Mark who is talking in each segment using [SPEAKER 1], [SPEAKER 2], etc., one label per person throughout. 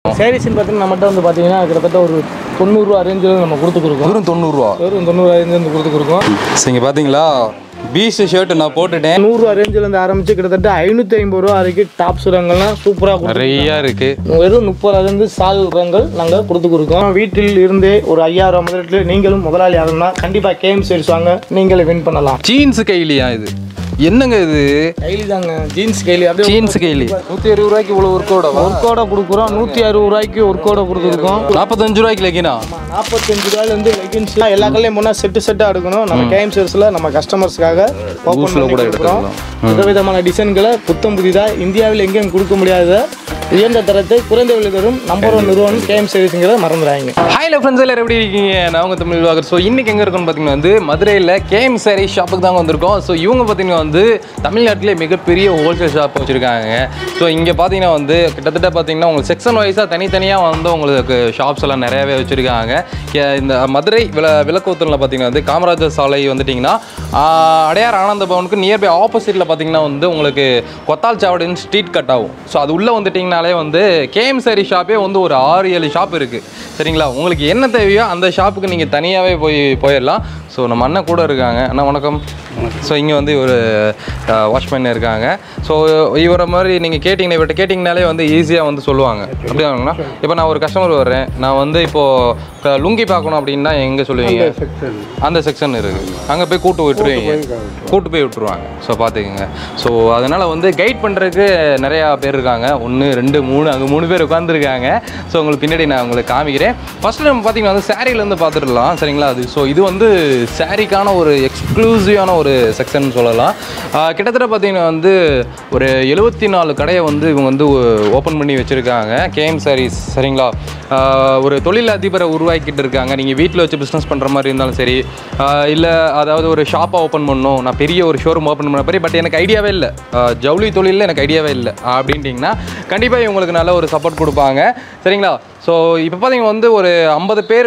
[SPEAKER 1] சாரீஸ்னு பார்த்தீங்கன்னா நம்மகிட்ட வந்து பார்த்தீங்கன்னா கிட்டத்தட்ட ஒரு தொண்ணூறுரூவா ரேஞ்சில் நம்ம கொடுத்துருக்கோம்
[SPEAKER 2] வெறும் தொண்ணூறுரூவா
[SPEAKER 1] வெறும் தொண்ணூறு ரேஞ்சில் வந்து கொடுத்துருக்கோம்
[SPEAKER 2] சரி இங்கே பார்த்தீங்களா பீச் ஷர்ட் நான் போட்டுட்டேன்
[SPEAKER 1] நூறுரூவா ரேஞ்சில் இருந்து ஆரம்பிச்சு கிட்டத்தட்ட ஐநூற்றி ஐம்பது ரூபா வரைக்கும் டாப்ஸ் ரங்கள்லாம் சூப்பராக
[SPEAKER 2] நிறையா இருக்குது
[SPEAKER 1] வெறும் முப்பதுலேருந்து சால் ரங்கள் நாங்கள் கொடுத்துருக்கோம் வீட்டில் இருந்தே ஒரு ஐயாயிரம் முதலீட்டில் நீங்களும் முதலாளி ஆகணும்னா கண்டிப்பாக கேம் சீரிஸ் வாங்க நீங்களே வின் பண்ணலாம்
[SPEAKER 2] ஜீன்ஸ் கைலியா இது என்னங்க இது
[SPEAKER 1] கைலி தாங்க ஜீன்ஸ் கைலி அப்படியே
[SPEAKER 2] ஜீன்ஸ் கைலி நூற்றி அறுபது ரூபாய்க்கு இவ்வளோ ஒர்க்கோட
[SPEAKER 1] ஒர்க்கோட கொடுக்குறோம் நூற்றி அறுபது ரூபாய்க்கு ஒர்க்கோட கொடுத்துருக்கோம்
[SPEAKER 2] நாற்பத்தஞ்சு ரூபாய்க்கு லெகினா
[SPEAKER 1] நாற்பத்தஞ்சு ரூபாயிலேருந்து லெகின்ஸ் எல்லா கல்லையும் முன்னா செட்டு செட்டாக எடுக்கணும் நம்ம கேம் சீரிஸில் நம்ம கஸ்டமர்ஸ்க்காக ஓப்பன்
[SPEAKER 2] Boost ல கூட
[SPEAKER 1] கூட எடுக்கிறோம் விதவிதமான டிசைன்களை புத்தம் புதிதாக இந்தியாவில் எங்கேயும் கொடுக்க முடியாத உயர்ந்த தரத்தை குறைந்த விலை தரும் நம்பர் ஒன் நிறுவனம் கேம் சீரிஸுங்கிறத மறந்துடாங்க
[SPEAKER 2] ஹாய் ஃப்ரெண்ட்ஸ் எல்லாரும் எப்படி இருக்கீங்க நான் உங்க தமிழ் வாகர் ஸோ இன்னைக்கு எங்கே இருக்கோம்னு பார்த்தீங்கன்னா வந்து மதுரையில் கேம் சாரி ஷாப்புக்கு தாங்க வந்திருக்கோம் ஸோ இவங்க பார்த்தீங்கன்னா வந்து தமிழ்நாட்டிலே மிகப்பெரிய ஹோல்சேல் ஷாப் வச்சுருக்காங்க ஸோ இங்கே பார்த்தீங்கன்னா வந்து கிட்டத்தட்ட பார்த்தீங்கன்னா உங்களுக்கு செக்ஷன் வைஸாக தனித்தனியாக வந்து உங்களுக்கு ஷாப்ஸ் எல்லாம் நிறையவே வச்சுருக்காங்க இந்த மதுரை வில விளக்குத்தூரில் பார்த்தீங்கன்னா வந்து காமராஜர் சாலை வந்துட்டிங்கன்னா ஆஹ், அடையார் ஆனந்த பவனுக்கு நியர்பை ஆப்போசிட்டில் பார்த்தீங்கன்னா வந்து உங்களுக்கு கொத்தால் சாவடின்னு ஸ்ட்ரீட் கட் ஆகும் ஸோ அது உள்ளே வந்துட்டிங்கனாலே வந்து கேம் சாரி ஷாப்பே வந்து ஒரு ஆறு ஏழு ஷாப் இருக்குது சரிங்களா உங்களுக்கு என்ன தேவையோ அந்த ஷாப்புக்கு நீங்கள் தனியாகவே போய் போயிடலாம் ஸோ நம்ம அண்ணன் கூட இருக்காங்க அண்ணா வணக்கம் ஸோ இங்கே வந்து ஒரு வாட்ச்மேன் இருக்காங்க ஸோ இவரை மாதிரி நீங்கள் கேட்டிங்கன்னா இவர்கிட்ட கேட்டிங்கனாலே வந்து ஈஸியாக வந்து சொல்லுவாங்க அப்படிதாங்கண்ணா இப்போ நான் ஒரு கஸ்டமர் வர்றேன் நான் வந்து இப்போது லுங்கி பார்க்கணும் அப்படின்னா எங்கே சொல்லுவீங்க அந்த செக்ஷன் இருக்குது அங்கே போய் கூட்டு விட்டுருவீங்க கூட்டு போய் விட்டுருவாங்க ஸோ பார்த்துக்குங்க ஸோ அதனால் வந்து கைட் பண்ணுறதுக்கு நிறையா பேர் இருக்காங்க ஒன்று ரெண்டு மூணு அங்கே மூணு பேர் உட்காந்துருக்காங்க ஸோ உங்களுக்கு பின்னாடி நான் உங்களுக்கு காமிக்கிறேன் ஃபஸ்ட்டு நம்ம பார்த்தீங்கன்னா வந்து சாரீலேருந்து பார்த்துடலாம் சரிங்களா அது ஸோ இது வந்து சாரீக்கான ஒரு எக்ஸ்க்ளூசிவான ஒரு செக்ஷன் சொல்லலாம் ஆஹ் கிட்டத்தட்ட பார்த்தீங்கன்னா வந்து ஒரு எழுபத்தி நாலு கடையை வந்து இவங்க வந்து ஓப்பன் பண்ணி வச்சுருக்காங்க கேஎம் சாரீஸ் சரிங்களா ஆஹ் ஒரு தொழில் அதிபரை உருவாக்கிட்டு இருக்காங்க நீங்கள் வீட்டில் வச்சு பிஸ்னஸ் பண்ணுற மாதிரி இருந்தாலும் சரி இல்லை அதாவது ஒரு ஷாப்பாக ஓப்பன் பண்ணணும் நான் பெரிய ஒரு ஷோரூம் ஓப்பன் பண்ண மாதிரி பட் எனக்கு ஐடியாவே இல்லை ஆஹ் ஜவுளி தொழிலில் எனக்கு ஐடியாவே இல்லை அப்படின்ட்டிங்கன்னா கண்டிப்பாக இவங்களுக்கு நல்ல ஒரு சப்போர்ட் கொடுப்பாங்க சரிங்களா ஸோ இப்போ பார்த்தீங்கன்னா வந்து ஒரு ஐம்பது பேர்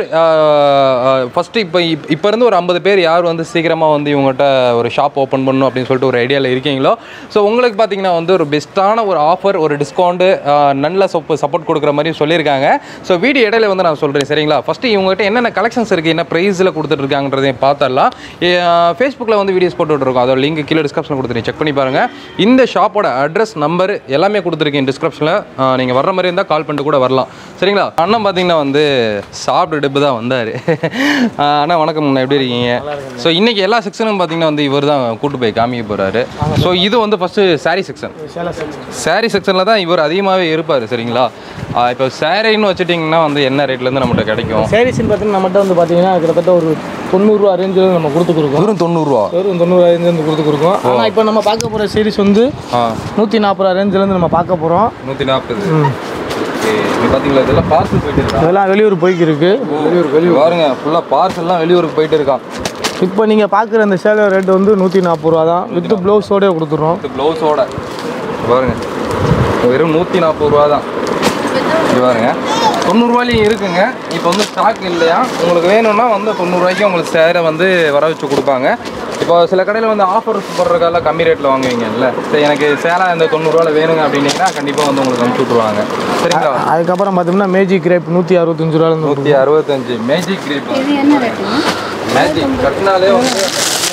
[SPEAKER 2] ஃபஸ்ட்டு இப்போ இப்போ இருந்து ஒரு ஐம்பது பேர் யார் வந்து சீக்கிரமாக வந்து இவங்ககிட்ட ஒரு ஷாப் ஓப்பன் பண்ணணும் அப்படின்னு சொல்லிட்டு ஒரு ஐடியாவில் இருக்கீங்களோ ஸோ உங்களுக்கு பார்த்தீங்கன்னா வந்து ஒரு பெஸ்ட்டான ஒரு ஆஃபர் ஒரு டிஸ்கவுண்ட்டு நல்ல சொப்பு சப்போர்ட் கொடுக்குற மாதிரி சொல்லியிருக்காங்க ஸோ வீடியோ இடையில வந்து நான் சொல்கிறேன் சரிங்களா ஃபஸ்ட்டு இவங்ககிட்ட என்னென்ன கலெக்ஷன்ஸ் இருக்குது என்ன ப்ரைஸில் கொடுத்துட்ருக்காங்கன்றதையும் பார்த்துடலாம் ஃபேஸ்புக்கில் வந்து வீடியோஸ் போட்டு விட்ருக்கோம் அதோட லிங்க் கீழே டிஸ்கிரிப்ஷனில் கொடுத்துருக்கேன் செக் பண்ணி பாருங்கள் இந்த ஷாப்போட அட்ரஸ் நம்பர் எல்லாமே கொடுத்துருக்கேன் டிஸ்கிரிப்ஷனில் நீங்கள் வர்ற மாதிரி இருந்தால் கால் பண்ணிட்டு கூட வரலாம் சரிங்களா அண்ணன் பார்த்தீங்கன்னா வந்து சாப்பிட்டு டிப்பு தான் வந்தார் அண்ணா வணக்கம் அண்ணா எப்படி இருக்கீங்க ஸோ இன்றைக்கி எல்லா செக்ஷனும் பார்த்தீங்கன்னா வந்து இவர் தான் கூட்டு போய் காமிக்க போகிறாரு ஸோ இது வந்து ஃபஸ்ட்டு சாரீ செக்ஷன்
[SPEAKER 1] சேலை செக்ஷன்
[SPEAKER 2] சாரீ செக்ஷனில் தான் இவர் அதிகமாகவே இருப்பார் சரிங்களா ஆஹ் இப்போ சாரின்னு வச்சுட்டிங்கன்னா வந்து என்ன ரேட்லேருந்து நம்மகிட்ட கிடைக்கும்
[SPEAKER 1] சாரீஸ்னு பார்த்தீங்கன்னா நம்மகிட்ட வந்து பார்த்தீங்கன்னா கிட்டத்தட்ட ஒரு தொண்ணூறுரூவா ரேஞ்சில் நம்ம கொடுத்துருக்கோம்
[SPEAKER 2] வெறும் தொண்ணூறுரூவா
[SPEAKER 1] வெறும் தொண்ணூறு ரேஞ்சில் வந்து கொடுத்துருக்கோம் ஆனால் இப்போ நம்ம பார்க்க போகிற சீரிஸ் வந்து
[SPEAKER 2] ஆ
[SPEAKER 1] நூற்றி நாற்பது ரூபா ரேஞ்சிலேருந்து நம்ம பார்க்க போகிறோம்
[SPEAKER 2] நூற்றி நாற்பது ஓகே இப்போ பார்த்தீங்களா இதெல்லாம் பார்சல் போயிட்டு இருக்கா
[SPEAKER 1] இதெல்லாம் வெளியூர் போய்க்கு இருக்கு
[SPEAKER 2] வெளியூர் வெளியூர் பாருங்க ஃபுல்லாக பார்சல்லாம் வெளியூருக்கு போயிட்டு இருக்கான்
[SPEAKER 1] இப்போ நீங்கள் பார்க்குற அந்த சேலை ரேட் வந்து நூற்றி நாற்பது ரூபா தான் வித் ப்ளவுஸோடய கொடுத்துட்றோம்
[SPEAKER 2] இது ப்ளவுஸோட பாருங்க வெறும் நூற்றி நாற்பது ரூபா தான் இது பாருங்க தொண்ணூறுரூவாலையும் இருக்குங்க இப்போ வந்து ஸ்டாக் இல்லையா உங்களுக்கு வேணும்னா வந்து தொண்ணூறுரூவாய்க்கு உங்களுக்கு சேரை வந்து வர வச்சு கொடுப்பாங்க இப்போ சில கடையில் வந்து ஆஃபர்ஸ் போடுறதுக்கால கம்மி ரேட்டில் வாங்குவீங்கல்ல சரி எனக்கு சேலை இந்த தொண்ணூறுரூவாவில் வேணுங்க அப்படின்னீங்கன்னா கண்டிப்பாக வந்து உங்களுக்கு அனுப்பிச்சி விட்ருவாங்க சரிங்களா
[SPEAKER 1] அதுக்கப்புறம் பார்த்தோம்னா மேஜிக் கிரேப் நூற்றி அறுபத்தஞ்சு ரூபாலேருந்து
[SPEAKER 2] நூற்றி அறுபத்தஞ்சு மேஜிக் கிரீப்
[SPEAKER 3] இது என்ன ரேட்டுங்க
[SPEAKER 2] மேஜிக் கட்டினாலே வந்து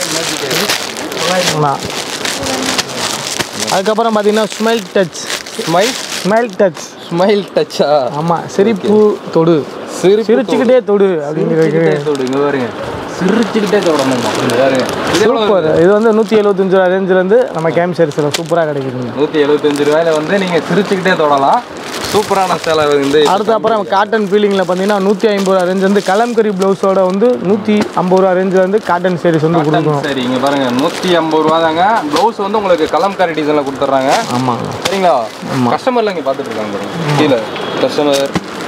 [SPEAKER 1] ஆமா. அதுக்கப்புறம் பார்த்தீங்கன்னா smile touch
[SPEAKER 2] smile
[SPEAKER 1] smile touch
[SPEAKER 2] smile டச்சா
[SPEAKER 1] ஆமாம் சிரிப்பு தொடு
[SPEAKER 2] சிரிப்பு
[SPEAKER 1] சிரிச்சுக்கிட்டே தொடு அப்படிங்கிறது
[SPEAKER 2] சிரிச்சுக்கிட்டே தொடு இங்க பாருங்க சிரிச்சுக்கிட்டே தொடணுமா இங்க பாருங்க இது எவ்வளவு
[SPEAKER 1] சூப்பர் இது வந்து நூற்றி எழுபத்தஞ்சு ரூபா ரேஞ்சிலேருந்து நம்ம கேம் சீரிஸில் சூப்பராக கிடைக்குதுங்க
[SPEAKER 2] நூற்றி எழுபத்தஞ்சு ரூபாயில வந்து நீங்கள் சிரிச்சுக்கிட்டே தொடலாம் சூப்பரான சேலை வந்து
[SPEAKER 1] அடுத்து அப்புறம் காட்டன் ஃபீலிங்கில் பார்த்தீங்கன்னா நூற்றி ஐம்பது ரூபா ரேஞ்ச் வந்து கலம்கரி ப்ளவுஸோட வந்து நூற்றி ஐம்பது ரூபா ரேஞ்சில் வந்து காட்டன் சாரீஸ் வந்து கொடுக்குறோம்
[SPEAKER 2] சரி இங்க பாருங்க நூற்றி ஐம்பது ரூபா தாங்க ப்ளவுஸ் வந்து உங்களுக்கு கலம்காரி டிசைனில் கொடுத்துட்றாங்க
[SPEAKER 1] ஆமாங்க
[SPEAKER 2] சரிங்களா கஸ்டமர்லாம் இங்கே பார்த்துட்டு இருக்காங்க பாருங்க கீழே கஸ்டமர்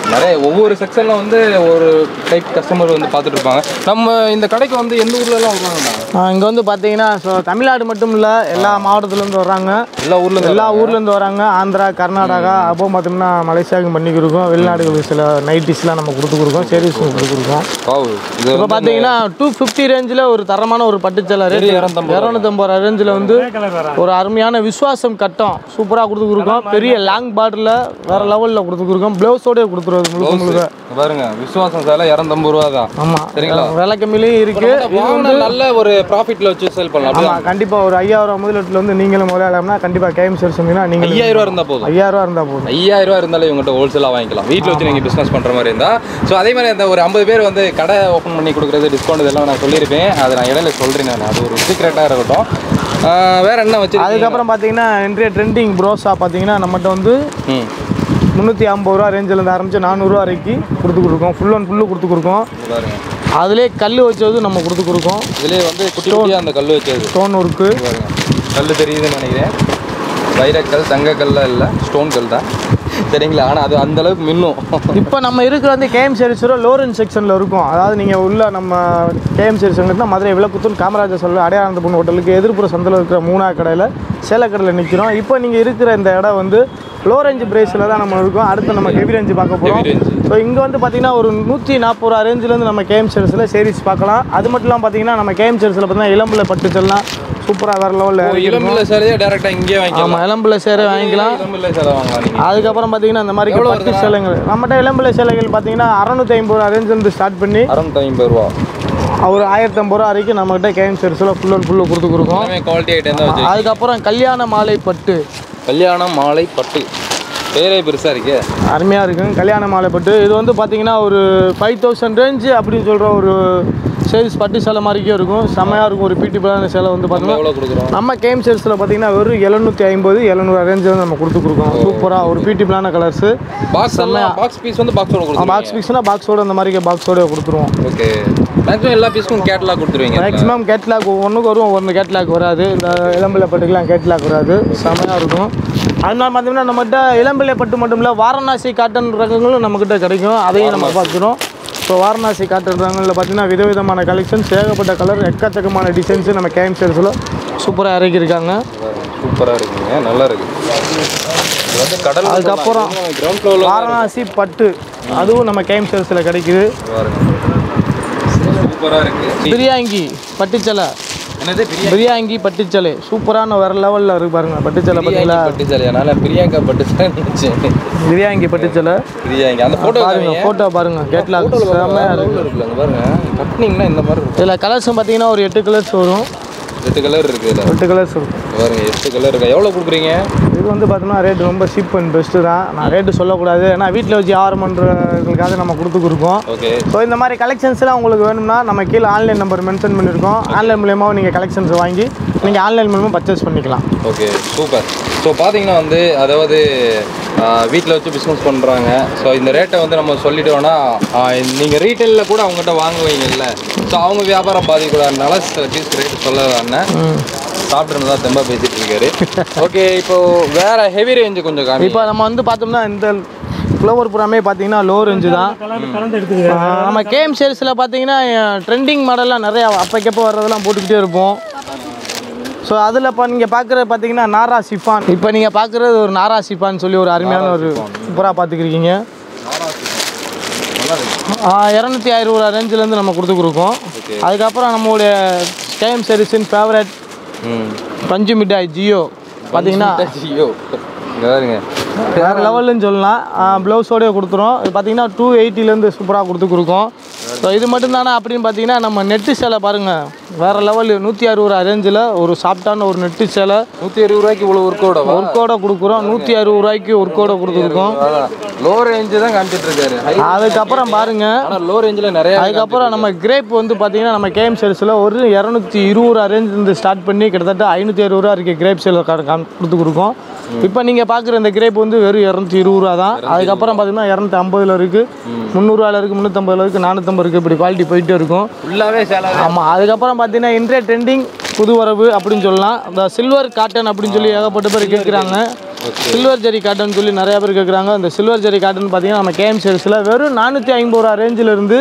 [SPEAKER 2] நிறைய ஒவ்வொரு செக்ஷனில் வந்து ஒரு டைப் கஸ்டமர் வந்து பார்த்துட்டு இருப்பாங்க நம்ம இந்த கடைக்கு வந்து எந்த ஊர்லலாம் வருவாங்கண்ணா
[SPEAKER 1] இங்கே வந்து பார்த்தீங்கன்னா ஸோ தமிழ்நாடு மட்டும் இல்லை எல்லா மாவட்டத்துலேருந்து வர்றாங்க
[SPEAKER 2] எல்லா ஊர்லேருந்து
[SPEAKER 1] எல்லா ஊர்லேருந்து வராங்க ஆந்திரா கர்நாடகா அப்போ பார்த்தோம்னா மலேசியாவுக்கு பண்ணி கொடுக்கோம் வெளிநாடுகளுக்கு சில நைட்டிஸ்லாம் நம்ம கொடுத்து கொடுக்கோம் சர்வீஸும் கொடுத்து கொடுக்கோம்
[SPEAKER 2] வாவ் இது
[SPEAKER 1] இப்போ பார்த்தீங்கன்னா டூ ஃபிஃப்டி ரேஞ்சில் ஒரு தரமான ஒரு பட்டுச்சேலை ரேட்
[SPEAKER 2] பெரிய இரநூத்தம்பது
[SPEAKER 1] இரநூத்தம்பது ரூபா ரேஞ்சில் வந்து ஒரு அருமையான விசுவாசம் கட்டம் சூப்பராக கொடுத்து கொடுக்கோம் பெரிய லாங் பார்டரில் வேறு லெவலில் கொடுத்து கொடுக்கோம் ப்ளவுஸோடய கொடுத்துருவோம் முழுக்க முழுக்க
[SPEAKER 2] இங்க பாருங்க விசுவாசம் சேலை இரநூத்தம்பது ரூபா தான்
[SPEAKER 1] ஆமாம்
[SPEAKER 2] சரிங்களா?
[SPEAKER 1] விலை கம்மியிலையும் இருக்குது
[SPEAKER 2] வாங்கின நல்ல ஒரு ப்ராஃபிட்ல வச்சு சேல் பண்ணலாம் அப்படியா?
[SPEAKER 1] ஆமாம் கண்டிப்பாக ஒரு ஐயாயிரம் முதலீட்டில் வந்து நீங்களும் முதலாளம்னா கண்டிப்பாக கேம் சேல்ஸ் சொன்னீங்கன்னா நீங்கள்
[SPEAKER 2] ஐயாயிரம் ரூபா இருந்தா போதும்
[SPEAKER 1] ஐயாயிரம் ரூபா இருந்தால் போதும்
[SPEAKER 2] ஐயாயிரம் ரூபா இருந்தாலும் இவங்ககிட்ட ஹோல்சேலாக வாங்கிக்கலாம் வீட்டில் வச்சு நீங்கள் பிஸ்னஸ் பண்ணுற மாதிரி இருந்தால் ஸோ அதே மாதிரி அந்த ஒரு ஐம்பது பேர் வந்து கடை ஓப்பன் பண்ணி கொடுக்குறது டிஸ்கவுண்ட் இதெல்லாம் நான் சொல்லியிருப்பேன் அதை நான் இடையில சொல்கிறேன் நான் அது ஒரு சீக்ரெட்டாக இருக்கட்டும் ஆஹ் வேற என்ன வச்சு
[SPEAKER 1] அதுக்கப்புறம் பார்த்தீங்கன்னா இன்றைய ட்ரெண்டிங் ப்ரோஸாக பார்த்தீங்கன்னா நம்மகிட்ட வந்து
[SPEAKER 2] ம்
[SPEAKER 1] முந்நூற்றி ஐம்பது ரூபா ரேஞ்சிலேருந்து ஆரம்பிச்சு நானூறுரூவா வரைக்கும் கொடுத்து கொடுக்கோம் ஃபுல் அண்ட் ஃபுல்லு கொடுத்து கொடுக்கோம்
[SPEAKER 2] இங்க பாருங்க
[SPEAKER 1] அதிலே கல் வச்சது நம்ம கொடுத்து கொடுக்கோம்
[SPEAKER 2] இதுலேயே வந்து குட்டி குட்டியாக அந்த கல் வச்சது
[SPEAKER 1] ஸ்டோன் ஒர்க்கு
[SPEAKER 2] இங்க பாருங்க கல் தெரியுதுன்னு நினைக்கிறேன் வைரக்கல் தங்கக்கல்லாம் இல்லை ஸ்டோன் கல் தான் சரிங்களா ஆனால் அது அந்த அளவுக்கு மின்னும்
[SPEAKER 1] இப்போ நம்ம இருக்கிற வந்து கேஎம் சேரிஸோட லோரன் செக்ஷனில் இருக்கும் அதாவது நீங்கள் உள்ள நம்ம கேஎம் சேரிஸ் தான் மதுரை விளக்குத்தூர் காமராஜர் சொல்ல அடையாளந்த பொண்ணு ஹோட்டலுக்கு எதிர்ப்புற சந்தில் இருக்கிற மூணா கடையில் சேலக்கடையில் நிற்கிறோம் இப்போ நீங்கள் இருக்கிற இந்த இடம் வந்து லோ ரேஞ்ச் பிரேஸில் தான் நம்ம இருக்கோம் அடுத்து நம்ம ஹெவி ரேஞ்சு பார்க்க போகிறோம்
[SPEAKER 2] Heavy range.
[SPEAKER 1] ஸோ இங்கே வந்து பார்த்தீங்கன்னா ஒரு நூற்றி நாற்பது ரூபா ரேஞ்சிலேருந்து நம்ம கேஎம் சேரிஸில் சேரீஸ் பார்க்கலாம் அது மட்டும் இல்லாமல் பார்த்தீங்கன்னா நம்ம கேஎம் சேரிஸில் பார்த்தீங்கன்னா இளம்பில் பட்டுச்சல்லாம் சூப்பராக வேறு லெவலில்
[SPEAKER 2] இளம்பிள்ளை சேலையே டேரெக்டாக இங்கேயே வாங்கிக்கலாம்
[SPEAKER 1] ஆமாம் இளம்பில் சேரை வாங்கிக்கலாம்
[SPEAKER 2] இளம்பிள்ளை சேலை வாங்கலாம் நீங்கள்
[SPEAKER 1] அதுக்கப்புறம் பார்த்தீங்கன்னா இந்த மாதிரி
[SPEAKER 2] எவ்வளவு
[SPEAKER 1] பட்டு சேலைகள் நம்மகிட்ட இளம்பிள்ளை சேலைகள் பார்த்தீங்கன்னா அறநூற்றி ஐம்பது ரூபா ரேஞ்சிலேருந்து ஸ்டார்ட் பண்ணி
[SPEAKER 2] அறுநூத்தி ஐம்பது ரூபா
[SPEAKER 1] ஒரு ஆயிரத்தி ஐம்பது ரூபா வரைக்கும் நம்மகிட்ட கேம் சர்வீஸில் ஃபுல் அண்ட் ஃபுல்லு கொடுத்து கொடுக்கும்
[SPEAKER 2] எல்லாமே குவாலிட்டி ஐட்டம் தான் வச்சு
[SPEAKER 1] அதுக்கப்புறம் கல்யாண மாலை பட்டு
[SPEAKER 2] கல்யாணம் மாலை பட்டு பேரே பெருசாக இருக்கே
[SPEAKER 1] அருமையாக இருக்கும் கல்யாண மாலை பட்டு இது வந்து பார்த்தீங்கன்னா ஒரு ஃபைவ் தௌசண்ட் ரேஞ்சு அப்படின்னு சொல்கிற ஒரு சேல்ஸ் பட்டு சேலை மாதிரிக்கே இருக்கும் செம்மையாக இருக்கும் ஒரு பிடி பிளான சேலை வந்து
[SPEAKER 2] நம்ம
[SPEAKER 1] பார்த்தீங்கன்னா
[SPEAKER 2] எவ்வளோ கொடுக்குறோம்
[SPEAKER 1] நம்ம கேம் சேல்ஸில் பார்த்தீங்கன்னா வெறும் எழுநூற்றி ஐம்பது எழுநூறு ரேஞ்சில் நம்ம கொடுத்து கொடுக்கோம் சூப்பராக ஒரு பிடி பிளான கலர்ஸு
[SPEAKER 2] பாக்ஸ் எல்லாம் பாக்ஸ் பீஸ் வந்து பாக்ஸோட கொடுத்துருவீங்க
[SPEAKER 1] பாக்ஸ் பிக்ஸ்னால் பாக்ஸோட அந்த மாதிரி பாக்ஸோட கொடுத்துருவோம்
[SPEAKER 2] ஓகே மேக்ஸிமம் எல்லா பீஸ்க்கும் கேட்டலாக் கொடுத்துருவீங்க
[SPEAKER 1] மேக்ஸிமம் கேட்லாக் ஒன்றுக்கு வரும் ஒன்று கேட்லாக் வராது இந்த இளம்பிள்ளை பட்டுக்கெலாம் கேட்லாக் வராது செமையாக இருக்கும் அதனால பார்த்தீங்கன்னா நம்மகிட்ட இளம்பிள்ளை பட்டு மட்டும் இல்லை வாரணாசி காட்டன் ரகங்களும் நம்மக்கிட்ட கிடைக்கும் அதையும் நம்ம பார்க்குறோம் ஸோ வாரணாசி காட்டன் ரகங்களில் பார்த்தீங்கன்னா விதவிதமான கலெக்ஷன்ஸ் ஏகப்பட்ட கலர் எக்கச்சக்கமான டிசைன்ஸு நம்ம கேம் சேல்ஸில் சூப்பராக இறக்கியிருக்காங்க
[SPEAKER 2] சூப்பராக இருக்குங்க நல்லா இருக்கு இது வந்து கடல்
[SPEAKER 1] அதுக்கப்புறம்
[SPEAKER 2] கிரவுண்ட் ஃப்ளோரில்
[SPEAKER 1] வாரணாசி பட்டு அதுவும் நம்ம கேம் சேல்ஸில் கிடைக்குது
[SPEAKER 2] சூப்பராக இருக்கு
[SPEAKER 1] பிரியாங்கி பட்டுச்சலை
[SPEAKER 2] என்னது பிரியாணி
[SPEAKER 1] பிரியாங்கி பட்டுச்சலை சூப்பரான வேறு லெவலில் இருக்கு பாருங்க பட்டுச்சலை பார்த்தீங்களா
[SPEAKER 2] பட்டு சேலையா நான் பிரியாங்கா பட்டு சேலை நினைச்சேன்
[SPEAKER 1] பிரியாங்கி பட்டுச்சலை
[SPEAKER 2] பிரியாங்கி அந்த ஃபோட்டோ
[SPEAKER 1] பாருங்க ஃபோட்டோ பாருங்க கேட்லாக் செம்மையாக இருக்கு
[SPEAKER 2] இருக்குல்ல அங்க பாருங்க கட்டினீங்கன்னா இந்த மாதிரி இருக்கும்
[SPEAKER 1] இதில் கலர்ஸும் பார்த்தீங்கன்னா ஒரு எட்டு கலர்ஸ் வரும்
[SPEAKER 2] எட்டு கலர் இருக்கு இதில்
[SPEAKER 1] எட்டு கலர்ஸ் இருக்கும்
[SPEAKER 2] பாருங்க எட்டு கலர் இருக்கு எவ்வளோ கொடுக்குறீங்க
[SPEAKER 1] இது வந்து பார்த்தோம்னா ரேட் ரொம்ப சீப் அண்ட் பெஸ்ட்டு தான் நான் ரேட்டு சொல்லக்கூடாது ஏன்னா வீட்டில் வச்சு வியாபாரம் பண்ணுறவங்களுக்காக நம்ம கொடுத்து கொடுக்கோம்
[SPEAKER 2] ஓகே
[SPEAKER 1] ஸோ இந்த மாதிரி கலெக்ஷன்ஸ்லாம் உங்களுக்கு வேணும்னா நம்ம கீழே ஆன்லைன் நம்பர் மென்ஷன் பண்ணியிருக்கோம் ஆன்லைன் மூலியமாக நீங்கள் கலெக்ஷன்ஸ் வாங்கி நீங்கள் ஆன்லைன் மூலமாக பர்ச்சேஸ் பண்ணிக்கலாம்
[SPEAKER 2] ஓகே சூப்பர் ஸோ பார்த்தீங்கன்னா வந்து அதாவது வீட்டில் வச்சு பிஸ்னஸ் பண்ணுறாங்க ஸோ இந்த ரேட்டை வந்து நம்ம சொல்லிட்டோம்னா நீங்கள் ரீட்டைலில் கூட அவங்ககிட்ட வாங்குவீங்கல்ல ஸோ அவங்க வியாபாரம் பாதிக்கூடாதுனால அட்லீஸ்ட் ரேட் சொல்லலான்னு சாப்பிட்ருந்தா தெம்பா பேசிட்டு இருக்காரு ஓகே இப்போ வேற ஹெவி ரேஞ்சு கொஞ்சம் காமி
[SPEAKER 1] இப்போ நம்ம வந்து பார்த்தோம்னா இந்த ஃப்ளவர் புறாமே பார்த்தீங்கன்னா லோ ரேஞ்சு தான் ஆஹ் நம்ம கேம் சேல்ஸில் பார்த்தீங்கன்னா ட்ரெண்டிங் மாடல்லாம் நிறையா அப்போக்கப்போ வர்றதெல்லாம் போட்டுக்கிட்டே இருப்போம் ஸோ அதில் இப்போ நீங்கள் பார்க்குறது பார்த்தீங்கன்னா நாரா சிஃபான் இப்போ நீங்கள் பார்க்குறது ஒரு நாரா சிஃபான் சொல்லி ஒரு அருமையான ஒரு சூப்பராக பார்த்துக்கிறீங்க இரநூத்தி ஆயிரம் ரூபா ரேஞ்சிலேருந்து நம்ம கொடுத்து கொடுக்கோம் அதுக்கப்புறம் நம்மளுடைய கேம் சர்வீஸின் ஃபேவரட்
[SPEAKER 2] ம்
[SPEAKER 1] பஞ்சு மிட்டாய் ஜியோ பார்த்தீங்கன்னா
[SPEAKER 2] ஐயோ இங்க பாருங்க
[SPEAKER 1] வேறு லெவல்னு சொல்லலாம் ப்ளவுஸோடய கொடுத்துரும் இது பார்த்தீங்கன்னா டூ எயிட்டிலேருந்து சூப்பராக கொடுத்து கொடுக்கும் ஸோ இது மட்டும் தானே அப்படின்னு பார்த்தீங்கன்னா நம்ம நெட்டு சேலை பாருங்கள் வேறு லெவல் நூற்றி அறுபது ரூபா ரேஞ்சில் ஒரு சாஃப்டான ஒரு நெட்டு சேலை
[SPEAKER 2] நூற்றி இருபது ரூபாய்க்கு இவ்வளோ ஒர்க்கோட
[SPEAKER 1] ஒர்க்கோட கொடுக்குறோம் நூற்றி அறுபது ரூபாய்க்கு ஒர்க்கோட கொடுத்துருக்கோம்
[SPEAKER 2] லோ ரேஞ்சு தான் காமிச்சிட்டு இருக்காரு
[SPEAKER 1] அதுக்கப்புறம் பாருங்கள்
[SPEAKER 2] ஆனால் லோ ரேஞ்சில் நிறைய
[SPEAKER 1] அதுக்கப்புறம் நம்ம கிரேப் வந்து பார்த்தீங்கன்னா நம்ம கேம் சேல்ஸில் ஒரு இரநூத்தி இருபது ரூபா ரேஞ்சிலேருந்து ஸ்டார்ட் பண்ணி கிட்டத்தட்ட ஐநூற்றி அறுபது ரூபா இருக்க கிரேப் சேல் கொடுத்து கொடுக்கும் இப்போ நீங்கள் பார்க்குற இந்த கிரேப் வந்து வெறும் இரநூத்தி இருபது ரூபா தான் அதுக்கப்புறம் பார்த்தீங்கன்னா இரநூத்தி ஐம்பதுல இருக்குது முந்நூறுவாயில் இருக்குது முந்நூற்றம்பதுல இருக்குது நானூற்றம்பது இருக்குது இப்படி குவாலிட்டி போயிட்டே இருக்கும்
[SPEAKER 2] ஃபுல்லாகவே சேலை
[SPEAKER 1] ஆமாம் அதுக்கப்புறம் பார்த்தீங்கன்னா இன்றைய ட்ரெண்டிங் புது வரவு அப்படின்னு சொல்லலாம் இந்த சில்வர் காட்டன் அப்படின்னு சொல்லி ஏகப்பட்ட பேர் கேட்குறாங்க சில்வர் ஜெரி காட்டன் சொல்லி நிறைய பேர் கேட்குறாங்க இந்த சில்வர் ஜெரி காட்டன் பார்த்தீங்கன்னா நம்ம கேஎம் சேல்ஸில் வெறும் நானூற்றி ஐம்பது ரூபா ரேஞ்சில் இருந்து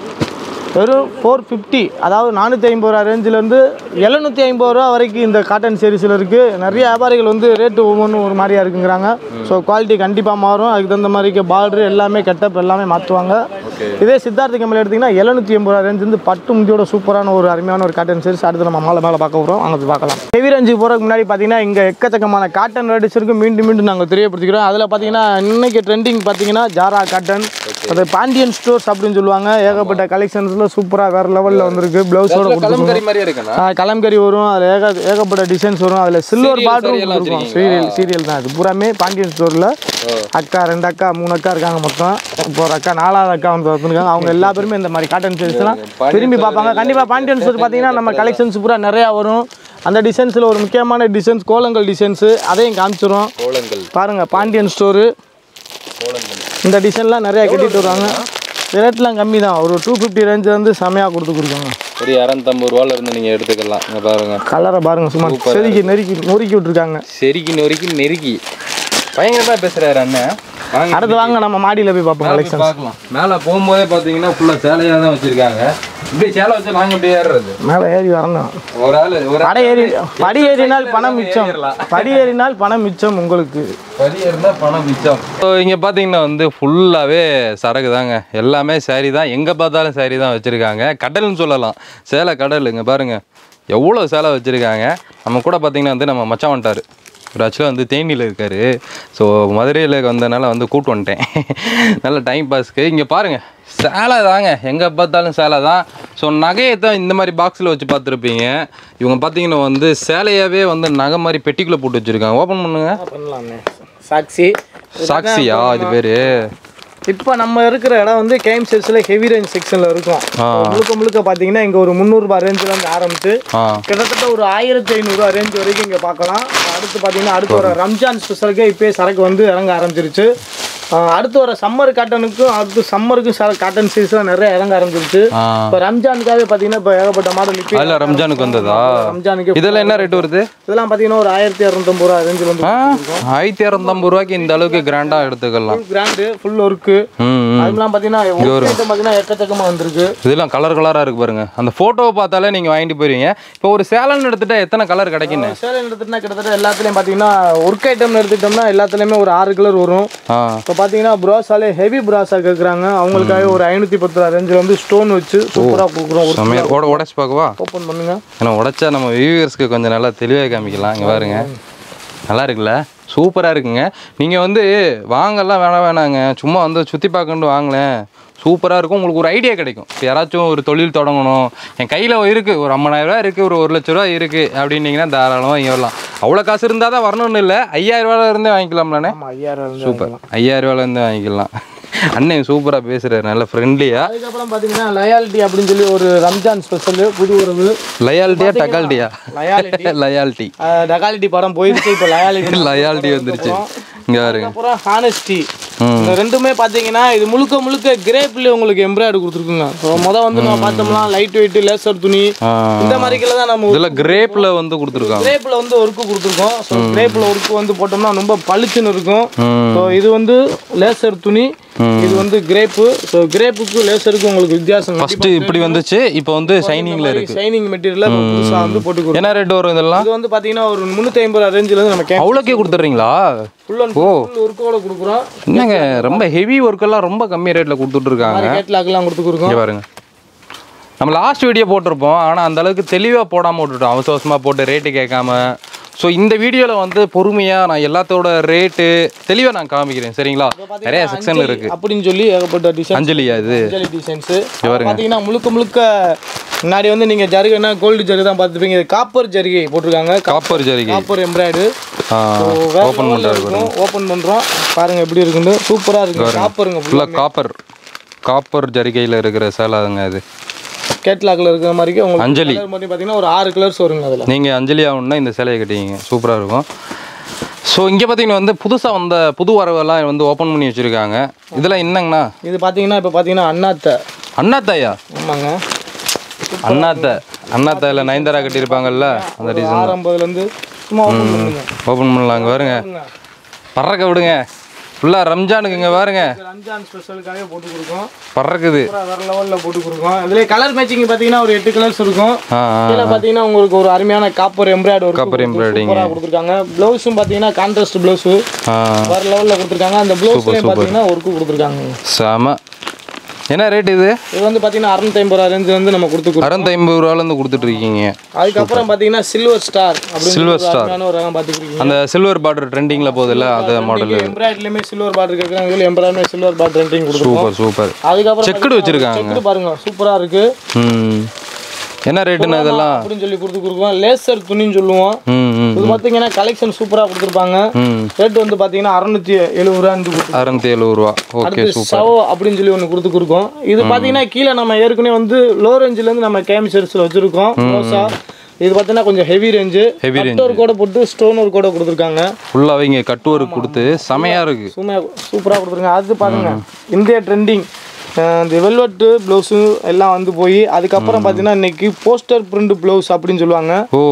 [SPEAKER 1] வெறும் ஃபோர் ஃபிஃப்டி அதாவது நானூற்றி ஐம்பது ரூபா ரேஞ்சிலேருந்து எழுநூற்றி ஐம்பது ரூபா வரைக்கும் இந்த காட்டன் சீரீஸில் இருக்குது நிறைய வியாபாரிகள் வந்து ரேட்டு ஒவ்வொன்றும் ஒரு மாதிரியா இருக்குங்கிறாங்க ஸோ குவாலிட்டி கண்டிப்பாக மாறும் அதுக்கு தகுந்த மாதிரி பார்டர் எல்லாமே கட்டப் எல்லாமே மாற்றுவாங்க இதே சித்தார்த்த கம்பெனி எடுத்திங்கன்னா எழுநூற்றி எண்பது ரூபா ரேஞ்ச் வந்து பட்டு முடியோட சூப்பரான ஒரு அருமையான ஒரு காட்டன் சீரிஸ் அடுத்து நம்ம மேலே மேலே பார்க்க போகிறோம் அங்கே போய் பார்க்கலாம் ஹெவி ரேஞ்சு போகிறதுக்கு முன்னாடி பார்த்தீங்கன்னா இங்கே எக்கச்சக்கமான காட்டன் வெரைட்டிஸ் இருக்குது மீண்டும் மீண்டும் நாங்கள் தெரியப்படுத்திக்கிறோம் அதில் பார்த்தீங்கன்னா இன்னைக்கு ட்ரெண்டிங் பார்த்தீங்கன்னா ஜாரா காட்டன் அது பாண்டியன் ஸ்டோர்ஸ் அப்படின்னு சொல்லுவாங்க ஏகப்பட்ட கலெக்ஷன்ஸில் சூப்பராக வேறு லெவலில் வந்திருக்கு ப்ளவுஸோட
[SPEAKER 2] கலம்கரி மாதிரியே இருக்குண்ணா
[SPEAKER 1] ஆ, கலம்கரி வரும் அதில் ஏக ஏகப்பட்ட டிசைன்ஸ் வரும் அதில் சில்வர்
[SPEAKER 2] Serial
[SPEAKER 1] பார்டரும்
[SPEAKER 2] saree எல்லாம்
[SPEAKER 1] இருக்கும் சீரியல் சீரியல் தான் அது பூராமே பாண்டியன் ஸ்டோரில் அக்கா ரெண்டு அக்கா மூணு அக்கா இருக்காங்க மொத்தம் இப்போ ஒரு அக்கா நாலாவது அக்கா வந்து வந்துருக்காங்க அவங்க எல்லா பேருமே இந்த மாதிரி காட்டன் சீரிஸ்லாம் விரும்பி பார்ப்பாங்க கண்டிப்பாக பாண்டியன் ஸ்டோர் பார்த்தீங்கன்னா நம்ம கலெக்ஷன்ஸ் பூரா நிறையா வரும் அந்த டிசைன்ஸில் ஒரு முக்கியமான டிசைன்ஸ் கோலங்கள் டிசைன்ஸு அதையும் காமிச்சிரும்
[SPEAKER 2] கோலங்கள்
[SPEAKER 1] பாருங்கள் பாண்டியன் ஸ்டோரு
[SPEAKER 2] கோலங்கள்
[SPEAKER 1] இந்த டிசைன்லாம் நிறையா கட்டிட்டு வருவாங்க ரேட்லாம் கம்மி தான் ஒரு டூ ஃபிஃப்டி ரேஞ்சிலேருந்து செமையாக கொடுத்து கொடுக்காங்க
[SPEAKER 2] ஒரு இரநூத்தம்பது ரூபால இருந்து நீங்க எடுத்துக்கலாம் இங்க பாருங்க
[SPEAKER 1] கலரை பாருங்க சும்மா செதுக்கி நெருக்கி நொறுக்கி விட்டுருக்காங்க
[SPEAKER 2] செருக்கி நொறுக்கி நெருக்கி பயங்கரமா பேசுறாரு அண்ணன் வாங்க
[SPEAKER 1] அடுத்து வாங்க நம்ம மாடியில் போய் பார்ப்போம்
[SPEAKER 2] மேல போய்
[SPEAKER 1] கலெக்ஷன்
[SPEAKER 2] பார்க்கலாம் மேல போகும்போதே பாத்தீங்கன்னா ஃபுல்லா சேலையா தான் வச்சிருக்காங்க இப்படி சேலை வச்சு நாங்க இப்படி ஏறுறது
[SPEAKER 1] மேலே ஏறி வரணும்
[SPEAKER 2] ஒரு ஆளு ஒரு
[SPEAKER 1] படை ஏறி படி ஏறினால் பணம் மிச்சம் படி ஏறினால் பணம் மிச்சம் உங்களுக்கு
[SPEAKER 2] படி இருந்தா பணம் மிச்சம் ஸோ இங்க பாத்தீங்கன்னா வந்து ஃபுல்லாவே சரக்கு தாங்க எல்லாமே saree தான் எங்க பார்த்தாலும் saree தான் வச்சிருக்காங்க கடல்னு சொல்லலாம் சேலை கடல் இங்க பாருங்க எவ்வளோ சேலை வச்சிருக்காங்க நம்ம கூட பாத்தீங்கன்னா வந்து நம்ம மச்சான் வந்துட்டாரு ஒரு ஆக்சுவலாக வந்து தேனியில் இருக்காரு ஸோ மதுரையில் வந்தனால வந்து கூட்டு வந்துட்டேன் நல்ல டைம் பாஸ்க்கு இங்கே பாருங்கள் சேலை தாங்க எங்கே பார்த்தாலும் சேலை தான் ஸோ நகையை தான் இந்த மாதிரி பாக்ஸில் வச்சு பார்த்துருப்பீங்க இவங்க பார்த்தீங்கன்னா வந்து சேலையாகவே வந்து நகை மாதிரி பெட்டிக்குள்ளே போட்டு வச்சுருக்காங்க ஓப்பன் பண்ணுங்க
[SPEAKER 1] பண்ணலாமே சாக்ஸி
[SPEAKER 2] சாக்ஸியா இது பேர்
[SPEAKER 1] இப்போ நம்ம இருக்கிற இடம் வந்து கேம் செல்ஸில் ஹெவி ரேஞ்ச் செக்ஷனில் இருக்கும் முழுக்க முழுக்க பார்த்தீங்கன்னா இங்கே ஒரு முந்நூறுபா ரேஞ்சிலேருந்து ஆரம்பித்து
[SPEAKER 2] ஆ
[SPEAKER 1] கிட்டத்தட்ட ஒரு ஆயிரத்தி ஐநூறுரூவா ரேஞ்ச் வரைக்கும் இங்கே பார்க்கலாம் அடுத்து பார்த்தீங்கன்னா அடுத்து ஒரு ரம்ஜான் ஸ்பெஷலுக்கே இப்போயே சரக்கு வந்து இறங்க ஆரம்பிச்சிருச்சு ஆஹ் அடுத்து வர சம்மர் காட்டனுக்கும் அடுத்து சம்மருக்கும் சர காட்டன் சீரிஸ்லாம் நிறைய இறங்க ஆரம்பிச்சிருச்சு
[SPEAKER 2] ஆ
[SPEAKER 1] இப்போ ரம்ஜானுக்காகவே பார்த்தீங்கன்னா இப்போ ஏகப்பட்ட மாடல் இப்போ
[SPEAKER 2] அதில் ரம்ஜானுக்கு வந்ததா
[SPEAKER 1] ரம்ஜானுக்கு
[SPEAKER 2] இதெல்லாம் என்ன ரேட் வருது
[SPEAKER 1] இதெல்லாம் பார்த்தீங்கன்னா ஒரு ஆயிரத்தி இரநூத்தம்பது ரூபா ரேஞ்சில் வந்து
[SPEAKER 2] ஆ ஆயிரத்தி இரநூத்தம்பது ரூபாய்க்கு இந்த அளவுக்கு கிராண்டாக எடுத்துக்கலாம்
[SPEAKER 1] ஃபுல் கிராண்டு ஃபுல் ஒர்க்கு
[SPEAKER 2] ம் ம்.
[SPEAKER 1] அதுலாம் பார்த்தீங்கன்னா ஒரு ஐட்டம் பார்த்தீங்கன்னா எக்கச்சக்கமாக வந்திருக்கு
[SPEAKER 2] இதெல்லாம் கலர் கலராக இருக்கு பாருங்க அந்த ஃபோட்டோவை பார்த்தாலே நீங்கள் வாங்கிட்டு போயிருவீங்க இப்போ ஒரு சேலன் எடுத்துட்டா எத்தனை கலர் கிடைக்குன்னு
[SPEAKER 1] சேலை எடுத்துட்டுனா கிட்டத்தட்ட எல்லாத்துலேயும் பார்த்தீங்கன்னா ஒர்க் ஐட்டம் எடுத்துட்டோம்னா எல்லாத்துலேயுமே ஒரு ஆறு கலர் வரும்
[SPEAKER 2] ஆ
[SPEAKER 1] இப்போ பார்த்தீங்கன்னா ப்ராஸாலே ஹெவி ப்ராஸாக கேட்குறாங்க அவங்களுக்காக ஒரு ஐநூற்றி பத்து ரூபா ரேஞ்சில் வந்து ஸ்டோன் வச்சு சூப்பராக கொடுக்குறோம் ஒரு
[SPEAKER 2] செம்மையா உட உடச்சி பார்க்கவா
[SPEAKER 1] ஓப்பன் பண்ணுங்க
[SPEAKER 2] ஏன்னா உடைச்சா நம்ம வியூவர்ஸ்க்கு கொஞ்சம் நல்லா தெளிவாக காமிக்கலாம் இங்கே பாருங்க நல்லா இருக்குல்ல சூப்பராக இருக்குங்க நீங்கள் வந்து வாங்கலாம் வேணாம் வேணாங்க சும்மா வந்து சுற்றி பார்க்கணுட்டு வாங்களேன் சூப்பராக இருக்கும் உங்களுக்கு ஒரு ஐடியா கிடைக்கும் இப்போ யாராச்சும் ஒரு தொழில் தொடங்கணும் என் கையில் இருக்குது ஒரு ஐம்பதாயிரரூவா இருக்குது ஒரு ஒரு லட்ச ரூபா இருக்குது அப்படின்னீங்கன்னா தாராளமாக இங்கே வரலாம் அவ்வளோ காசு இருந்தால் தான் வரணும்னு இல்லை ஐயாயிரரூவால இருந்தே வாங்கிக்கலாம்லாண்ணே
[SPEAKER 1] ஆமாம் ஐயாயிரம் இருந்து
[SPEAKER 2] சூப்பர் ஐயாயிரரூவால இருந்தே வாங்கிக்கலாம் அண்ணன் சூப்பராக பேசுகிறாரு நல்ல ஃப்ரெண்ட்லியாக
[SPEAKER 1] அதுக்கப்புறம் பார்த்தீங்கன்னா லயாலிட்டி அப்படின்னு சொல்லி ஒரு ரம்ஜான் ஸ்பெஷல் புது உறவு
[SPEAKER 2] லயாலிட்டியா டகால்ட்டியா
[SPEAKER 1] லயாலிட்டி
[SPEAKER 2] லயாலிட்டி
[SPEAKER 1] டகாலிட்டி படம் போயிடுச்சு இப்போ லயாலிட்டி
[SPEAKER 2] லயாலிட்டி வந்துருச்சு இங்கே பாருங்க
[SPEAKER 1] அப்புறம் ஹானஸ்டி இந்த ரெண்டுமே பார்த்தீங்கன்னா இது முழுக்க முழுக்க கிரேப்ல உங்களுக்கு எம்ப்ராய்டரி கொடுத்துருக்குங்க ஸோ மொதல் வந்து நம்ம பார்த்தோம்னா லைட் வெயிட் லேசர் துணி
[SPEAKER 2] ஆ.
[SPEAKER 1] இந்த மாதிரிக்கெல்லாம் தான் நம்ம
[SPEAKER 2] இதில் கிரேப்பில் வந்து கொடுத்துருக்காங்க
[SPEAKER 1] கிரேப்பில் வந்து ஒர்க்கு கொடுத்துருக்கோம் ஸோ கிரேப்பில் ஒர்க்கு வந்து போட்டோம்னா ரொம்ப பளிச்சுன்னு இருக்கும்
[SPEAKER 2] ம்.
[SPEAKER 1] ஸோ இது வந்து லேசர் துணி இது வந்து கிரேப்பு ஸோ கிரேப்புக்கு லேசருக்கு உங்களுக்கு வித்தியாசம்
[SPEAKER 2] ஃபர்ஸ்ட் இப்படி வந்துச்சு இப்போ வந்து ஷைனிங்ல இருக்கு
[SPEAKER 1] ஷைனிங் மெட்டீரியல் புதுசாக வந்து போட்டு கொடுக்கும்
[SPEAKER 2] என்ன ரேட் வரும் இதெல்லாம்
[SPEAKER 1] இது வந்து பார்த்தீங்கன்னா ஒரு முந்நூற்றி ஐம்பது ரூபா ரேஞ்சில் வந்து நம்ம கேம்
[SPEAKER 2] அவ்வளோக்கே கொடுத்துட்றீங்களா
[SPEAKER 1] ஃபுல் அண்ட் ஃபுல் ஒர்க்கோட கொடுக்குறோம்
[SPEAKER 2] என்னங்க ரொம்ப ஹெவி ஒர்க்கெல்லாம் ரொம்ப கம்மி ரேட்டில் கொடுத்துட்டு இருக்காங்க
[SPEAKER 1] கேட்லாக்கெல்லாம் கொடுத்து கொடுக்கும்
[SPEAKER 2] இங்கே பாருங்க நம்ம லாஸ்ட் வீடியோ போட்டிருப்போம் ஆனால் அந்த அளவுக்கு தெளிவாக போடாமல் விட்டுட்டோம் அவசர அவசரமாக போட்டு ரேட்டு கேட்காம ஸோ இந்த வீடியோவில் வந்து பொறுமையாக நான் எல்லாத்தோட ரேட்டு தெளிவாக நான் காமிக்கிறேன் சரிங்களா நிறைய செக்ஷன் இருக்கு
[SPEAKER 1] அப்படின்னு சொல்லி ஏகப்பட்ட டிசைன்
[SPEAKER 2] அஞ்சலியா இது
[SPEAKER 1] அஞ்சலி டிசைன்ஸு பார்த்தீங்கன்னா முழுக்க முழுக்க முன்னாடி வந்து நீங்கள் ஜருகைனா கோல்டு ஜருகை தான் பார்த்துப்பீங்க இது காப்பர் ஜருகை போட்டிருக்காங்க
[SPEAKER 2] காப்பர் ஜரிகை
[SPEAKER 1] காப்பர் எம்ப்ராய்டு
[SPEAKER 2] ஓப்பன் பண்ணுறாரு
[SPEAKER 1] இருக்கும் ஓப்பன் பண்ணுறோம் பாருங்க எப்படி இருக்குன்னு சூப்பராக இருக்கு காப்பருங்க
[SPEAKER 2] ஃபுல்லாக காப்பர் காப்பர் ஜரிகையில் இருக்கிற சேலாங்க இது
[SPEAKER 1] கேட்லாக்ல இருக்கிற மாதிரி உங்களுக்கு
[SPEAKER 2] அஞ்சலி
[SPEAKER 1] கலர் மட்டும் பார்த்தீங்கன்னா ஒரு ஆறு கலர்ஸ் வருங்க அதில்
[SPEAKER 2] நீங்கள் அஞ்சலி ஆகணும்னா இந்த சேலையை கட்டிங்க சூப்பராக இருக்கும் ஸோ இங்கே பார்த்தீங்கன்னா வந்து புதுசாக வந்த புது வரவெல்லாம் வந்து ஓப்பன் பண்ணி வச்சுருக்காங்க இதெல்லாம் என்னங்கண்ணா
[SPEAKER 1] இது பார்த்தீங்கன்னா இப்போ பார்த்தீங்கன்னா அண்ணாத்தை
[SPEAKER 2] அண்ணாத்தாயா
[SPEAKER 1] ஆமாங்க
[SPEAKER 2] அண்ணாத்த அண்ணாத்தாயில் நயன்தாரா கட்டியிருப்பாங்கல்ல அந்த டிசைன்
[SPEAKER 1] ஆரம்பதுலேருந்து சும்மா ஓப்பன் பண்ணுங்க
[SPEAKER 2] ஓப்பன் பண்ணலாங்க பாருங்க பறக்க விடுங்க ஃபுல்லாக ரம்ஜானுக்கு இங்கே பாருங்க
[SPEAKER 1] ரம்ஜான் ஸ்பெஷலுக்காக போட்டு கொடுக்கோம்
[SPEAKER 2] பறக்குது
[SPEAKER 1] அப்புறம் வேற லெவலில் போட்டு கொடுக்கோம் இதுல கலர் மேட்சிங் பார்த்தீங்கன்னா ஒரு எட்டு கலர்ஸ் இருக்கும்
[SPEAKER 2] ஆ ஆ.
[SPEAKER 1] கீழே பார்த்தீங்கன்னா உங்களுக்கு ஒரு அருமையான copper embroidery work
[SPEAKER 2] Copper embroidering.
[SPEAKER 1] சூப்பராக கொடுத்துருக்காங்க ப்ளவுஸும் பார்த்தீங்கன்னா கான்ட்ராஸ்ட் ப்ளவுஸு
[SPEAKER 2] ஆ
[SPEAKER 1] வேற லெவலில் கொடுத்துருக்காங்க அந்த ப்ளவுஸ்லேயும் பார்த்தீங்கன்னா ஒர்க்கு கொடுத்துருக்காங்க
[SPEAKER 2] செம என்ன ரேட் இது
[SPEAKER 1] இது வந்து பார்த்தீங்கன்னா அறுநூத்தி ஐம்பது ரூபா ரேஞ்சு வந்து நம்ம கொடுத்து
[SPEAKER 2] அறுநூத்தைம்பது ரூபாலேருந்து கொடுத்துட்டு இருக்கீங்க
[SPEAKER 1] அதுக்கப்புறம் பார்த்தீங்கன்னா சில்வர் ஸ்டார் அப்படின்னு
[SPEAKER 2] Silver
[SPEAKER 1] ஒரு அருமையான ஒரு ரகம் பார்த்துக்கிட்டீங்க
[SPEAKER 2] அந்த சில்வர் பார்டர் ட்ரெண்டிங்கில் போகுதுல்ல அது மாடல்
[SPEAKER 1] எம்ப்ராய்டரிலுமே சில்வர் பார்டர் கேட்குறாங்க இதில் எம்ப்ராய்டரி சில்வர் பார்டர் ரெண்டிங் கொடுத்துருக்கோம்
[SPEAKER 2] சூப்பர் சூப்பர்
[SPEAKER 1] அதுக்கப்புறம்
[SPEAKER 2] செக்குடு வச்சிருக்காங்க
[SPEAKER 1] செக்குடு பாருங்க சூப்பரா இருக்கு
[SPEAKER 2] ம் என்ன ரேட்டுன்னு இதெல்லாம்
[SPEAKER 1] அப்படின்னு சொல்லி கொடுத்து கொடுக்குவோம் லேசர் துணின்னு சொல்லுவோம்
[SPEAKER 2] ம் ம்
[SPEAKER 1] இது பார்த்தீங்கன்னா கலெக்ஷன் சூப்பரா கொடுத்துருப்பாங்க
[SPEAKER 2] ம்
[SPEAKER 1] ரேட் வந்து பார்த்தீங்கன்னா அறுநூத்தி எழுபது ரூபா கொடுத்து
[SPEAKER 2] அறுநூத்தி எழுபது ரூபா ஓகே
[SPEAKER 1] அடுத்து
[SPEAKER 2] சூப்பர்
[SPEAKER 1] சவோ அப்படின்னு சொல்லி ஒன்று கொடுத்து கொடுக்கோம் இது பார்த்தீங்கன்னா கீழே நம்ம ஏற்கனவே வந்து லோ ரேஞ்சிலேருந்து நம்ம கேம் ஷர்ட்ஸில் வச்சுருக்கோம் ரோசா இது பார்த்தீங்கன்னா கொஞ்சம் ஹெவி ரேஞ்சு
[SPEAKER 2] Heavy
[SPEAKER 1] ஹெவி ஒரு கூட போட்டு ஸ்டோன் ஒரு கூட கொடுத்துருக்காங்க
[SPEAKER 2] ஃபுல்லாக இங்கே கட் ஒர்க் கொடுத்து செமையாக இருக்கு
[SPEAKER 1] சும்மா சூப்பராக கொடுத்துருங்க அது பாருங்க இந்தியா ட்ரெண்டிங் இந்த வெல்வெட்டு ப்ளவுஸு எல்லாம் வந்து போய் அதுக்கப்புறம் பார்த்தீங்கன்னா இன்னைக்கு போஸ்டர் பிரிண்ட் ப்ளவுஸ் அப்படின்னு சொல்லுவாங்க
[SPEAKER 2] ஓ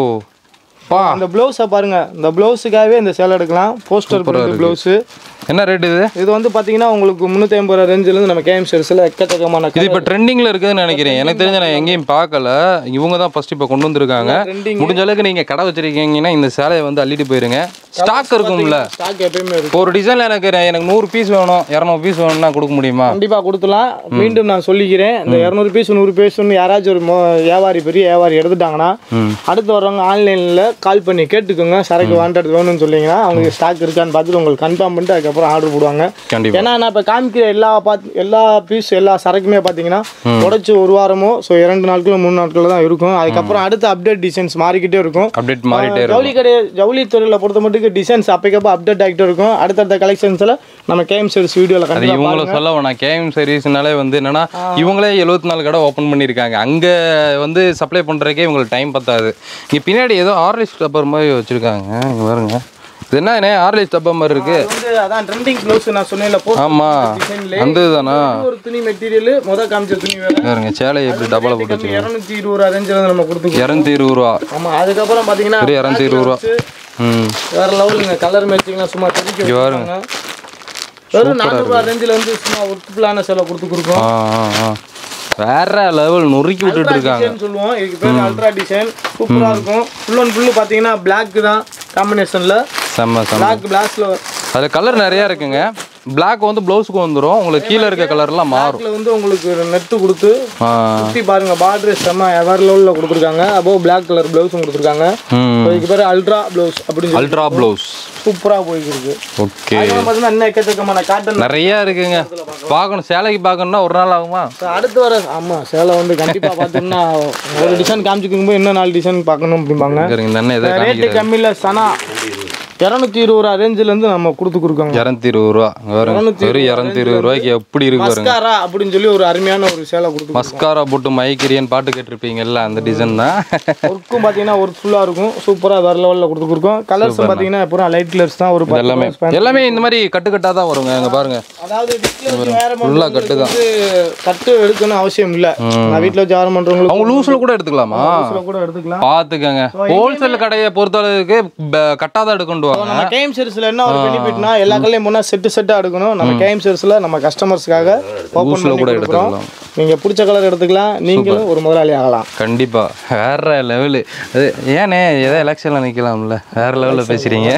[SPEAKER 2] பா
[SPEAKER 1] அந்த ப்ளவுஸை பாருங்க இந்த ப்ளவுஸுக்காகவே இந்த சேலை எடுக்கலாம் போஸ்டர் பிரிண்ட் ப்ளவுஸு
[SPEAKER 2] என்ன ரேட் இது
[SPEAKER 1] இது வந்து பார்த்தீங்கன்னா உங்களுக்கு முந்நூற்றி ஐம்பது ரூபா ரேஞ்சிலேருந்து நம்ம கேஎம் ஷர்ட்ஸில் எக்கச்சக்கமான
[SPEAKER 2] இது இப்போ ட்ரெண்டிங்கில் இருக்குதுன்னு நினைக்கிறேன் எனக்கு தெரிஞ்ச நான் எங்கேயும் பார்க்கல இவங்க தான் ஃபர்ஸ்ட் இப்போ கொண்டு வந்திருக்காங்க
[SPEAKER 1] ட்ரெண்டிங்
[SPEAKER 2] முடிஞ்ச அளவுக்கு நீங்கள் கடை வச்சிருக்கீங்கன்னா இந்த சேலையை வந்து அள்ளிட்டு போயிருங்க ஸ்டாக் இருக்கும்ல
[SPEAKER 1] ஸ்டாக் எப்பயுமே இருக்கும்
[SPEAKER 2] இப்போ ஒரு டிசைனில் எனக்கு எனக்கு நூறு பீஸ் வேணும் இரநூறு பீஸ் வேணும்னா கொடுக்க முடியுமா
[SPEAKER 1] கண்டிப்பாக கொடுத்துலாம் மீண்டும் நான் சொல்லிக்கிறேன் இந்த இரநூறு பீஸ் நூறு பீஸ்னு யாராச்சும் ஒரு மோ- வியாபாரி பெரிய வியாபாரி எடுத்துட்டாங்கன்னா
[SPEAKER 2] ம்
[SPEAKER 1] அடுத்து வரவங்க ஆன்லைனில் கால் பண்ணி கேட்டுக்கோங்க சரக்கு வாண்டட் வேணும்னு சொன்னீங்கன்னா அவங்களுக்கு ஸ்டாக் இருக்கான்னு பார்த்துட்டு உங்களுக்கு கன்ஃபார்ம் பண்ணிட்டு அதுக்கப்புறம் ஆர்டர் போடுவாங்க
[SPEAKER 2] கண்டிப்பாக
[SPEAKER 1] ஏன்னா நான் இப்போ காமிக்கிற எல்லா பார்த்து எல்லா பீஸ் எல்லா சரக்குமே பார்த்தீங்கன்னா உடச்சி ஒரு வாரமோ ஸோ இரண்டு நாட்களோ மூணு நாட்களோ தான் இருக்கும் அதுக்கப்புறம் அடுத்த அப்டேட் டிசைன்ஸ் மாறிக்கிட்டே இருக்கும்
[SPEAKER 2] அப்டேட் மாறிட்டே இருக்கும்
[SPEAKER 1] ஜவுளி கடை ஜவுளி துறையில் பொறுத்த மட்டுக்கு டிசைன்ஸ் அப்பக்கப்போ அப்டேட் ஆகிட்டே இருக்கும் அடுத்தடுத்த கலெக்ஷன்ஸில் நம்ம கேம் சர்வீஸ் வீடியோவில்
[SPEAKER 2] அது
[SPEAKER 1] கண்டிப்பாக
[SPEAKER 2] இவங்கள சொல்ல வேணாம் கேஎம் சர்வீஸ்னாலே வந்து என்னன்னா இவங்களே எழுபத்தி நாலு கடை ஓப்பன் பண்ணியிருக்காங்க அங்கே வந்து சப்ளை பண்ணுறதுக்கே இவங்களுக்கு டைம் பத்தாது இங்கே பின்னாடி ஏதோ ஆர்லிஸ் டப்பர் மாதிரி வச்சுருக்காங்க இங்கே பாருங்க இது என்ன ஆர்லிஸ் டப்பர் மாதிரி இருக்கு
[SPEAKER 1] அது வந்து அதான் ட்ரெண்டிங் ப்ளவுஸ் நான் சொன்னேன்ல போஸ்ட்
[SPEAKER 2] ஆமாம்
[SPEAKER 1] டிசைன்ல
[SPEAKER 2] அந்த இதுதானா
[SPEAKER 1] ஒரு துணி மெட்டீரியல் முத காமிச்ச துணி வேற
[SPEAKER 2] பாருங்க சேலை எப்படி டபுளாக போட்டு வச்சு
[SPEAKER 1] இரநூத்தி இருபது ரூபா ரேஞ்சில் நம்ம கொடுத்துக்கோ
[SPEAKER 2] இரநூத்தி இருபது ரூபா
[SPEAKER 1] ஆமா அதுக்கப்புறம் பார்த்தீங்கன்னா
[SPEAKER 2] ஒரு இரநூத்தி இருபது ரூபா ம்
[SPEAKER 1] வேற லெவலுங்க கலர் மேட்சிங்லாம் சும்மா தெரிவிக்க
[SPEAKER 2] இங்க பாருங்க.
[SPEAKER 1] வச்சிருக்காங்க. வெறும் நானூறுரூவா ரேஞ்சில் வந்து சும்மா ஒர்க்குஃபுல்லான சேலை கொடுத்து கொடுக்கும்
[SPEAKER 2] ஆ ஆ ஆ வேற லெவல் நொறுக்கி விட்டுட்டு இருக்காங்க
[SPEAKER 1] டிசைன் சொல்லுவோம் இதுக்கு பேர் அல்ட்ரா டிசைன் சூப்பரா இருக்கும் ஃபுல் அண்ட் ஃபுல்லு பார்த்தீங்கன்னா பிளாக் தான் காம்பினேஷன்ல
[SPEAKER 2] செம்ம செம்ம
[SPEAKER 1] பிளாக் பிளாக்ல
[SPEAKER 2] அதில் கலர் நிறையா இருக்குங்க Black வந்து ப்ளவுஸுக்கு வந்துடும் உங்களுக்கு கீழே இருக்க கலர்லாம் மாறும்
[SPEAKER 1] பிளாக்ல வந்து உங்களுக்கு நெட்டு கொடுத்து
[SPEAKER 2] ஆ
[SPEAKER 1] சுற்றி பாருங்க பார்டர் செம்ம எவர் லெவலில் கொடுத்துருக்காங்க அபோவ் பிளாக் கலர் ப்ளவுஸும் கொடுத்துருக்காங்க
[SPEAKER 2] ம்
[SPEAKER 1] இதுக்கு பேர் அல்ட்ரா ப்ளவுஸ் அப்படின்னு சொல்லி
[SPEAKER 2] அல்ட்ரா ப்ளவுஸ்
[SPEAKER 1] சூப்பராக போயிருக்கு
[SPEAKER 2] ஓகே
[SPEAKER 1] அதுக்கப்புறம் பார்த்தீங்கன்னா இன்னும் எக்கச்சக்கமான காட்டன்
[SPEAKER 2] நிறைய இருக்குங்க பார்க்கணும் சேலைக்கு பார்க்கணும்னா ஒரு நாள் ஆகுமா
[SPEAKER 1] அடுத்து வர ஆமாம் சேலை வந்து கண்டிப்பாக பார்த்தோம்னா ஒரு டிசைன் காமிச்சிக்கும் போது இன்னும் நாலு டிசைன் பார்க்கணும் அப்படிம்பாங்க
[SPEAKER 2] இருங்க இந்த அண்ணன் எதை
[SPEAKER 1] ரேட்டு
[SPEAKER 2] காமிக்கிறாரு
[SPEAKER 1] கம்மியில் சனா இரநூத்தி இருபது ரூபா ரேஞ்சிலேருந்து நம்ம கொடுத்து கொடுக்கோங்க
[SPEAKER 2] இரநூத்தி இருபது ரூபா இங்க பாருங்க வெறும் இரநூத்தி இருபது ரூபாய்க்கு எப்படி இருக்கு பாருங்க
[SPEAKER 1] மஸ்காரா அப்படின்னு சொல்லி ஒரு அருமையான ஒரு சேலை கொடுத்து
[SPEAKER 2] மஸ்காரா போட்டு மைக்கிரியன் பாட்டு கேட்டிருப்பீங்கல்ல அந்த டிசைன் தான்
[SPEAKER 1] ஒர்க்கும் பார்த்தீங்கன்னா ஒர்க் ஃபுல்லாக இருக்கும் சூப்பராக வேறு லெவலில் கொடுத்து கொடுக்கும் கலர்ஸ் பார்த்தீங்கன்னா எப்பறம் லைட் கலர்ஸ் தான் ஒரு பத்து
[SPEAKER 2] எல்லாமே
[SPEAKER 1] colours pan-
[SPEAKER 2] எல்லாமே இந்த மாதிரி கட்டு கட்டா தான் வருங்க இங்க பாருங்க
[SPEAKER 1] அதாவது வீட்டில் வச்சு வேற
[SPEAKER 2] full ஆ கட்டு தான்.
[SPEAKER 1] வந்து கட்டு எடுக்கணும் அவசியம் இல்லை நான் வீட்டில் வச்சு ஆரம் பண்ணுறவங்களுக்கு
[SPEAKER 2] அவங்க லூஸ்ல கூட எடுத்துக்கலாமா
[SPEAKER 1] கூட எடுத்துக்கலாம்
[SPEAKER 2] பாத்துக்கங்க ஹோல்சேல் கடையை பொறுத்தளவுக்கு ப- கட்டாதான் எடுக்கொண்டுவாங்க
[SPEAKER 1] நம்ம கேம் சர்வீஸில் என்ன ஒரு பெனிஃபிட்னா எல்லா கல்லையும் முன்னா செட்டு செட்டாக எடுக்கணும் நம்ம கேம் சர்வீஸில் நம்ம கஸ்டமர்ஸ்க்காக ஓப்பன்
[SPEAKER 2] லூஸ்ல
[SPEAKER 1] பண்ணி
[SPEAKER 2] கூட
[SPEAKER 1] கொடுக்குறோம்
[SPEAKER 2] எடுத்துக்கலாம்
[SPEAKER 1] நீங்கள் பிடிச்ச கலர் எடுத்துக்கலாம் நீங்களும் ஒரு முதலாளி ஆகலாம்
[SPEAKER 2] கண்டிப்பா வேற லெவலு அது ஏனே ஏதோ எலெக்ஷன்ல நிக்கலாம்ல வேற லெவல்ல பேசுறீங்க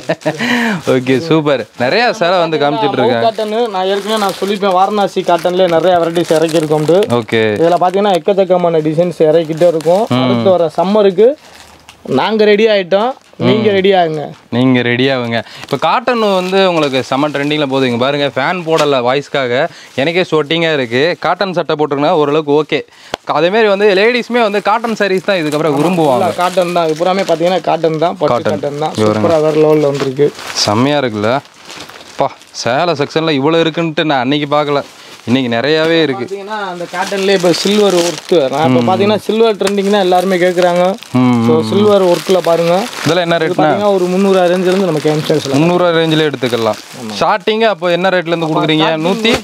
[SPEAKER 2] ஓகே சூப்பர் நிறைய சேலை வந்து காமிச்சிட்டு இருக்காங்க
[SPEAKER 1] காட்டனு நான் ஏற்கனவே நான் சொல்லிப்பேன் வாரணாசி காட்டன்லேயே நிறைய வெரைட்டிஸ் இறக்கியிருக்கோம்ட்டு
[SPEAKER 2] ஓகே
[SPEAKER 1] இதில் பார்த்தீங்கன்னா எக்கச்சக்கமான டிசைன்ஸ் இறக்கிட்டே இருக்கும் அடுத்து வர சம்மருக்கு நாங்கள் ரெடி ஆகிட்டோம் நீங்கள் ரெடி ஆகுங்க
[SPEAKER 2] நீங்க ரெடி ஆகுங்க இப்போ காட்டன் வந்து உங்களுக்கு செம்ம ட்ரெண்டிங்ல போகுது இங்க பாருங்க ஃபேன் போடல வாய்ஸ்க்காக எனக்கே சொட்டிங்கா இருக்கு காட்டன் சட்டை போட்டிருக்கா ஓரளவுக்கு ஓகே அதேமாரி வந்து லேடிஸ்மே வந்து காட்டன் சாரீஸ் தான் இதுக்கப்புறம் விரும்புவாங்க
[SPEAKER 1] காட்டன் தான் இது பூராமே பார்த்தீங்கன்னா காட்டன் தான் பட்டு காட்டன் தான் சூப்பராக வேறு லெவலில் வந்திருக்கு
[SPEAKER 2] செம்மையா இருக்குல்ல பா சேலை செக்ஷன்ல இவ்வளோ இருக்குன்ட்டு நான் அன்னைக்கு பார்க்கல இன்னைக்கு நிறையாவே இருக்கு
[SPEAKER 1] பார்த்தீங்கன்னா அந்த காட்டன்லேயே இப்போ சில்வர் ஒர்க்கு நான் இப்போ பார்த்தீங்கன்னா சில்வர் ட்ரெண்டிங் தான் எல்லாருமே கேட்குறாங்க
[SPEAKER 2] ம்
[SPEAKER 1] ஸோ சில்வர் ஒர்க்கில் பாருங்க
[SPEAKER 2] இதெல்லாம் என்ன ரேட்னா
[SPEAKER 1] பார்த்தீங்கன்னா ஒரு முந்நூறு ரேஞ்சிலேருந்து நம்ம கேம்சர்ஸில்
[SPEAKER 2] முந்நூறுவா ரேஞ்சில் எடுத்துக்கலாம் ஸ்டார்டிங்கு அப்போ என்ன ரேட்ல இருந்து கொடுக்குறீங்க நூற்றி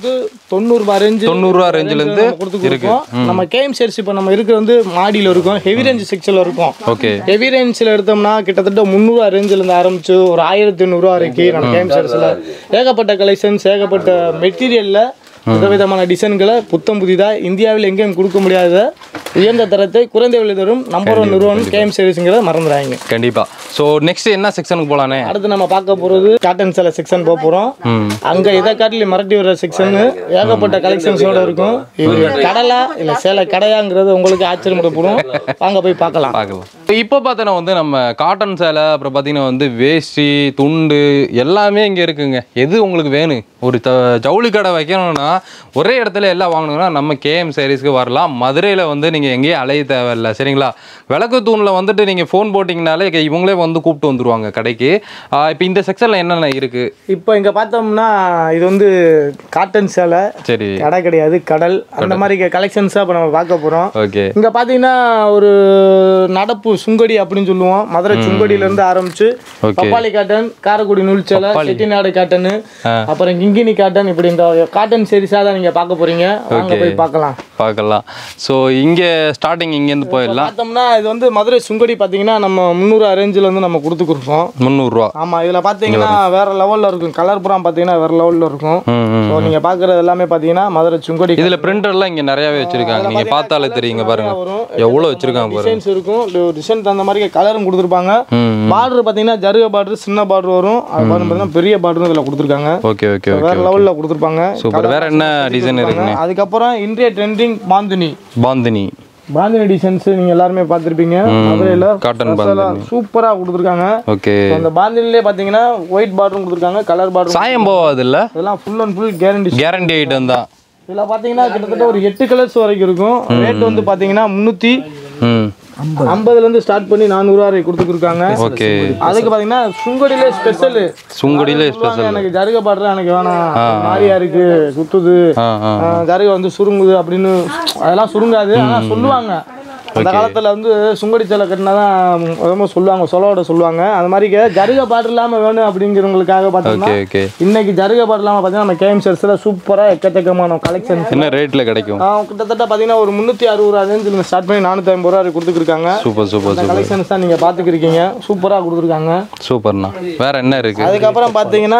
[SPEAKER 1] தொண்ணூறு ரூபாய் ரேஞ்சு
[SPEAKER 2] தொண்ணூறு ரூபா ரேஞ்சில இருந்து
[SPEAKER 1] கொடுத்து கொடுப்போம் நம்ம கேம் சேர்ஸ் இப்போ நம்ம இருக்கிற வந்து மாடியில் இருக்கும் ஹெவி ரேஞ்ச் செக்ஷனில் இருக்கும்
[SPEAKER 2] ஓகே
[SPEAKER 1] ஹெவி ரேஞ்சில் எடுத்தோம்னா கிட்டத்தட்ட முந்நூறுவா ரேஞ்சில் இருந்து ஆரம்பிச்சு ஒரு ஆயிரத்தி எண்ணூறுவா வரைக்கும் நம்ம கேம் சேர்ஸில் ஏகப்பட்ட கலெக்ஷன்ஸ் ஏகப்பட்ட மெட்டீரியலில் விதவிதமான டிசைன்களை புத்தம் புதிதாக இந்தியாவில் எங்கேயும் கொடுக்க முடியாத உயர்ந்த தரத்தை குறைந்த விலை தரும் நம்பர் ஒன் நிறுவனம் கேம் சர்வீஸுங்கிறத மறந்துடாங்க
[SPEAKER 2] கண்டிப்பா ஸோ நெக்ஸ்ட் என்ன செக்ஷனுக்கு போலானே
[SPEAKER 1] அடுத்து நம்ம பார்க்க போகிறது காட்டன் சேலை செக்ஷன் போக போகிறோம்
[SPEAKER 2] ம்
[SPEAKER 1] அங்கே இதை காட்டிலும் மிரட்டி வர செக்ஷன் ஏகப்பட்ட கலெக்ஷன்ஸோட இருக்கும் இது கடலா இல்லை சேலை கடையாங்கிறது உங்களுக்கு ஆச்சரியப்படப்படும் வாங்க போய் பார்க்கலாம்
[SPEAKER 2] பார்க்கலாம் இப்போ பார்த்தோன்னா வந்து நம்ம காட்டன் சேலை அப்புறம் பார்த்தீங்கன்னா வந்து வேஷ்டி துண்டு எல்லாமே இங்கே இருக்குங்க எது உங்களுக்கு வேணும் ஒரு த ஜவுளி கடை வைக்கணும்னா ஒரே இடத்துல எல்லாம் வாங்கணும்னா நம்ம கேஎம் சாரீஸ்க்கு வரலாம் மதுரையில் வந்து நீங்கள் எங்கேயும் அலைய தேவையில்ல சரிங்களா விளக்கு தூணில் வந்துட்டு நீங்கள் ஃபோன் போட்டிங்கனாலே இங்க இவங்களே வந்து கூப்பிட்டு வந்துருவாங்க கடைக்கு இப்போ இந்த செக்ஷனில் என்னென்ன இருக்குது
[SPEAKER 1] இப்போ இங்கே பார்த்தோம்னா இது வந்து காட்டன் சேலை
[SPEAKER 2] சரி
[SPEAKER 1] கடை கிடையாது கடல் அந்த மாதிரி கலெக்ஷன்ஸாக இப்போ நம்ம பார்க்க போகிறோம்
[SPEAKER 2] ஓகே
[SPEAKER 1] இங்கே பார்த்தீங்கன்னா ஒரு நடப்பு சுங்கடி அப்படின்னு சொல்லுவோம் மதுரை சுங்கடியிலேருந்து ஆரம்பிச்சு
[SPEAKER 2] Okay.
[SPEAKER 1] பப்பாளி காட்டன் காரைக்குடி நூல் சேலை செட்டிநாடு காட்டனு அப்புறம் கிங்கினி காட்டன் இப்படி இந்த காட்டன் சீரிஸாக தான் நீங்கள் பார்க்க போறீங்க வாங்க போய் பார்க்கலாம்
[SPEAKER 2] பார்க்கலாம் ஸோ இங்கே ஸ்டார்டிங் இங்கேருந்து போயிடலாம்
[SPEAKER 1] பார்த்தோம்னா இது வந்து மதுரை சுங்கடி பார்த்தீங்கன்னா நம்ம முந்நூறு ரேஞ்சில் வந்து நம்ம கொடுத்து கொடுப்போம்
[SPEAKER 2] முந்நூறுரூவா
[SPEAKER 1] ஆமாம் இதில் பார்த்தீங்கன்னா வேற லெவலில் இருக்கும் கலர் புறம் பார்த்தீங்கன்னா வேற லெவலில் இருக்கும்
[SPEAKER 2] ம் ம்
[SPEAKER 1] ஸோ நீங்கள் பார்க்குறது எல்லாமே பார்த்தீங்கன்னா மதுரை சுங்கடி
[SPEAKER 2] இதில் பிரிண்டர்லாம் இங்கே நிறையாவே வச்சுருக்காங்க நீங்கள் பார்த்தாலே தெரியுங்க பாருங்க
[SPEAKER 1] வரும்
[SPEAKER 2] எவ்வளோ வச்சுருக்காங்க பாருங்க
[SPEAKER 1] டிசைன்ஸ் இருக்கும் டிசைன் தகுந்த மாதிரி கலரும் கொடுத்துருப்பாங்க
[SPEAKER 2] ம்
[SPEAKER 1] பார்டர் பார்த்தீங்கன்னா ஜருக பார்டர் சின்ன பார்டர் வரும் அது பார்டர் பார்த்தீங்கன்னா பெரிய பார்டரும் இதில் கொடுத்துருக்காங்க
[SPEAKER 2] ஓகே ஓகே ஓகே
[SPEAKER 1] வேற லெவலில் கொடுத்துருப்பாங்க
[SPEAKER 2] சூப்பர் வேற என்ன டிசைன் இருக்குங்க
[SPEAKER 1] அதுக்கப்புறம் இன்றைய ட்ரெண்டிங் பாந்தினி
[SPEAKER 2] பாந்தினி
[SPEAKER 1] பாந்தினி டிசைன்ஸ் நீங்க எல்லாருமே பார்த்துருப்பீங்க மதுரையில்
[SPEAKER 2] காட்டன் பாந்தினி
[SPEAKER 1] சூப்பராக கொடுத்துருக்காங்க
[SPEAKER 2] ஓகே
[SPEAKER 1] அந்த பாந்தினிலே பார்த்தீங்கன்னா ஒயிட் பார்டரும் கொடுத்துருக்காங்க கலர் பார்டரும்
[SPEAKER 2] சாயம் போகாது இல்ல
[SPEAKER 1] இதெல்லாம் full and full guarantee
[SPEAKER 2] guarantee item தான்
[SPEAKER 1] இதில் பார்த்தீங்கன்னா கிட்டத்தட்ட ஒரு எட்டு கலர்ஸ் வரைக்கும் இருக்கும் ரேட் வந்து பார்த்தீங்கன்னா முந்நூற்றி
[SPEAKER 2] ம்
[SPEAKER 1] ஐம்பதுலேருந்து ஸ்டார்ட் பண்ணி நானூறுவா வரை கொடுத்துருக்காங்க
[SPEAKER 2] ஓகே
[SPEAKER 1] அதுக்கு பார்த்தீங்கன்னா சுங்கடியிலே ஸ்பெஷல்
[SPEAKER 2] சுங்குடியிலே
[SPEAKER 1] சொல்லுவாங்க எனக்கு ஜருக பாடுற எனக்கு வேணாம் மாறியா இருக்கு சுத்துது
[SPEAKER 2] ஆ ஆ
[SPEAKER 1] ஆஹ் ஜருக வந்து சுருங்குது அப்படின்னு அதெல்லாம் சுருங்காது ஆனா சொல்லுவாங்க அந்த காலத்துல வந்து சுங்கடி சேலை கட்டினாதான் ரொம்ப சொல்லுவாங்க சொல்லோட சொல்லுவாங்க அந்த மாதிரி கே- ஜருக பாட்டு இல்லாம வேணும் அப்படிங்கிறவங்களுக்காக பார்த்தீங்கன்னா
[SPEAKER 2] ஓகே ஓகே
[SPEAKER 1] இன்னைக்கு ஜருக பாட்டு இல்லாம பார்த்தீங்கன்னா நம்ம கேம் சர்ஸில் சூப்பரா எக்கச்சக்கமான கலெக்ஷன்ஸ்
[SPEAKER 2] என்ன ரேட்டில் கிடைக்கும்
[SPEAKER 1] கிட்டத்தட்ட பார்த்தீங்கன்னா ஒரு முந்நூற்றி அறுபது ரூபா ரேஞ்சில் ஸ்டார்ட் பண்ணி நானூற்றி ஐம்பது ரூபா வரை கொடுத்துருக்காங்க
[SPEAKER 2] சூப்பர் சூப்பர்
[SPEAKER 1] அந்த
[SPEAKER 2] சூப்பர்
[SPEAKER 1] கலெக்ஷன்ஸ் தான் நீங்கள் பார்த்துக்கிருக்கீங்க சூப்பராக கொடுத்துருக்காங்க
[SPEAKER 2] சூப்பர்ண்ணா வேற என்ன இருக்கு
[SPEAKER 1] அதுக்கப்புறம் பார்த்தீங்கன்னா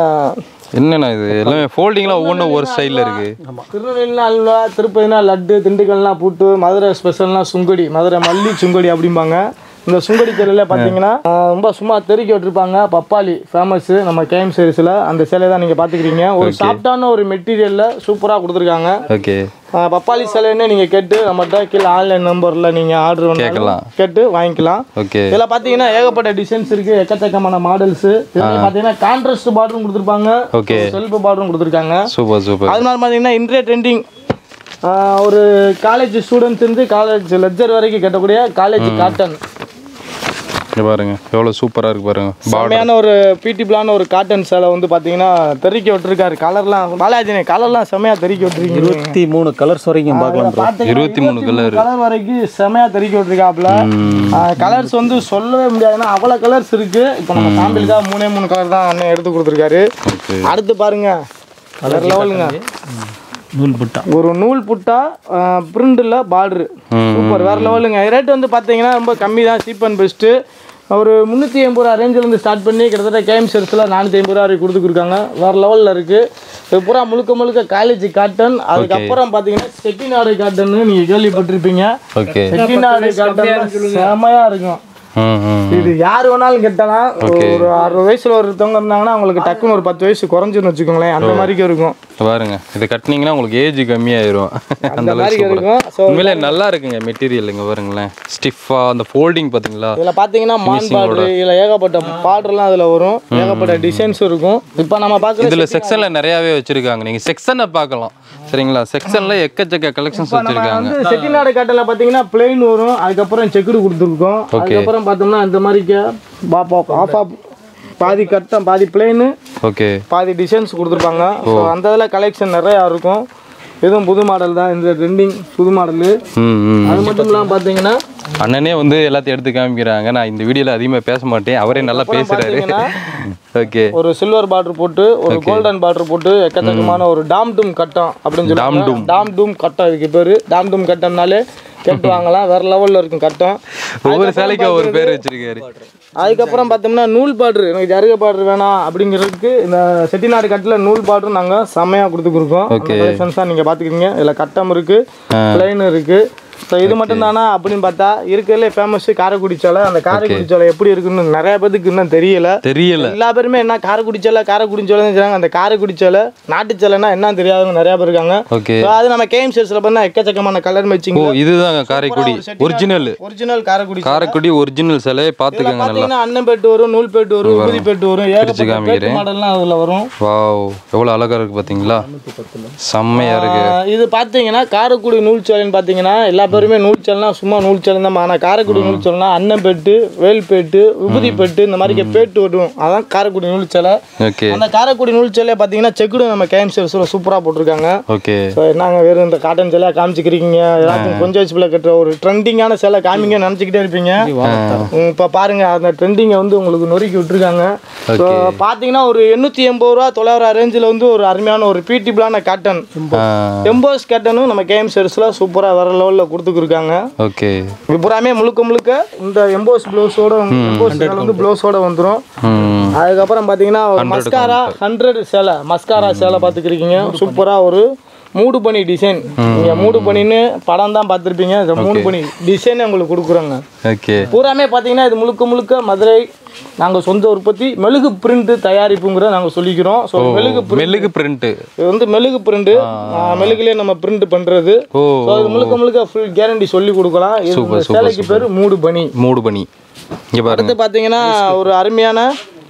[SPEAKER 2] என்னண்ணா இது எல்லாமே ஃபோல்டிங்லாம் ஒவ்வொன்றும் ஒரு ஸ்டைலில் இருக்கு
[SPEAKER 1] திருநெல்வேலினா அல்வா திருப்பதினா லட்டு திண்டுக்கல்னா பூட்டு மதுரை ஸ்பெஷல்னா சுங்கடி மதுரை மல்லி சுங்கடி அப்படிம்பாங்க இந்த சுங்கடி சேலையில் பார்த்தீங்கன்னா ஆஹ், ரொம்ப சும்மா தெருக்கி விட்டுருப்பாங்க பப்பாளி ஃபேமஸ் நம்ம கேம் சீரிஸில் அந்த சேலை தான் நீங்கள் பார்த்துக்கிறீங்க ஒரு சாஃப்டான ஒரு மெட்டீரியலில் சூப்பராக கொடுத்துருக்காங்க
[SPEAKER 2] ஓகே
[SPEAKER 1] ஆஹ், பப்பாளி சேலைன்னு நீங்கள் கேட்டு நம்மகிட்ட கீழே ஆன்லைன் நம்பரில் நீங்கள் ஆர்டர் பண்ணி
[SPEAKER 2] கேட்கலாம்
[SPEAKER 1] கேட்டு வாங்கிக்கலாம்
[SPEAKER 2] ஓகே
[SPEAKER 1] இதில் பார்த்தீங்கன்னா ஏகப்பட்ட டிசைன்ஸ் இருக்கு எக்கச்சக்கமான மாடல்ஸ் இதில் பார்த்தீங்கன்னா கான்ட்ராஸ்ட் பார்டரும் கொடுத்துருப்பாங்க
[SPEAKER 2] ஓகே
[SPEAKER 1] செல்ஃப் பார்டரும் கொடுத்துருக்காங்க
[SPEAKER 2] சூப்பர் சூப்பர்
[SPEAKER 1] அது மாதிரி பார்த்தீங்கன்னா இன்றைய ட்ரெண்டிங் ஒரு காலேஜ் ஸ்டூடெண்ட்ஸ் இருந்து காலேஜ் லெக்சர் வரைக்கும் கட்டக்கூடிய காலேஜ் காட்டன்
[SPEAKER 2] இங்க பாருங்க எவ்வளோ சூப்பராக இருக்கு பாருங்க பார்டர்
[SPEAKER 1] செம்மையான ஒரு பிடி பிளான ஒரு காட்டன் சேலை வந்து பார்த்தீங்கன்னா தெறிக்க விட்டுருக்காரு கலர்லாம் பாலாஜினே கலர்லாம் செம்மையாக தெறிக்க விட்டுருக்கீங்க
[SPEAKER 3] இருபத்தி மூணு கலர்ஸ் வரைக்கும் பார்க்கலாம்
[SPEAKER 2] இருபத்தி மூணு கலர்
[SPEAKER 1] கலர் வரைக்கும் செமையாக தெறிக்க விட்டுருக்காப்புல கலர்ஸ் வந்து சொல்லவே முடியாதுன்னா அவ்வளோ கலர்ஸ் இருக்கு இப்போ நம்ம சாம்பிளுக்காக மூணே மூணு கலர் தான் அண்ணன் எடுத்து கொடுத்துருக்காரு
[SPEAKER 2] ஓகே
[SPEAKER 1] அடுத்து பாருங்க கலர் லெவலுங்க
[SPEAKER 3] நூல் புட்டா
[SPEAKER 1] ஒரு நூல் புட்டா பிரிண்டில் பார்டரு சூப்பர் வேறு லெவலுங்க ரேட் வந்து பார்த்தீங்கன்னா ரொம்ப கம்மி தான் சீப் அண்ட் பெஸ்ட்டு ஒரு முந்நூற்றி எண்பது ரூபா ரேஞ்சிலேருந்து ஸ்டார்ட் பண்ணி கிட்டத்தட்ட கேம் ஷர்ட்ஸில் நானூற்றி ஐம்பது ரூபா வரைக்கும் கொடுத்துருக்காங்க வேறு லெவலில் இருக்குது இது பூரா முழுக்க முழுக்க காலேஜ் காட்டன் அதுக்கப்புறம் பார்த்தீங்கன்னா செட்டிநாடு காட்டன்னு நீங்கள் கேள்விப்பட்டிருப்பீங்க
[SPEAKER 2] ஓகே
[SPEAKER 1] செட்டிநாடு காட்டன் செமையாக இருக்கும்
[SPEAKER 2] ம் ம்
[SPEAKER 1] இது யார் வேணாலும் கட்டலாம் ஒரு அறுபது வயசுல ஒருத்தவங்க இருந்தாங்கன்னா அவங்களுக்கு டக்குன்னு ஒரு பத்து வயசு குறைஞ்சுன்னு வச்சுக்கோங்களேன் அந்த மாதிரிக்கு இருக்கும்
[SPEAKER 2] பாருங்க இதை கட்டினீங்கன்னா உங்களுக்கு ஏஜ் கம்மியாயிரும் அந்த
[SPEAKER 1] மாதிரி
[SPEAKER 2] அளவுக்கு சூப்பரா
[SPEAKER 1] இருக்கும் ஸோ
[SPEAKER 2] உண்மையிலே நல்லா இருக்குங்க மெட்டீரியல் இங்க பாருங்களேன் ஸ்டிஃபா அந்த ஃபோல்டிங் பாத்தீங்களா
[SPEAKER 1] இதில் பார்த்தீங்கன்னா மான் பார்டர் இதில் ஏகப்பட்ட பார்டர்லாம் அதில் வரும் ஏகப்பட்ட டிசைன்ஸ் இருக்கும் இப்போ நம்ம பார்க்குற
[SPEAKER 2] இதுல செக்ஷன்ல நிறையவே வச்சிருக்காங்க நீங்க செக்ஷனை பார்க்கலாம் சரிங்களா செக்ஷன்ல எக்கச்சக்க கலெக்ஷன்ஸ் வச்சிருக்காங்க
[SPEAKER 1] வந்து செட்டிநாடு காட்டில் பார்த்தீங்கன்னா பிளெயின் வரும் அதுக்கப்புறம் செக்குடு கொடுத்துருக்கோம் அதுக்கப்புறம் பார்த்தோம்னா இந்த மாதிரி ஆஃப் ஆஃப் பாதி கட்டம் பாதி பிளெயின்
[SPEAKER 2] ஓகே
[SPEAKER 1] பாதி டிசைன்ஸ் கொடுத்துருப்பாங்க ஸோ அந்த இதில் கலெக்ஷன் நிறையா இருக்கும் இதுவும் புது மாடல் தான் இந்த ட்ரெண்டிங் புது மாடலு
[SPEAKER 2] ம் ம்
[SPEAKER 1] அது மட்டும் இல்லாமல் பார்த்தீங்கன்னா
[SPEAKER 2] அண்ணனே வந்து எல்லாத்தையும் எடுத்து காமிக்கிறாங்க நான் இந்த வீடியோல அதிகமா பேச மாட்டேன் அவரே நல்லா பேசுறாரு
[SPEAKER 1] பாத்தீங்கன்னா,
[SPEAKER 2] ஓகே
[SPEAKER 1] ஒரு சில்வர் பார்டர் போட்டு ஒரு கோல்டன் பார்டர் போட்டு எக்கச்சக்கமான ஒரு டாம் டூம் கட்டம் அப்படின்னு சொல்லுவாங்க டாம் டூம் கட்டம் இதுக்கு பேரு டாம் டூம் கட்டம்னாலே கேட்டு வாங்கலாம் வேற லெவல்ல இருக்கும் கட்டம்
[SPEAKER 2] ஒவ்வொரு சேலைக்கும் ஒவ்வொரு பேர் வச்சிருக்காரு
[SPEAKER 1] அதுக்கப்புறம் பார்த்தோம்னா நூல் பாட்ரு எனக்கு ஜருக பாட்ரு வேணாம் அப்படிங்கிறதுக்கு இந்த செட்டிநாடு கட்டில் நூல் பாட்ரு நாங்கள் செம்மையாக கொடுத்துருக்கோம் கலெக்ஷன்ஸ் தான் நீங்கள் பார்த்துக்கிறீங்க இதில் கட்டம் இருக்குது பிளைன் இருக்குது ஸோ இது மட்டும் தானா அப்படின்னு பார்த்தா இருக்கிறதுல ஃபேமஸ் காரைக்குடி சோலை அந்த காரைக்குடி சோலை எப்படி இருக்குன்னு நிறைய பேத்துக்கு இன்னும் தெரியல
[SPEAKER 2] தெரியல
[SPEAKER 1] எல்லா பேருமே என்ன காரைக்குடி சோலை காரைக்குடி சோலைன்னு சொல்றாங்க அந்த காரைக்குடி சோலை நாட்டு சோலைன்னா என்ன தெரியாதவங்க நிறைய பேர் இருக்காங்க
[SPEAKER 2] ஓகே
[SPEAKER 1] So, அது நம்ம கேஎம் சேல்ஸில் பண்ண எக்கச்சக்கமான கலர் மேட்சிங்
[SPEAKER 2] ஓ இதுதாங்க Karaikudi original
[SPEAKER 1] original Karaikudi
[SPEAKER 2] Karaikudi original சிலையை பார்த்துக்கங்க நல்லா
[SPEAKER 1] பாத்தீங்கன்னா அண்ணன் பேட்டு வரும் நூல் பேட்டு வரும் உபதி பேட்டு வரும் ஏகப்பட்ட
[SPEAKER 2] காமிக்கிறேன்.
[SPEAKER 1] பேட்டு மாடல்லாம் அதுல வரும்
[SPEAKER 2] வாவ் எவ்வளவு அழகா இருக்கு பாத்தீங்களா செம்மையா இருக்கு
[SPEAKER 1] ஆஹ் இது பாத்தீங்கன்னா காரைக்குடி நூல் சேலைன்னு பாத்தீங்கன்னா எல்லா பேருமே நூல் சேலைனா சும்மா நூல் சேலை தான் ஆனா காரைக்குடி நூல் சேலைனா அண்ணன் பேட்டு வேல் பேட்டு விபூதி பேட்டு இந்த மாதிரி பேட்டு வரும் அதான் காரைக்குடி நூல் சேலை
[SPEAKER 2] ஓகே
[SPEAKER 1] அந்த காரைக்குடி நூல் சேலையை பாத்தீங்கன்னா செக்குடு நம்ம கேம் சேல்ஸ்ல சூப்பரா போட்டிருக்காங்க
[SPEAKER 2] ஓகே
[SPEAKER 1] ஸோ என்னங்க வெறும் இந்த காட்டன் சேலையா காமிச்சிக்கிறீங்க எல்லாத்தையும் கொஞ்சம் வச்சுல கட்டுற ஒரு ட்ரெண்டிங்கான சேலை காமிங்க நினச்சிக்கிட்டே இருப்பீங்க உம், இப்ப பாருங்க அந்த ட்ரெண்டிங்கை வந்து உங்களுக்கு நொறுக்கி விட்டுருக்காங்க ஸோ பார்த்தீங்கன்னா ஒரு எண்ணூற்றி எண்பது ரூபா தொள்ளாயிரம் ரேஞ்சில் வந்து ஒரு அருமையான ஒரு பீட்டிபிளான காட்டன் எம்போஸ் காட்டனும் நம்ம கேம் செர்ஸில் சூப்பராக வர லெவலில் கொடுத்துருக்காங்க
[SPEAKER 2] ஓகே
[SPEAKER 1] இது பூராமே முழுக்க முழுக்க இந்த எம்போஸ் ப்ளவுஸோட எம்போஸ் வந்து ப்ளவுஸோட வந்துடும்
[SPEAKER 2] ம்
[SPEAKER 1] அதுக்கப்புறம் பார்த்தீங்கன்னா ஒரு மஸ்காரா ஹண்ட்ரட் சேலை மஸ்காரா சேலை பார்த்துக்கிருக்கீங்க சூப்பராக ஒரு மூடு பனி டிசைன் நீங்கள் மூடு பனின்னு படம் தான் பார்த்துருப்பீங்க இந்த மூடு பனி டிசைன் உங்களுக்கு கொடுக்குறோங்க
[SPEAKER 2] ஓகே
[SPEAKER 1] பூராமே பார்த்தீங்கன்னா இது முழுக்க முழுக்க மதுரை நாங்கள் சொந்த உற்பத்தி மெழுகு பிரிண்ட் தயாரிப்புங்கிற நாங்கள் சொல்லிக்கிறோம் ஸோ மெழுகு print-
[SPEAKER 2] மெல்லுக்கு பிரிண்ட்
[SPEAKER 1] இது வந்து மெழுகு பிரிண்ட் மெழுகுலேயே நம்ம பிரிண்ட் பண்ணுறது
[SPEAKER 2] ஓ
[SPEAKER 1] ஸோ இது முழுக்க முழுக்க ஃபுல் கேரண்டி சொல்லி கொடுக்கலாம் இது இந்த சேலைக்கு பேர் மூடு பனி
[SPEAKER 2] மூடு பண்ணி இங்க பாருங்க
[SPEAKER 1] அடுத்து பார்த்தீங்கன்னா ஒரு அருமையான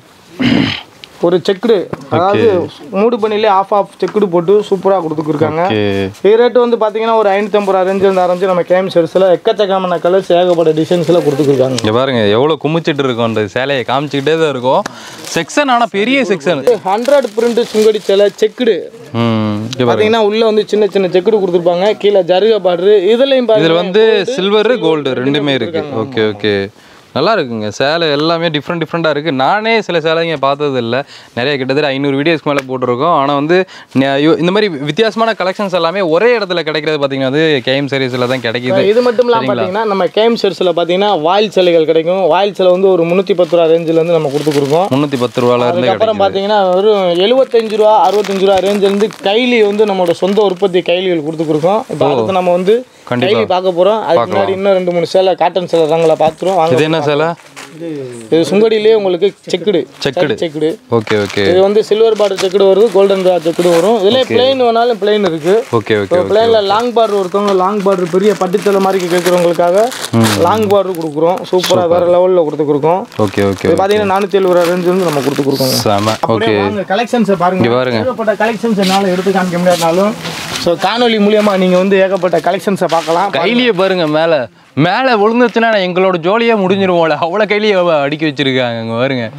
[SPEAKER 1] ஒரு செக்குடு அதாவது மூடு பண்ணிலே ஆஃப் ஆஃப் செக்குடு போட்டு சூப்பராக கொடுத்துருக்காங்க
[SPEAKER 2] ஓகே
[SPEAKER 1] இது ரேட்டு வந்து பார்த்தீங்கன்னா ஒரு ஐநூற்றம்பது ரூபா ரேஞ்சில் இருந்து ஆரம்பிச்சு நம்ம கேம் செர்ஸில் எக்கச்சக்கமான கலர்ஸ் ஏகப்பட்ட டிசைன்ஸில் கொடுத்துருக்காங்க
[SPEAKER 2] இங்க பாருங்க எவ்வளவு குமிச்சிட்டு இருக்கோம் அந்த சேலையை காமிச்சுக்கிட்டே தான் இருக்கும் செக்ஷன் ஆனா பெரிய செக்ஷன்
[SPEAKER 1] ஹண்ட்ரட் பிரிண்ட் சுங்கடி சேலை செக்குடு
[SPEAKER 2] ம் இங்க பாருங்க
[SPEAKER 1] பார்த்தீங்கன்னா உள்ள வந்து சின்ன சின்ன செக்குடு கொடுத்துருப்பாங்க கீழே ஜருக பார்டரு இதுலையும்
[SPEAKER 2] இதுல
[SPEAKER 1] பாருங்க
[SPEAKER 2] வந்து சில்வர் கோல்டு ரெண்டுமே இருக்கு ஓகே ஓகே நல்லா இருக்குங்க சேலை எல்லாமே டிஃப்ரெண்ட் டிஃப்ரெண்ட்டாக இருக்குது நானே சில சேலைங்க பார்த்தது இல்லை நிறைய கிட்டத்தட்ட ஐநூறு வீடியோஸ்க்கு மேலே போட்டிருக்கோம் ஆனால் வந்து நெ- ஐயோ, இந்த மாதிரி வித்தியாசமான கலெக்ஷன்ஸ் எல்லாமே ஒரே இடத்துல கிடைக்கிறது பார்த்தீங்கன்னா வந்து கேஎம் சீரீஸில் தான் கிடைக்குது
[SPEAKER 1] இது மட்டும் இல்லாமல் பார்த்தீங்கன்னா நம்ம கேம் செர்ஸில் பார்த்தீங்கன்னா வாயில் சிலைகள் கிடைக்கும் வாயில் சிலை வந்து ஒரு முந்நூற்றி பத்து ரூபா ரேஞ்சில் வந்து நம்ம கொடுத்துருக்கோம்
[SPEAKER 2] முந்நூற்றி பத்து ரூபால இருந்தே
[SPEAKER 1] அதுக்கப்புறம்
[SPEAKER 2] கிடைக்குது
[SPEAKER 1] பார்த்தீங்கன்னா வெறும் எழுபத்தஞ்சு ரூபா அறுபத்தஞ்சு ரூபா ரேஞ்சிலேருந்து கைலி வந்து நம்மளோட சொந்த உற்பத்தி கைலிகள் கொடுத்துருக்கோம் இப்போ அடுத்து நம்ம வந்து
[SPEAKER 2] கண்டிப்பா.
[SPEAKER 1] கைலி பார்க்க போகிறோம் அதுக்கு முன்னாடி இன்னும் ரெண்டு மூணு சேலை காட்டன் சேலை ரங்களை பார்த்துருவோம் வாங்க
[SPEAKER 2] இது என்ன சேலை
[SPEAKER 1] இது சுங்கடியிலே உங்களுக்கு checked
[SPEAKER 2] checked.
[SPEAKER 1] Checked
[SPEAKER 2] okay okay
[SPEAKER 1] இது வந்து சில்வர் பார்டர் செக்குடு வருது கோல்டன் பார்டர் செக்குடு வரும் இதுல பிளைன் வேணாலும் பிளைன் இருக்கு
[SPEAKER 2] ஓகே ஓகே
[SPEAKER 1] பிளைன்ல லாங் பார்டர் ஒருத்தவங்க லாங் பார்டர் பெரிய பட்டுச்சலை மாதிரி கேட்குறவங்களுக்காக லாங் பார்டர் கொடுக்குறோம் சூப்பரா வேற லெவல்ல கொடுத்துருக்கோம்
[SPEAKER 2] ஓகே ஓகே
[SPEAKER 1] இது பாத்தீங்கன்னா நானூத்தி எழுபது ரூபா ரேஞ்ச் வந்து நம்ம கொடுத்துருக்கோம்
[SPEAKER 2] செம ஓகே
[SPEAKER 1] கலெக்ஷன்ஸை பாருங்க
[SPEAKER 2] இங்க பாருங்க.
[SPEAKER 1] ஏகப்பட்ட கலெக்ஷன்ஸ் என்னால எடுத்து காமிக்க முடியாதுனாலும் ஸோ காணொலி மூலியமா நீங்க வந்து ஏகப்பட்ட கலெக்ஷன்ஸை பார்க்கலாம்
[SPEAKER 2] கைலியே பாருங்க மேலே மேலே விழுந்துச்சுன்னா எங்களோட ஜோலியே முடிஞ்சிருவோம்ல அவ்வளோ கைலியை அடுக்கி வச்சிருக்காங்க இங்க பாருங்க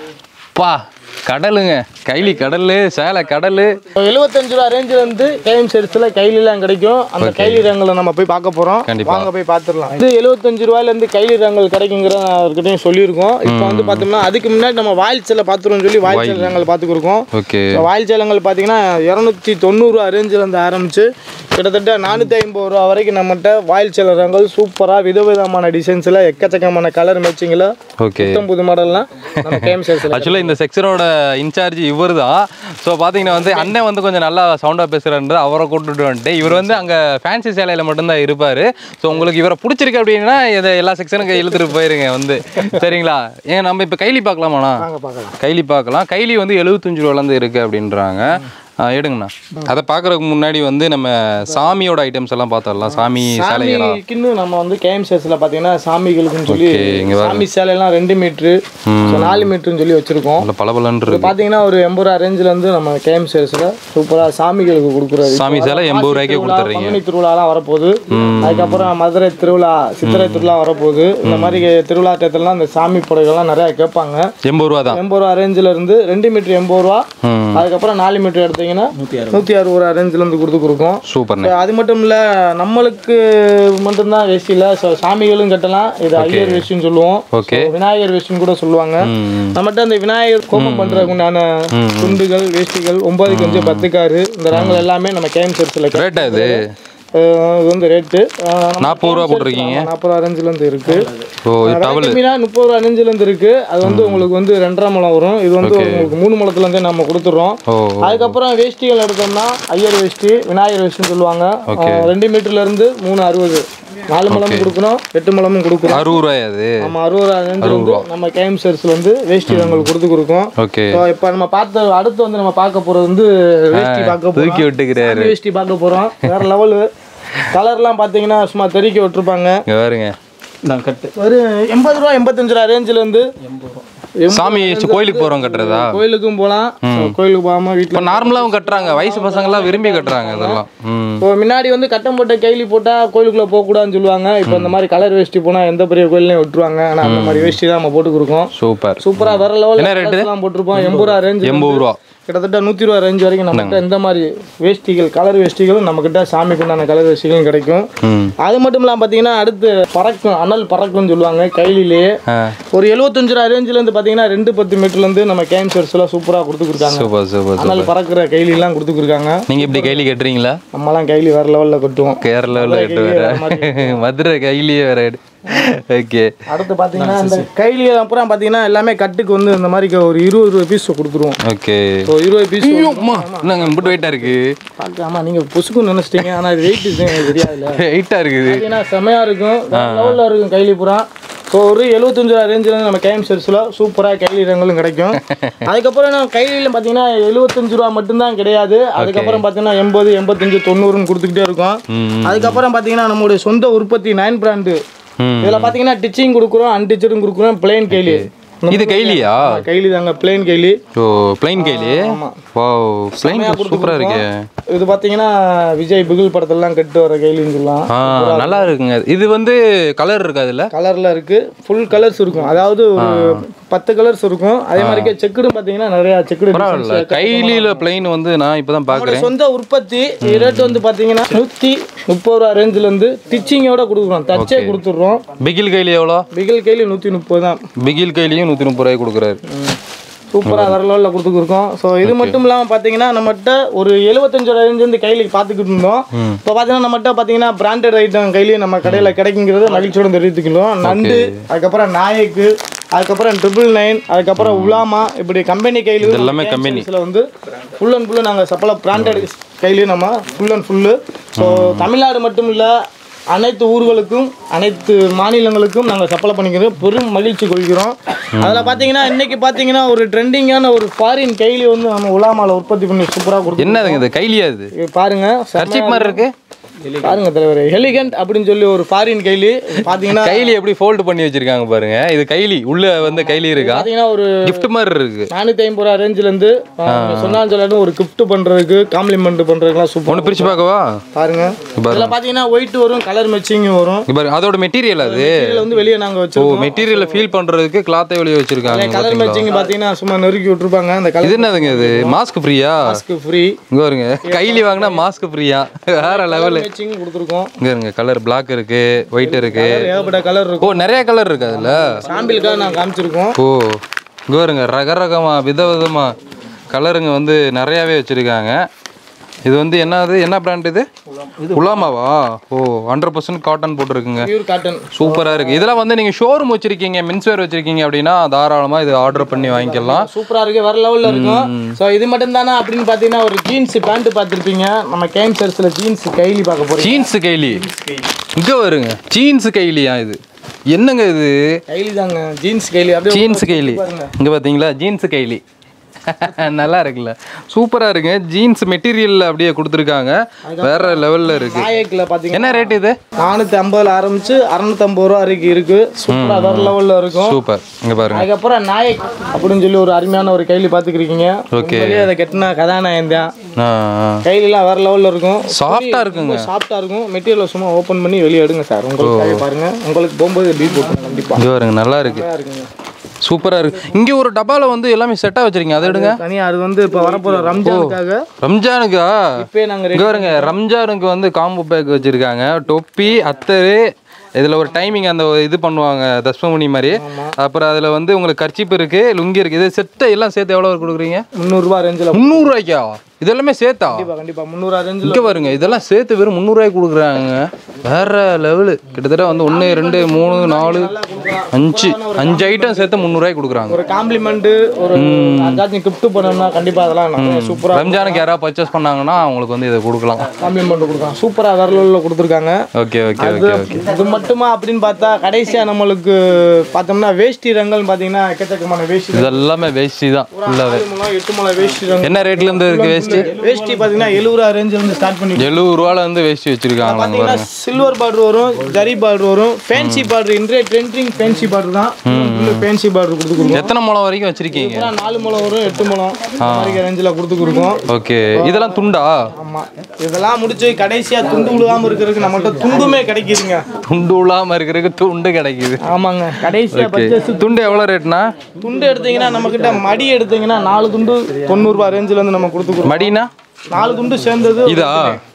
[SPEAKER 2] பா கடலுங்க கைலி கடல் சேலை கடல்
[SPEAKER 1] எழுபத்தஞ்சு ரூபா ரேஞ்சில் இருந்து கைம் செருத்துல கைலிலாம் கிடைக்கும் அந்த கைலி ரங்களை நம்ம போய் பார்க்க போறோம்
[SPEAKER 2] கண்டிப்பா.
[SPEAKER 1] வாங்க போய் பார்த்துடலாம் இது எழுபத்தஞ்சு ரூபாயில இருந்து கைலி ரங்கள் கிடைக்குங்கிற அவர்கிட்டயும் சொல்லியிருக்கோம் இப்போ வந்து பார்த்தோம்னா அதுக்கு முன்னாடி நம்ம வாயில் சேலை பார்த்துருவோம் சொல்லி வாயில் சேலை ரங்கள் பார்த்துருக்கோம்
[SPEAKER 2] ஓகே
[SPEAKER 1] வாயில் சேலங்கள் பார்த்தீங்கன்னா இரநூத்தி தொண்ணூறுரூவா ரேஞ்சில் இருந்து ஆரம்பிச்சு கிட்டத்தட்ட நானூற்றி ஐம்பது ரூபா வரைக்கும் நம்மகிட்ட வாயில் சேலை ரங்கள் சூப்பராக விதவிதமான டிசைன்ஸில் எக்கச்சக்கமான கலர் மேட்சிங்கில்
[SPEAKER 2] ஓகே
[SPEAKER 1] புத்தம் புது மாடல்லாம் நம்ம கேம் சேல்ஸில்
[SPEAKER 2] ஆக்சுவலாக இந்த செக்ஷனோட இன்சார்ஜ் இவர் தான் ஸோ பார்த்தீங்கன்னா வந்து அண்ணன் வந்து கொஞ்சம் நல்லா சவுண்டாக பேசுகிறாரு அவரை கூட்டிட்டு வந்துட்டு இவர் வந்து அங்கே ஃபேன்சி சேலையில் மட்டும்தான் இருப்பார் ஸோ உங்களுக்கு இவரை பிடிச்சிருக்கு அப்படின்னா இதை எல்லா செக்ஷனுக்கு இழுத்துட்டு போயிருங்க வந்து சரிங்களா ஏன் நம்ம இப்போ கைலி பார்க்கலாமாண்ணா
[SPEAKER 1] வாங்க பார்க்கலாம்
[SPEAKER 2] கைலி பார்க்கலாம் கைலி வந்து எழுபத்தஞ்சு ரூபாலேருந்து இருக்குது அப்படின்றாங்க ஆ, எடுங்கண்ணா அதை பார்க்குறதுக்கு முன்னாடி வந்து நம்ம சாமியோட ஐட்டம்ஸ் எல்லாம் பார்த்தரலாம் சாமி சேலைகளா
[SPEAKER 1] சாமிக்குன்னு நம்ம வந்து கேம் சேல்ஸில் பார்த்தீங்கன்னா சாமிகளுக்குன்னு சொல்லி
[SPEAKER 2] Okay, இங்க
[SPEAKER 1] சாமி சேலையெல்லாம் ரெண்டு மீட்ரு நாலு மீட்டருன்னு சொல்லி வச்சிருக்கோம்
[SPEAKER 2] நல்ல பளபளன்னு இருக்கு
[SPEAKER 1] பார்த்தீங்கன்னா ஒரு எண்பது ரூபா ரேஞ்சில் இருந்து நம்ம கேம் சேல்ஸில் சூப்பராக சாமிகளுக்கு கொடுக்குறது
[SPEAKER 2] சாமி சேலை எண்பது ரூபாய்க்கே கொடுத்துட்றீங்க
[SPEAKER 1] பங்குனி திருவிழாலாம் வரப்போகுது அதுக்கப்புறம் மதுரை திருவிழா சித்திரை திருவிழா வரப்போகுது இந்த மாதிரி திருவிழா டயத்துலலாம் இந்த சாமி புடவைகள்லாம் நிறையா கேட்பாங்க
[SPEAKER 2] எண்பது ரூபா தான்
[SPEAKER 1] எண்பது ரூபா ரேஞ்சில் இருந்து ரெண்டு மீட்டர் எண்பது ரூபா
[SPEAKER 2] ம்
[SPEAKER 1] அதுக்கப்புறம் நாலு மீட்டர் எடுத்தீங்கன்னா பார்த்தீங்கன்னா நூற்றி அறுபது ரூபா ரேஞ்சிலேருந்து கொடுத்து கொடுக்கும்
[SPEAKER 2] சூப்பர்ண்ணே
[SPEAKER 1] So, அது மட்டும் இல்லை நம்மளுக்கு மட்டும்தான் வேஷ்டி இல்லை ஸோ சாமிகளும் கட்டலாம் இது ஐயர் வேஷ்டின்னு சொல்லுவோம்
[SPEAKER 2] ஓகே
[SPEAKER 1] So, விநாயகர் வேஷ்டின்னு கூட சொல்லுவாங்க
[SPEAKER 2] ம்
[SPEAKER 1] நம்மகிட்ட அந்த விநாயகர் கோபம் பண்றதுக்கு உண்டான துண்டுகள் வேஷ்டிகள் ஒன்பதுக்கு அஞ்சு பத்துக்காரு இந்த ரகங்கள் எல்லாமே நம்ம கேம் சர்ச்சில்
[SPEAKER 2] ரேட்டா இது
[SPEAKER 1] இது வந்து ரேட்டு
[SPEAKER 2] நாற்பது ரூபா போட்டிருக்கீங்க
[SPEAKER 1] நாற்பது ரூபா ரேஞ்சிலேருந்து இருக்கு
[SPEAKER 2] ஓ இது டவல்
[SPEAKER 1] மீனா முப்பது ரூபா ரேஞ்சிலேருந்து இருக்கு அது வந்து உங்களுக்கு வந்து ரெண்டரை முளம் வரும் இது வந்து உங்களுக்கு மூணு முளத்துலேருந்தே நம்ம கொடுத்துட்றோம்
[SPEAKER 2] ஓ
[SPEAKER 1] அதுக்கப்புறம் வேஷ்டிகள் எடுத்தோம்னா ஐயர் வேஷ்டி விநாயகர் வேஷ்டின்னு சொல்லுவாங்க அஹ் ரெண்டு மீட்டர்ல இருந்து மூணு அறுபது நாலு முழமும் கொடுக்கணும் எட்டு முழமும் கொடுக்குறோம்
[SPEAKER 2] அறுபது ரூபாய் அது
[SPEAKER 1] நம்ம அறுபது ரூபா ரேஞ்சில் வந்து நம்ம கேம் சர்ஸ்ல வந்து வேஷ்டி ரகங்கள் கொடுத்து கொடுக்கும்
[SPEAKER 2] ஓகே
[SPEAKER 1] ஸோ இப்போ நம்ம பார்த்த அடுத்து வந்து நம்ம பார்க்க போறது வந்து வேஷ்டி பார்க்க
[SPEAKER 2] தூக்கி
[SPEAKER 1] போறோம்
[SPEAKER 2] விட்டுக்கிறாரு
[SPEAKER 1] சாமி வேஷ்டி பார்க்க போறோம் வேற லெவலு கலர்லாம் பார்த்தீங்கன்னா சும்மா தெறிக்க விட்டுருப்பாங்க
[SPEAKER 2] இங்க பாருங்க
[SPEAKER 3] நான் கட்டு
[SPEAKER 1] ஒரு எண்பது ரூபா எண்பத்தஞ்சு ரூபா ரேஞ்சில் இருந்து
[SPEAKER 2] சாமி கோயிலுக்கு போறோம் கட்டுறதா
[SPEAKER 1] கோயிலுக்கும் போகலாம் கோயிலுக்கு போகாம வீட்டில்
[SPEAKER 2] இப்போ நார்மலாகவும் கட்டுறாங்க வயசு பசங்களாம் விரும்பி கட்டுறாங்க இதெல்லாம் ம்
[SPEAKER 1] இப்போ முன்னாடி வந்து கட்டம் போட்ட கைலி போட்டா கோயிலுக்குள்ள போகக்கூடாதுன்னு சொல்லுவாங்க இப்போ இந்த மாதிரி கலர் வேஷ்டி போனா எந்த பெரிய கோயிலையும் விட்டுருவாங்க ஆனா அந்த மாதிரி வேஷ்டி தான் நம்ம போட்டு கொடுக்கோம்
[SPEAKER 2] சூப்பர்
[SPEAKER 1] சூப்பரா வேற
[SPEAKER 2] என்ன rate?
[SPEAKER 1] லெவலில் போட்டிருப்போம் எண்பது ரூபா ரேஞ்ச்
[SPEAKER 2] எண்பது ரூபா
[SPEAKER 1] கிட்டத்தட்ட நூற்றி ரூபா ரேஞ்ச் வரைக்கும் நம்மகிட்ட இந்த மாதிரி வேஷ்டிகள் கலர் வேஷ்டிகளும் நம்மக்கிட்ட சாமிக்கு உண்டான கலர் வேஷ்டிகளும் கிடைக்கும்
[SPEAKER 2] ம்
[SPEAKER 1] அது மட்டும் இல்லாமல் பார்த்தீங்கன்னா அடுத்து பறக்கும் அனல் பறக்கும்னு சொல்லுவாங்க கைலிலேயே
[SPEAKER 2] ஆ
[SPEAKER 1] ஒரு எழுபத்தஞ்சு ரூபா ரேஞ்சிலேருந்து பார்த்தீங்கன்னா ரெண்டு பத்து மீட்டர்லேருந்து நம்ம கேம் எல்லாம் சூப்பராக கொடுத்துருக்காங்க
[SPEAKER 2] சூப்பர் சூப்பர் சூப்பர்
[SPEAKER 1] அனல் பறக்கிற கைலிலாம் கொடுத்துருக்காங்க
[SPEAKER 2] நீங்க இப்படி கைலி கட்டுறீங்களா
[SPEAKER 1] நம்மலாம் கைலி வேற லெவலில் கட்டுவோம்
[SPEAKER 2] கேரளாவில் கட்டு வேற மதுரை கைலியே வேற ஓகே
[SPEAKER 1] அடுத்து பார்த்தீங்கன்னா இந்த கைலி அப்புறம் பார்த்தீங்கன்னா எல்லாமே கட்டுக்கு வந்து இந்த மாதிரி ஒரு இருபது ரூபா பீஸ் கொடுத்துருவோம்
[SPEAKER 2] ஓகே
[SPEAKER 1] ஸோ இருபது பீஸ்
[SPEAKER 2] அம்மா என்னங்க இம்புட்டு வெயிட்டா இருக்கு
[SPEAKER 1] பார்க்க ஆமாம் நீங்கள் பொசுக்குன்னு நினச்சிட்டீங்க ஆனால் இது வெயிட் எனக்கு தெரியாதுல்ல
[SPEAKER 2] வெயிட்டா இருக்குது
[SPEAKER 1] பார்த்தீங்கன்னா செமையாக இருக்கும் லெவலில் இருக்கும் கைலி புறா ஸோ ஒரு எழுபத்தஞ்சு ரூபா ரேஞ்சில் நம்ம கைம் சர்ஸில் சூப்பராக கைலி ரங்களும் கிடைக்கும் அதுக்கப்புறம் நான் கைலியில் பார்த்தீங்கன்னா எழுபத்தஞ்சு ரூபா மட்டும்தான் கிடையாது அதுக்கப்புறம் பார்த்தீங்கன்னா எண்பது எண்பத்தஞ்சு தொண்ணூறுன்னு கொடுத்துக்கிட்டே இருக்கும்
[SPEAKER 2] ம்
[SPEAKER 1] அதுக்கப்புறம் பார்த்தீங்கன்னா நம்மளுடைய சொந்த உற்பத்தி நைன் பிராண்டு
[SPEAKER 2] ம்
[SPEAKER 1] இதில் பார்த்தீங்கன்னா டிச்சிங் கொடுக்குறோம் அன்டிச்சரும் கொடுக்குறோம் பிளெயின் கைலி
[SPEAKER 2] இது கைலியா
[SPEAKER 1] கைலி தாங்க பிளெயின் கைலி
[SPEAKER 2] ஓ பிளைன் கைலி வா பிளைன் சூப்பரா இருக்கு
[SPEAKER 1] இது பார்த்தீங்கன்னா விஜய் பிகில் படத்துலலாம் கட்டு வர கைலின்னு சொல்லலாம்
[SPEAKER 2] ஆ நல்லா இருக்குங்க இது வந்து கலர் இருக்கு அதுல
[SPEAKER 1] கலர்ல இருக்கு ஃபுல் கலர்ஸ் இருக்கும் அதாவது ஒரு பத்து கலர்ஸ் இருக்கும் அதே மாதிரி செக்குடும் பார்த்தீங்கன்னா நிறைய செக்குடு
[SPEAKER 2] பரவாயில்ல கைலியில பிளைன் வந்து நான் இப்பதான் பாக்குறேன்
[SPEAKER 1] சொந்த உற்பத்தி ரேட் வந்து பார்த்தீங்கன்னா நூற்றி முப்பது ரூபா ரேஞ்சில் இருந்து டிச்சிங்கோட கொடுக்குறோம் தச்சே கொடுத்துட்றோம்
[SPEAKER 2] பிகில் கைலி எவ்வளோ
[SPEAKER 1] பிகில் கைலி நூற்றி முப்பது தான்
[SPEAKER 2] பிகில் கைலியும் நூற்றி முப்பது ரூபாய் கொடுக்குறாரு
[SPEAKER 1] சூப்பராக வேற லெவலில் கொடுத்துருக்கோம் ஸோ இது மட்டும் இல்லாமல் பார்த்தீங்கன்னா நம்மகிட்ட ஒரு எழுபத்தஞ்சு ரேஞ்ச் வந்து கையில் பார்த்துக்கிட்டு இருந்தோம் இப்போ பார்த்தீங்கன்னா நம்மகிட்ட பார்த்தீங்கன்னா பிராண்டட் ஐட்டம் கையிலேயே நம்ம கடையில் கிடைக்குங்கிறது மகிழ்ச்சியோட தெரிவித்துக்கணும் நண்டு அதுக்கப்புறம் நாயக்கு அதுக்கப்புறம் ட்ரிபிள் நைன் அதுக்கப்புறம் உலாமா இப்படி கம்பெனி கையில்
[SPEAKER 2] எல்லாமே company.
[SPEAKER 1] வந்து ஃபுல் அண்ட் ஃபுல்லு நாங்கள் சப்பல பிராண்டட் கையிலேயே நம்ம full and full so Tamil Nadu மட்டும் இல்லை அனைத்து ஊர்களுக்கும் அனைத்து மாநிலங்களுக்கும் நாங்கள் சப்ளை பண்ணிக்கிறோம் பெரும் மகிழ்ச்சி கொள்கிறோம் அதில் பார்த்தீங்கன்னா இன்னைக்கு பார்த்தீங்கன்னா ஒரு ட்ரெண்டிங்கான ஒரு ஃபாரின் கைலி வந்து நம்ம உலாமால உற்பத்தி பண்ணி சூப்பராக கொடுத்து
[SPEAKER 2] என்னதுங்க இது கைலியா இது
[SPEAKER 1] இது பாருங்க செம்ம-
[SPEAKER 2] கர்ச்சிப் மாதிரி இருக்கு
[SPEAKER 1] பாருங்க தலைவர் எலிகண்ட் அப்படின்னு சொல்லி ஒரு ஃபாரின் கைலி பார்த்தீங்கன்னா
[SPEAKER 2] கைலி எப்படி ஃபோல்டு பண்ணி வச்சிருக்காங்க பாருங்க இது கைலி உள்ள வந்து கைலி இருக்கா
[SPEAKER 1] பார்த்தீங்கன்னா ஒரு
[SPEAKER 2] gift மாதிரி இருக்கு
[SPEAKER 1] நானூற்றி ஐம்பது ரூபா ரேஞ்சிலேருந்து சொன்னாலும் சொல்லாட்டும் ஒரு கிஃப்ட் பண்ணுறதுக்கு காம்ப்ளிமெண்ட் பண்ணுறதுக்குலாம் சூப்பர்
[SPEAKER 2] ஒன்று பிரிச்சு பார்க்கவா
[SPEAKER 1] பாருங்க இதில் பார்த்தீங்கன்னா ஒயிட் வரும் கலர் மேட்சிங்கும் வரும்
[SPEAKER 2] இங்க பாருங்க அதோட மெட்டீரியல் அது
[SPEAKER 1] இதில் வந்து வெளியே நாங்கள்
[SPEAKER 2] ஓ
[SPEAKER 1] வச்சிருக்கோம்
[SPEAKER 2] மெட்டீரியலை ஃபீல் பண்றதுக்கு கிளாத்தை வெளியே வச்சிருக்காங்க
[SPEAKER 1] கலர் மேட்சிங் பார்த்தீங்கன்னா சும்மா நெருக்கி விட்டுருப்பாங்க அந்த
[SPEAKER 2] இது
[SPEAKER 1] கலர்
[SPEAKER 2] என்னதுங்க இது மாஸ்க் ஃப்ரீயா
[SPEAKER 1] மாஸ்க்கு ஃப்ரீ
[SPEAKER 2] இங்க பாருங்க கைலி வாங்கினா மாஸ்க் ஃப்ரீயா வேற லெவலு
[SPEAKER 1] மேட்சிங் கொடுத்துருக்கோம்
[SPEAKER 2] இங்க இருங்க கலர் பிளாக் இருக்கு ஒயிட் இருக்கு
[SPEAKER 1] ஏகப்பட்ட கலர்
[SPEAKER 2] ஓ
[SPEAKER 1] இருக்கும்
[SPEAKER 2] நிறைய கலர் இருக்கு அதுல
[SPEAKER 1] சாம்பிளுக்காக நான் காமிச்சிருக்கோம்
[SPEAKER 2] ஓ இங்க பாருங்க ரக ரகமா விதவிதமா கலருங்க வந்து நிறையாவே வச்சிருக்காங்க இது வந்து என்னது என்ன பிராண்ட் இது உலாமாவா ஓ ஹண்ட்ரட் பர்சன்ட் காட்டன் போட்டிருக்குங்க
[SPEAKER 1] பியூர் காட்டன்
[SPEAKER 2] சூப்பரா இருக்கு இதெல்லாம் வந்து நீங்க ஷோரூம் வச்சிருக்கீங்க மென்ஸ்வேர் வச்சிருக்கீங்க அப்படின்னா தாராளமா இது ஆர்டர் பண்ணி வாங்கிக்கலாம்
[SPEAKER 1] சூப்பரா இருக்கு வேற லெவல்ல இருக்கும் ஸோ இது மட்டும் தானே அப்படின்னு பார்த்தீங்கன்னா ஒரு ஜீன்ஸ் பேண்ட் பார்த்துருப்பீங்க நம்ம கேம் சர்ச்சில் ஜீன்ஸ் கைலி பார்க்க போறோம்
[SPEAKER 2] ஜீன்ஸ் கைலி இங்க வருங்க ஜீன்ஸ் கைலியா இது என்னங்க இது
[SPEAKER 1] கைலி தாங்க ஜீன்ஸ் கைலி அப்படியே
[SPEAKER 2] ஜீன்ஸ் கைலி இங்க பாத்தீங்களா ஜீன்ஸ் கைலி நல்லா இருக்குல்ல சூப்பரா இருக்குங்க ஜீன்ஸ் மெட்டீரியல்ல அப்படியே கொடுத்துருக்காங்க வேற லெவல்ல இருக்கு
[SPEAKER 1] நாயக்கில் பார்த்தீங்கன்னா
[SPEAKER 2] என்ன ரேட் இது
[SPEAKER 1] நானூற்றி ஐம்பதுல ஆரம்பிச்சு அறுநூத்தம்பது ரூபா வரைக்கும் இருக்கு சூப்பரா வேற லெவல்ல இருக்கும்
[SPEAKER 2] சூப்பர் இங்க பாருங்க
[SPEAKER 1] அதுக்கப்புறம் நாயக் அப்படின்னு சொல்லி ஒரு அருமையான ஒரு கைலி பார்த்துக்கிறீங்க உண்மையிலேயே அதை கட்டினா கதாநாயகம் தான்
[SPEAKER 2] ஆ, ஆ.
[SPEAKER 1] கைலிலாம் வேற லெவல்ல இருக்கும்
[SPEAKER 2] சாஃப்டா இருக்குங்க
[SPEAKER 1] சாஃப்டா இருக்கும் மெட்டீரியல் சும்மா ஓப்பன் பண்ணி வெளியே எடுங்க சார் உங்களுக்கு பாருங்க உங்களுக்கு போகும்போது பீட் போட்டுருங்க கண்டிப்பா
[SPEAKER 2] இங்க பாருங்க நல்லா இருக்கு
[SPEAKER 1] நல்லா இருக்குங்க
[SPEAKER 2] சூப்பரா இருக்கு இங்க ஒரு டப்பால வந்து எல்லாமே செட்டா வச்சிருக்கீங்க அதை எடுங்க
[SPEAKER 1] தனியா அது வந்து இப்போ வரப்போற ரம்ஜானுக்காக
[SPEAKER 2] ரம்ஜானுக்கா
[SPEAKER 1] இப்பயே நாங்க
[SPEAKER 2] இங்க பாருங்க ரம்ஜானுக்கு வந்து காம்போ பேக் வச்சிருக்காங்க தொப்பி அத்தரு இதுல ஒரு டைமிங் அந்த இது பண்ணுவாங்க தஸ்மமுனி மாதிரி அப்புறம் அதுல வந்து உங்களுக்கு கர்ச்சிப்பு இருக்கு லுங்கி இருக்கு இது செட்டை எல்லாம் சேர்த்து எவ்வளவு கொடுக்குறீங்க
[SPEAKER 1] முந்நூறுரூவா ரேஞ்சில்
[SPEAKER 2] முந்நூறு ரூபாய்க்கா இதெல்லாமே சேர்த்தா
[SPEAKER 1] கண்டிப்பா கண்டிப்பா முந்நூறுவா ரேஞ்சில்
[SPEAKER 2] இங்க பாருங்க இதெல்லாம் சேர்த்து வெறும் முந்நூறுவாய்க்கு கொடுக்குறாங்க வேற லெவலு கிட்டத்தட்ட வந்து ஒன்று ரெண்டு மூணு நாலு அஞ்சு அஞ்சு ஐட்டம் சேர்த்து முந்நூறுவாய்க்கு கொடுக்குறாங்க
[SPEAKER 1] ஒரு காம்ப்ளிமெண்ட் ஒரு அஞ்சாச்சும் கிஃப்ட் பண்ணணும்னா கண்டிப்பா அதெல்லாம் நிறைய சூப்பரா
[SPEAKER 2] ரம்ஜானுக்கு யாராவது பர்ச்சேஸ் பண்ணாங்கன்னா அவங்களுக்கு வந்து இதை கொடுக்கலாம்
[SPEAKER 1] காம்ப்ளிமெண்ட் கொடுக்கலாம் சூப்பரா வரல கொடுத்துருக்காங்க
[SPEAKER 2] ஓகே ஓகே ஓகே ஓகே
[SPEAKER 1] இது மட்டுமா அப்படின்னு பார்த்தா கடைசியா நம்மளுக்கு பார்த்தோம்னா வேஷ்டி ரங்கல் பார்த்தீங்கன்னா எக்கச்சக்கமான வேஷ்டி
[SPEAKER 2] இது எல்லாமே வேஷ்டி தான் ஃபுல்லாகவே
[SPEAKER 1] ஆறு முழம் எட்டு முளை வேஷ்டி ரங்கல்
[SPEAKER 2] என்ன ரேட்ல இருந்து இருக்கு வேஷ்டி
[SPEAKER 1] வேஷ்டி பார்த்தீங்கன்னா எழுபது ரூபா ரேஞ்சில் இருந்து ஸ்டார்ட் பண்ணி
[SPEAKER 2] எழுபது ரூபால இருந்து வேஷ்டி வச்சிருக்காங்க
[SPEAKER 1] பார்த்தீங்கன்னா
[SPEAKER 2] பாருங்க
[SPEAKER 1] சில்வர் பார்டர் வரும் ஜரி பார்டர் வரும் ஃபேன்சி பார்டர் இன்றைய ட்ரெண்டிங் ஃபேன்சி பார்டர் தான் ஃபேன்சி பார்டர் கொடுத்து கொடுக்கும்
[SPEAKER 2] எத்தனை முளம் வரைக்கும் வச்சிருக்கீங்க
[SPEAKER 1] இதெல்லாம் நாலு முளம் வரும் எட்டு முளம் இந்த மாதிரி ரேஞ்சில் கொடுத்து கொடுக்கும்
[SPEAKER 2] ஓகே இதெல்லாம் துண்டா
[SPEAKER 1] ஆமா இதெல்லாம் முடிச்சு கடைசியா துண்டு விழுகாம இருக்கிறதுக்கு நம்மகிட்ட துண்டுமே கிடைக்குதுங்க
[SPEAKER 2] துண்டு உள்ளாம இருக்கிறதுக்கு துண்டு கிடைக்குது
[SPEAKER 1] ஆமாங்க கடைசியா
[SPEAKER 2] ஓகே
[SPEAKER 1] பர்ச்சேஸ்
[SPEAKER 2] துண்டு எவ்வளோ ரேட்னா
[SPEAKER 1] துண்டு எடுத்தீங்கன்னா நம்ம கிட்ட மடி எடுத்தீங்கன்னா நாலு துண்டு தொண்ணூறுபா ரேஞ்சில் இருந்து நம்ம கொடுத்துக்கிறோம்
[SPEAKER 2] மடினா
[SPEAKER 1] நாலு துண்டு சேர்ந்தது
[SPEAKER 2] இதா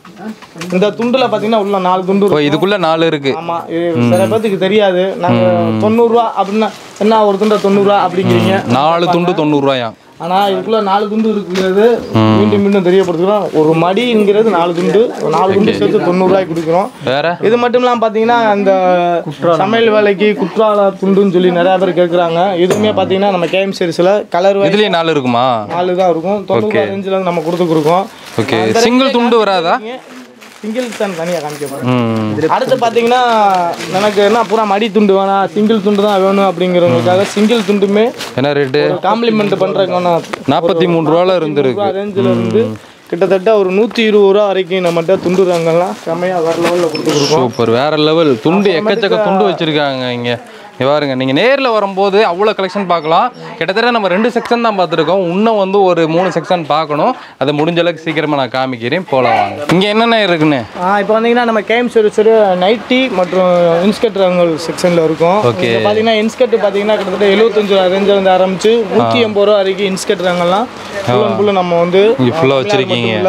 [SPEAKER 1] இந்த துண்டுல பாத்தீங்கன்னா உள்ள நாலு துண்டு
[SPEAKER 2] ஓ
[SPEAKER 1] இருக்கும்.
[SPEAKER 2] இதுக்குள்ள நாலு இருக்கு
[SPEAKER 1] ஆமா இது சில பேத்துக்கு தெரியாது நாங்க தொண்ணூறுரூவா அப்படின்னா என்ன ஒரு துண்டை தொண்ணூறுரூவா அப்படிங்கிறீங்க
[SPEAKER 2] நாலு துண்டு தொண்ணூறுரூவாயா
[SPEAKER 1] ஆனா இதுக்குள்ள நாலு துண்டு இருக்கிறது மீண்டும் மீண்டும் தெரியப்படுத்துகிறோம் ஒரு மடிங்கிறது நாலு துண்டு ஒரு நாலு துண்டு சேர்த்து தொண்ணூறுரூவாய்க்கு கொடுக்குறோம்
[SPEAKER 2] வேற
[SPEAKER 1] இது மட்டும் இல்லாமல் பார்த்தீங்கன்னா அந்த சமையல் வேலைக்கு குற்றால துண்டுன்னு சொல்லி நிறைய பேர் கேட்குறாங்க இதுவுமே பார்த்தீங்கன்னா நம்ம கேஎம் சீரிஸில் கலர்
[SPEAKER 2] இதுலயே நாலு இருக்குமா
[SPEAKER 1] நாலு தான் இருக்கும் தொண்ணூறு ரேஞ்சில் வந்து நம்ம கொடுத்துருக்கோம்
[SPEAKER 2] ஓகே சிங்கிள் துண்டு வராதா
[SPEAKER 1] சிங்கிள் தான் தனியாக காமிக்க போகிறோம்
[SPEAKER 2] ம்
[SPEAKER 1] அடுத்து பார்த்தீங்கன்னா எனக்கு என்ன பூரா மடி துண்டு வேணாம் சிங்கிள் துண்டு தான் வேணும் அப்படிங்கிறவங்களுக்காக சிங்கிள் துண்டுமே
[SPEAKER 2] என்ன ரேட்டு
[SPEAKER 1] காம்ப்ளிமெண்ட் பண்ணுறவங்க
[SPEAKER 2] நாற்பத்தி மூணு ரூபால இருந்து இருக்கு
[SPEAKER 1] ரேஞ்சில் இருந்து கிட்டத்தட்ட ஒரு நூற்றி இருபது ரூபா வரைக்கும் நம்மகிட்ட துண்டு ரங்கெல்லாம் செம்மையாக வேறு லெவலில் கொடுத்துருக்கோம்
[SPEAKER 2] சூப்பர் வேற லெவல் துண்டு எக்கச்சக்க துண்டு வச்சிருக்காங்க இங்க இங்க பாருங்க நீங்க நேர்ல வரும்போது அவ்வளோ கலெக்ஷன் பார்க்கலாம் கிட்டத்தட்ட நம்ம ரெண்டு செக்ஷன் தான் பார்த்துருக்கோம் இன்னும் வந்து ஒரு மூணு செக்ஷன் பார்க்கணும் அதை முடிஞ்ச அளவுக்கு சீக்கிரமா நான் காமிக்கிறேன் போலாம் வாங்க இங்க என்னென்ன இருக்குன்னு
[SPEAKER 1] இப்போ வந்தீங்கன்னா நம்ம கேம் சர்வீஸர் நைட்டி மற்றும் இன்ஸ்கர்ட் ரங்கல் செக்ஷனில் இருக்கும்
[SPEAKER 2] Okay.
[SPEAKER 1] இங்க பார்த்தீங்கன்னா இன்ஸ்கர்ட் பார்த்தீங்கன்னா கிட்டத்தட்ட எழுபத்தஞ்சு ரூபா ரேஞ்சில் இருந்து ஆரம்பிச்சு நூற்றி எண்பது ரூபா வரைக்கும் இன்ஸ்கர்ட் ரங்கெல்லாம் ஃபுல் அண்ட் ஃபுல்லு நம்ம வந்து
[SPEAKER 2] இங்க ஃபுல்லா வச்சிருக்கீங்க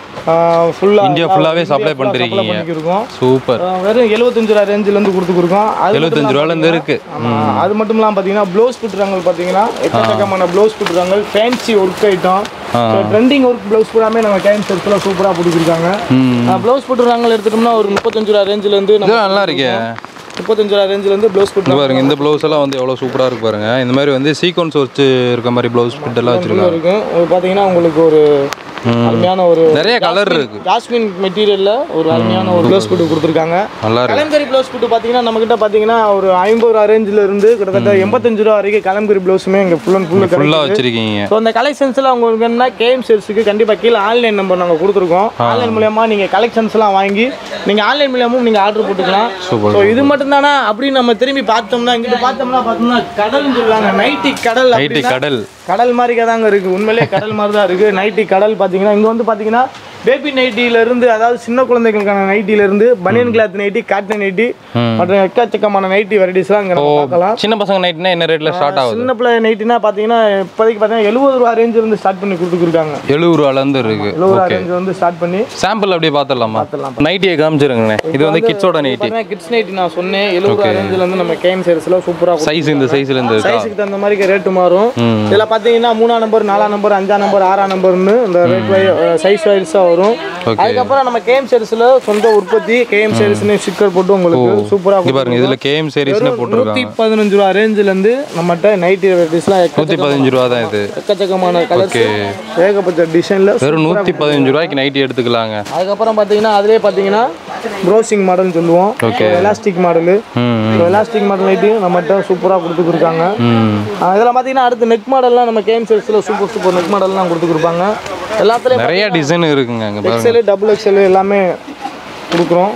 [SPEAKER 1] ஃபுல்லாக
[SPEAKER 2] இந்தியா full-ஆவே supply பண்ணிருக்கீங்க.
[SPEAKER 1] பண்ணிருக்கோம்
[SPEAKER 2] சூப்பர்
[SPEAKER 1] வெறும் எழுபத்தஞ்சு ரூபா ரேஞ்சிலேருந்து கொடுத்துருக்கோம் அது மட்டும்
[SPEAKER 2] எழுபத்தஞ்சு ரூபால இருந்து இருக்கு
[SPEAKER 1] ஆமா. அது மட்டும் இல்லாமல் பார்த்தீங்கன்னா ப்ளவுஸ் பிட்டுறாங்க பார்த்தீங்கன்னா எக்கச்சக்கமான ப்ளவுஸ் பிட்டுறாங்க fancy work item trending work blouse பூராமே நம்ம கேம் செட்ஸில் சூப்பராக பிடிச்சிருக்காங்க ப்ளவுஸ் பிட்டுறாங்க எடுத்துட்டோம்னா ஒரு முப்பத்தஞ்சு ரூபா ரேஞ்சிலேருந்து
[SPEAKER 2] இது
[SPEAKER 1] நம்ம
[SPEAKER 2] நல்லா இருக்கே
[SPEAKER 1] முப்பத்தஞ்சு ரூபா ரேஞ்சிலேருந்து ப்ளவுஸ்
[SPEAKER 2] இங்க
[SPEAKER 1] பிட்டு
[SPEAKER 2] பாருங்க இந்த ப்ளவுஸ் எல்லாம் வந்து எவ்வளோ சூப்பரா இருக்கு பாருங்க இந்த மாதிரி வந்து சீக்வன்ஸ் வச்சு இருக்க மாதிரி ப்ளவுஸ் பிட் எல்லாம் வச்சிருக்காங்க
[SPEAKER 1] இருக்கும் இது பார்த்தீங்கன்னா உங்களுக்கு ஒரு அருமையான ஒரு
[SPEAKER 2] நிறைய கலர் இருக்கு
[SPEAKER 1] ஜாஸ்மின் மெட்டீரியலில் ஒரு அருமையான ஒரு ப்ளவுஸ் பிட்டு கொடுத்துருக்காங்க
[SPEAKER 2] நல்லா இருக்கு
[SPEAKER 1] கலம்கரி ப்ளவுஸ் பிட்டு பார்த்தீங்கன்னா நம்மக்கிட்ட பார்த்தீங்கன்னா ஒரு ஐம்பது ரூபா ரேஞ்சில் இருந்து கிட்டத்தட்ட எண்பத்தஞ்சு ரூபா வரைக்கும் கலம்கரி ப்ளவுஸுமே இங்கே ஃபுல் அண்ட் ஃபுல்லு
[SPEAKER 2] ஃபுல்லா வச்சிருக்கீங்க
[SPEAKER 1] ஸோ அந்த கலெக்ஷன்ஸ்லாம் உங்களுக்கு என்ன கேஎம் சேல்ஸுக்கு கண்டிப்பாக கீழே ஆன்லைன் நம்பர் நாங்கள் கொடுத்துருக்கோம் ஆன்லைன் மூலயமா நீங்கள் கலெக்ஷன்ஸ்லாம் வாங்கி நீங்கள் ஆன்லைன் மூலியமும் நீங்கள் ஆர்டர் போட்டுக்கலாம்
[SPEAKER 2] Super.
[SPEAKER 1] ஸோ இது மட்டும் தானே அப்படின்னு நம்ம திரும்பி பார்த்தோம்னா இங்கிட்டு பார்த்தோம்னா பார்த்தோம்னா கடல்னு சொல்லுவாங்க நைட்டி கடல்
[SPEAKER 2] நைட்டு
[SPEAKER 1] அப்படின்னா
[SPEAKER 2] கடல்
[SPEAKER 1] கடல் மாதிரி தாங்க இருக்குது உண்மையிலேயே கடல் மாதிரி தான் இருக்குது நைட்டி கடல் பார்த்தீங்கன்னா இங்கே வந்து பார்த்தீங்கன்னா பேபி நைட்டியிலேருந்து அதாவது சின்ன குழந்தைகளுக்கான நைட்டியிலேருந்து பனியன் கிளாத் நைட்டி காட்டன் நைட்டி மற்றும் எக்கச்சக்கமான நைட்டி வெரைட்டிஸ்லாம் இங்கே நம்ம பார்க்கலாம்
[SPEAKER 2] சின்ன பசங்க நைட்னா என்ன ரேட்ல ஸ்டார்ட் ஆகுது
[SPEAKER 1] சின்ன பிள்ளை நைட்டினா பார்த்தீங்கன்னா இப்போதைக்கு பார்த்தீங்கன்னா எழுபது ரூபா ரேஞ்சில் இருந்து ஸ்டார்ட் பண்ணி கொடுத்துருக்காங்க
[SPEAKER 2] எழுபது ரூபால இருந்து இருக்கு
[SPEAKER 1] எழுபது ரூபா
[SPEAKER 2] ஓகே
[SPEAKER 1] ரேஞ்சில் வந்து ஸ்டார்ட் பண்ணி
[SPEAKER 2] சாம்பிள் அப்படியே பார்த்துடலாமா நைட்டியை காமிச்சிருங்கண்ணே இது வந்து கிட்ஸோட நைட்டி
[SPEAKER 1] பார்த்தீங்கன்னா கிட்ஸ் நைட்டி நான் சொன்னேன் எழுபது ரூபா ரேஞ்சில் வந்து நம்ம கேம் சேல்ஸில் சூப்பராக
[SPEAKER 2] சைஸ் இந்த சைஸ்ல இருந்து இருக்கா
[SPEAKER 1] சைஸுக்கு தகுந்த மாதிரி ரேட்டு மாறும்
[SPEAKER 2] ம்.
[SPEAKER 1] இதில் பார்த்தீங்கன்னா மூணாம் நம்பர் நாலாம் நம்பர் அஞ்சாம் நம்பர் ஆறாம் நம்பர்னு இந்த ரேட் வை சைஸ் வைஸாக வரும்
[SPEAKER 2] Okay.
[SPEAKER 1] அதுக்கப்புறம் நம்ம கேஎம் சேல்ஸில் சொந்த உற்பத்தி கேஎம் சேல்ஸ்னு ஸ்டிக்கர் போட்டு உங்களுக்கு
[SPEAKER 2] இங்க
[SPEAKER 1] சூப்பராக
[SPEAKER 2] பாருங்க இதுல கேஎம் சீரிஸ்னு
[SPEAKER 1] நூற்றி
[SPEAKER 2] போட்டிருக்காங்க
[SPEAKER 1] பதினஞ்சு ரூபா ரேஞ்சிலேருந்து நம்மகிட்ட நைட்டி வெரைட்டிஸ்லாம்
[SPEAKER 2] நூத்தி பதினஞ்சு ரூபா தான் இது
[SPEAKER 1] எக்கச்சக்கமான கலர்ஸ் ஏகப்பட்ட டிசைனில்
[SPEAKER 2] வெறும் நூத்தி பதினஞ்சு ரூபாய்க்கு நைட்டி எடுத்துக்கலாங்க
[SPEAKER 1] அதுக்கப்புறம் பார்த்தீங்கன்னா அதிலே பார்த்தீங்கன்னா ப்ரௌசிங் மாடல்னு சொல்லுவோம்
[SPEAKER 2] Okay.
[SPEAKER 1] எலாஸ்டிக் மாடலு
[SPEAKER 2] ம்
[SPEAKER 1] எலாஸ்டிக் மாடல் நைட்டையும் நம்மகிட்ட சூப்பராக கொடுத்துருக்காங்க
[SPEAKER 2] ம்
[SPEAKER 1] இதெல்லாம் பார்த்தீங்கன்னா அடுத்து நெக் மாடல்லாம் நம்ம கேம் செல்ஸில் சூப்பர் சூப்பர் நெக் மாடல்லாம் கொடுத்துருப்பாங்க எல்லாத்துலேயும்
[SPEAKER 2] நிறைய டிசைன் இருக்குங்க அங்க பாருங்க
[SPEAKER 1] எக்ஸல் டபுள் எக்ஸல் எல்லாமே கொடுக்குறோம்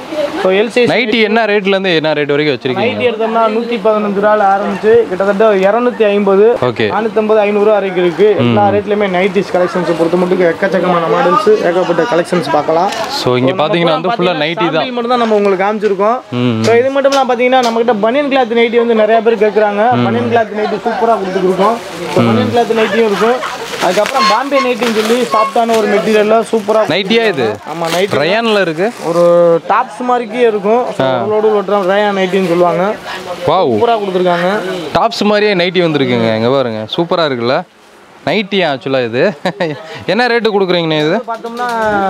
[SPEAKER 1] ஸோ எல் சைஸ்
[SPEAKER 2] நைட்டி என்ன ரேட்ல இருந்து என்ன ரேட் வரைக்கும் வச்சிருக்கீங்க
[SPEAKER 1] நைட்டி எடுத்தோம்னா நூற்றி பதினஞ்சு ரூபாயில் ஆரம்பிச்சு கிட்டத்தட்ட இரநூத்தி ஐம்பது
[SPEAKER 2] ஓகே
[SPEAKER 1] நானூற்றம்பது ஐநூறுரூவா வரைக்கும் இருக்கு எல்லா ரேட்லையுமே நைட்டிஸ் கலெக்ஷன்ஸ் பொறுத்த மட்டும் எக்கச்சக்கமான மாடல்ஸ் ஏகப்பட்ட கலெக்ஷன்ஸ் பார்க்கலாம்
[SPEAKER 2] ஸோ இங்க பாத்தீங்கன்னா வந்து ஃபுல்லா நைட்டி தான்
[SPEAKER 1] சாம்பிள் மட்டும் தான் நம்ம உங்களுக்கு காமிச்சிருக்கோம் ஸோ இது மட்டும் இல்லாமல் பார்த்தீங்கன்னா நம்மகிட்ட பனியன் கிளாத் நைட்டி வந்து நிறைய பேர் கேட்குறாங்க பனியன் கிளாத் நைட்டி சூப்பராக கொடுத்துருக்கோம் ஸோ பனியன் கிளாத் நைட்டியும் இருக்கும் அதுக்கப்புறம் பாம்பே நைட்டின்னு சொல்லி சாஃப்டான ஒரு மெட்டீரியலில் சூப்பராக
[SPEAKER 2] நைட்டியா இது
[SPEAKER 1] ஆமாம் நைட்
[SPEAKER 2] ரயான்ல இருக்கு
[SPEAKER 1] ஒரு டாப்ஸ் மாதிரிக்கே இருக்கும் லோடு லோட்டம் ரயா நைட்டின்னு சொல்லுவாங்க
[SPEAKER 2] வாவ்
[SPEAKER 1] சூப்பராக கொடுத்துருக்காங்க
[SPEAKER 2] டாப்ஸ் மாதிரியே நைட்டி வந்திருக்குங்க இங்க பாருங்க சூப்பரா இருக்குல்ல நைட்டியா ஆக்சுவலாக இது என்ன ரேட்டு கொடுக்குறீங்கண்ணே இது
[SPEAKER 1] பார்த்தோம்னா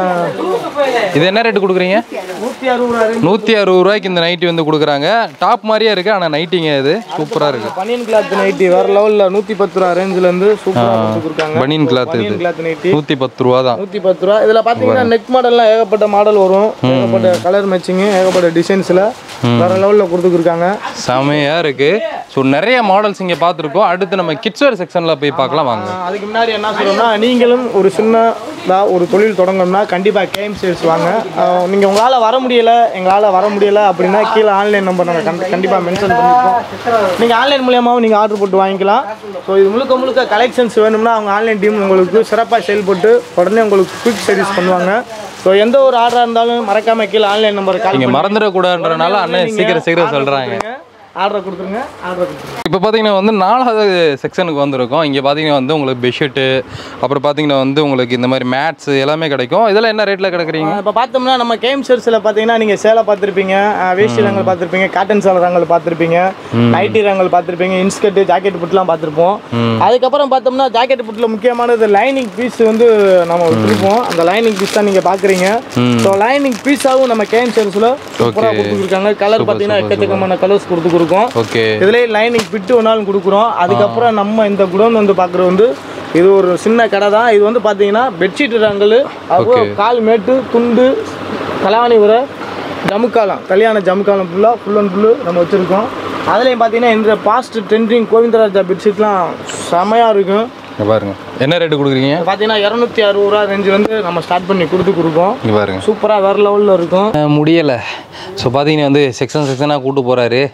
[SPEAKER 2] இது என்ன ரேட்டு கொடுக்குறீங்க
[SPEAKER 1] நூற்றி அறுபது ரூபா
[SPEAKER 2] நூற்றி அறுபது ரூபாய்க்கு இந்த நைட்டி வந்து கொடுக்குறாங்க டாப் மாதிரியே இருக்குது ஆனால் நைட்டிங்க இது சூப்பராக இருக்குது
[SPEAKER 1] பனியன் கிளாத் நைட்டி வேற லெவலில் நூற்றி பத்து ரூபா ரேஞ்சிலேருந்து சூப்பராக கொடுத்துருக்காங்க
[SPEAKER 2] பனியன் கிளாத் இது
[SPEAKER 1] பனியன் கிளாத் நைட்டி
[SPEAKER 2] நூற்றி பத்து ரூபா தான்
[SPEAKER 1] நூற்றி பத்து ரூபா இதில் பார்த்தீங்கன்னா நெக் மாடல்லாம் ஏகப்பட்ட மாடல் வரும் ஏகப்பட்ட கலர் மேட்சிங்கு ஏகப்பட்ட டிசைன்ஸில் வேற லெவலில் கொடுத்துருக்காங்க
[SPEAKER 2] செமையாக இருக்குது ஸோ நிறைய மாடல்ஸ் இங்கே பார்த்துருக்கோம் அடுத்து நம்ம கிட்ஸ்வேர் செக்ஷனில் போய் பார்க்கலாம் வாங்க
[SPEAKER 1] அதுக்கு முன்னாடி என்ன சொல்றோம்னா நீங்களும் ஒரு சின்னதா ஒரு தொழில் தொடங்கணும்னா கண்டிப்பாக கேம் சேல்ஸ் வாங்க அஹ் நீங்க உங்களால வர முடியல எங்களால வர முடியல அப்படின்னா கீழே ஆன்லைன் நம்பர் நாங்கள் கண்டி கண்டிப்பாக மென்ஷன் பண்ணிருக்கோம் நீங்க ஆன்லைன் மூலியமாகவும் நீங்க ஆர்டர் போட்டு வாங்கிக்கலாம் ஸோ இது முழுக்க முழுக்க கலெக்ஷன்ஸ் வேணும்னா அவங்க ஆன்லைன் டீம் உங்களுக்கு சிறப்பாக செயல்பட்டு உடனே உங்களுக்கு குயிக் சர்வீஸ் பண்ணுவாங்க ஸோ எந்த ஒரு ஆர்டராக இருந்தாலும் மறக்காம கீழே ஆன்லைன் நம்பர் கால்
[SPEAKER 2] நீங்கள் மறந்துடக்கூடாதுன்றனால அண்ணன் சீக்கிரம் சீக்கிரம் சொல்கிறாங்க
[SPEAKER 1] ஆர்டர் கொடுத்துருங்க ஆர்டர் கொடுத்துருங்க
[SPEAKER 2] இப்போ பார்த்தீங்கன்னா வந்து நாலாவது செக்ஷனுக்கு வந்திருக்கோம் இங்கே பார்த்தீங்கன்னா வந்து உங்களுக்கு பெட்ஷீட்டு அப்புறம் பார்த்தீங்கன்னா வந்து உங்களுக்கு இந்த மாதிரி மேட்ஸ் எல்லாமே கிடைக்கும் இதெல்லாம் என்ன ரேட்டில் கிடைக்குறீங்க
[SPEAKER 1] இப்போ பார்த்தோம்னா நம்ம கேம் ஷர்ட்ஸில் பார்த்தீங்கன்னா நீங்கள் சேலை பார்த்துருப்பீங்க அஹ் வேஷ்டி ரங்கள் பார்த்துருப்பீங்க காட்டன் சேலை ரங்கள் பார்த்துருப்பீங்க நைட்டி ரங்கள் பார்த்துருப்பீங்க இன்ஸ்கர்ட்டு ஜாக்கெட் புட்லாம் பார்த்துருப்போம் அதுக்கப்புறம் பார்த்தோம்னா ஜாக்கெட் புட்டில் முக்கியமானது லைனிங் பீஸ் வந்து நம்ம விட்டுருப்போம் அந்த லைனிங் பீஸ் தான் நீங்கள் பார்க்குறீங்க ஸோ லைனிங் பீஸாகவும் நம்ம கேம் ஷர்ட்ஸில் சூப்பராக கொடுத்துருக்காங்க கலர் பார்த்தீங்கன்னா எக்கச்சக்கமான கலர்ஸ் கொடுத்துருக்கோம்
[SPEAKER 2] ஓகே
[SPEAKER 1] இதுலேயே லைனிங் பிட்டு ஒன்றாலும் கொடுக்குறோம் அதுக்கப்புறம் நம்ம இந்த குடோன் வந்து பார்க்குறது வந்து இது ஒரு சின்ன கடை தான் இது வந்து பார்த்தீங்கன்னா பெட்ஷீட் ரங்கல் அப்புறம் கால் மேட்டு துண்டு கலாவணி உரை ஜமுக்காலம் கல்யாண ஜமுக்காலம் ஃபுல்லாக ஃபுல் அண்ட் ஃபுல்லு நம்ம வச்சுருக்கோம் அதுலேயும் பார்த்தீங்கன்னா இந்த பாஸ்ட் ட்ரெண்டிங் கோவிந்தராஜா பெட்ஷீட்லாம் செமையாக இருக்கும்
[SPEAKER 2] இங்கே பாருங்க என்ன ரேட்டு கொடுக்குறீங்க
[SPEAKER 1] பார்த்தீங்கன்னா இரநூத்தி அறுபது ரூபா ரேஞ்சிலேருந்து நம்ம ஸ்டார்ட் பண்ணி கொடுத்து கொடுக்கோம்
[SPEAKER 2] இங்கே பாருங்க
[SPEAKER 1] சூப்பராக வேறு லெவலில் இருக்கும்
[SPEAKER 2] முடியலை ஸோ பார்த்தீங்கன்னா வந்து செக்ஷன் செக்ஷனாக கூட்டு போகிறாரு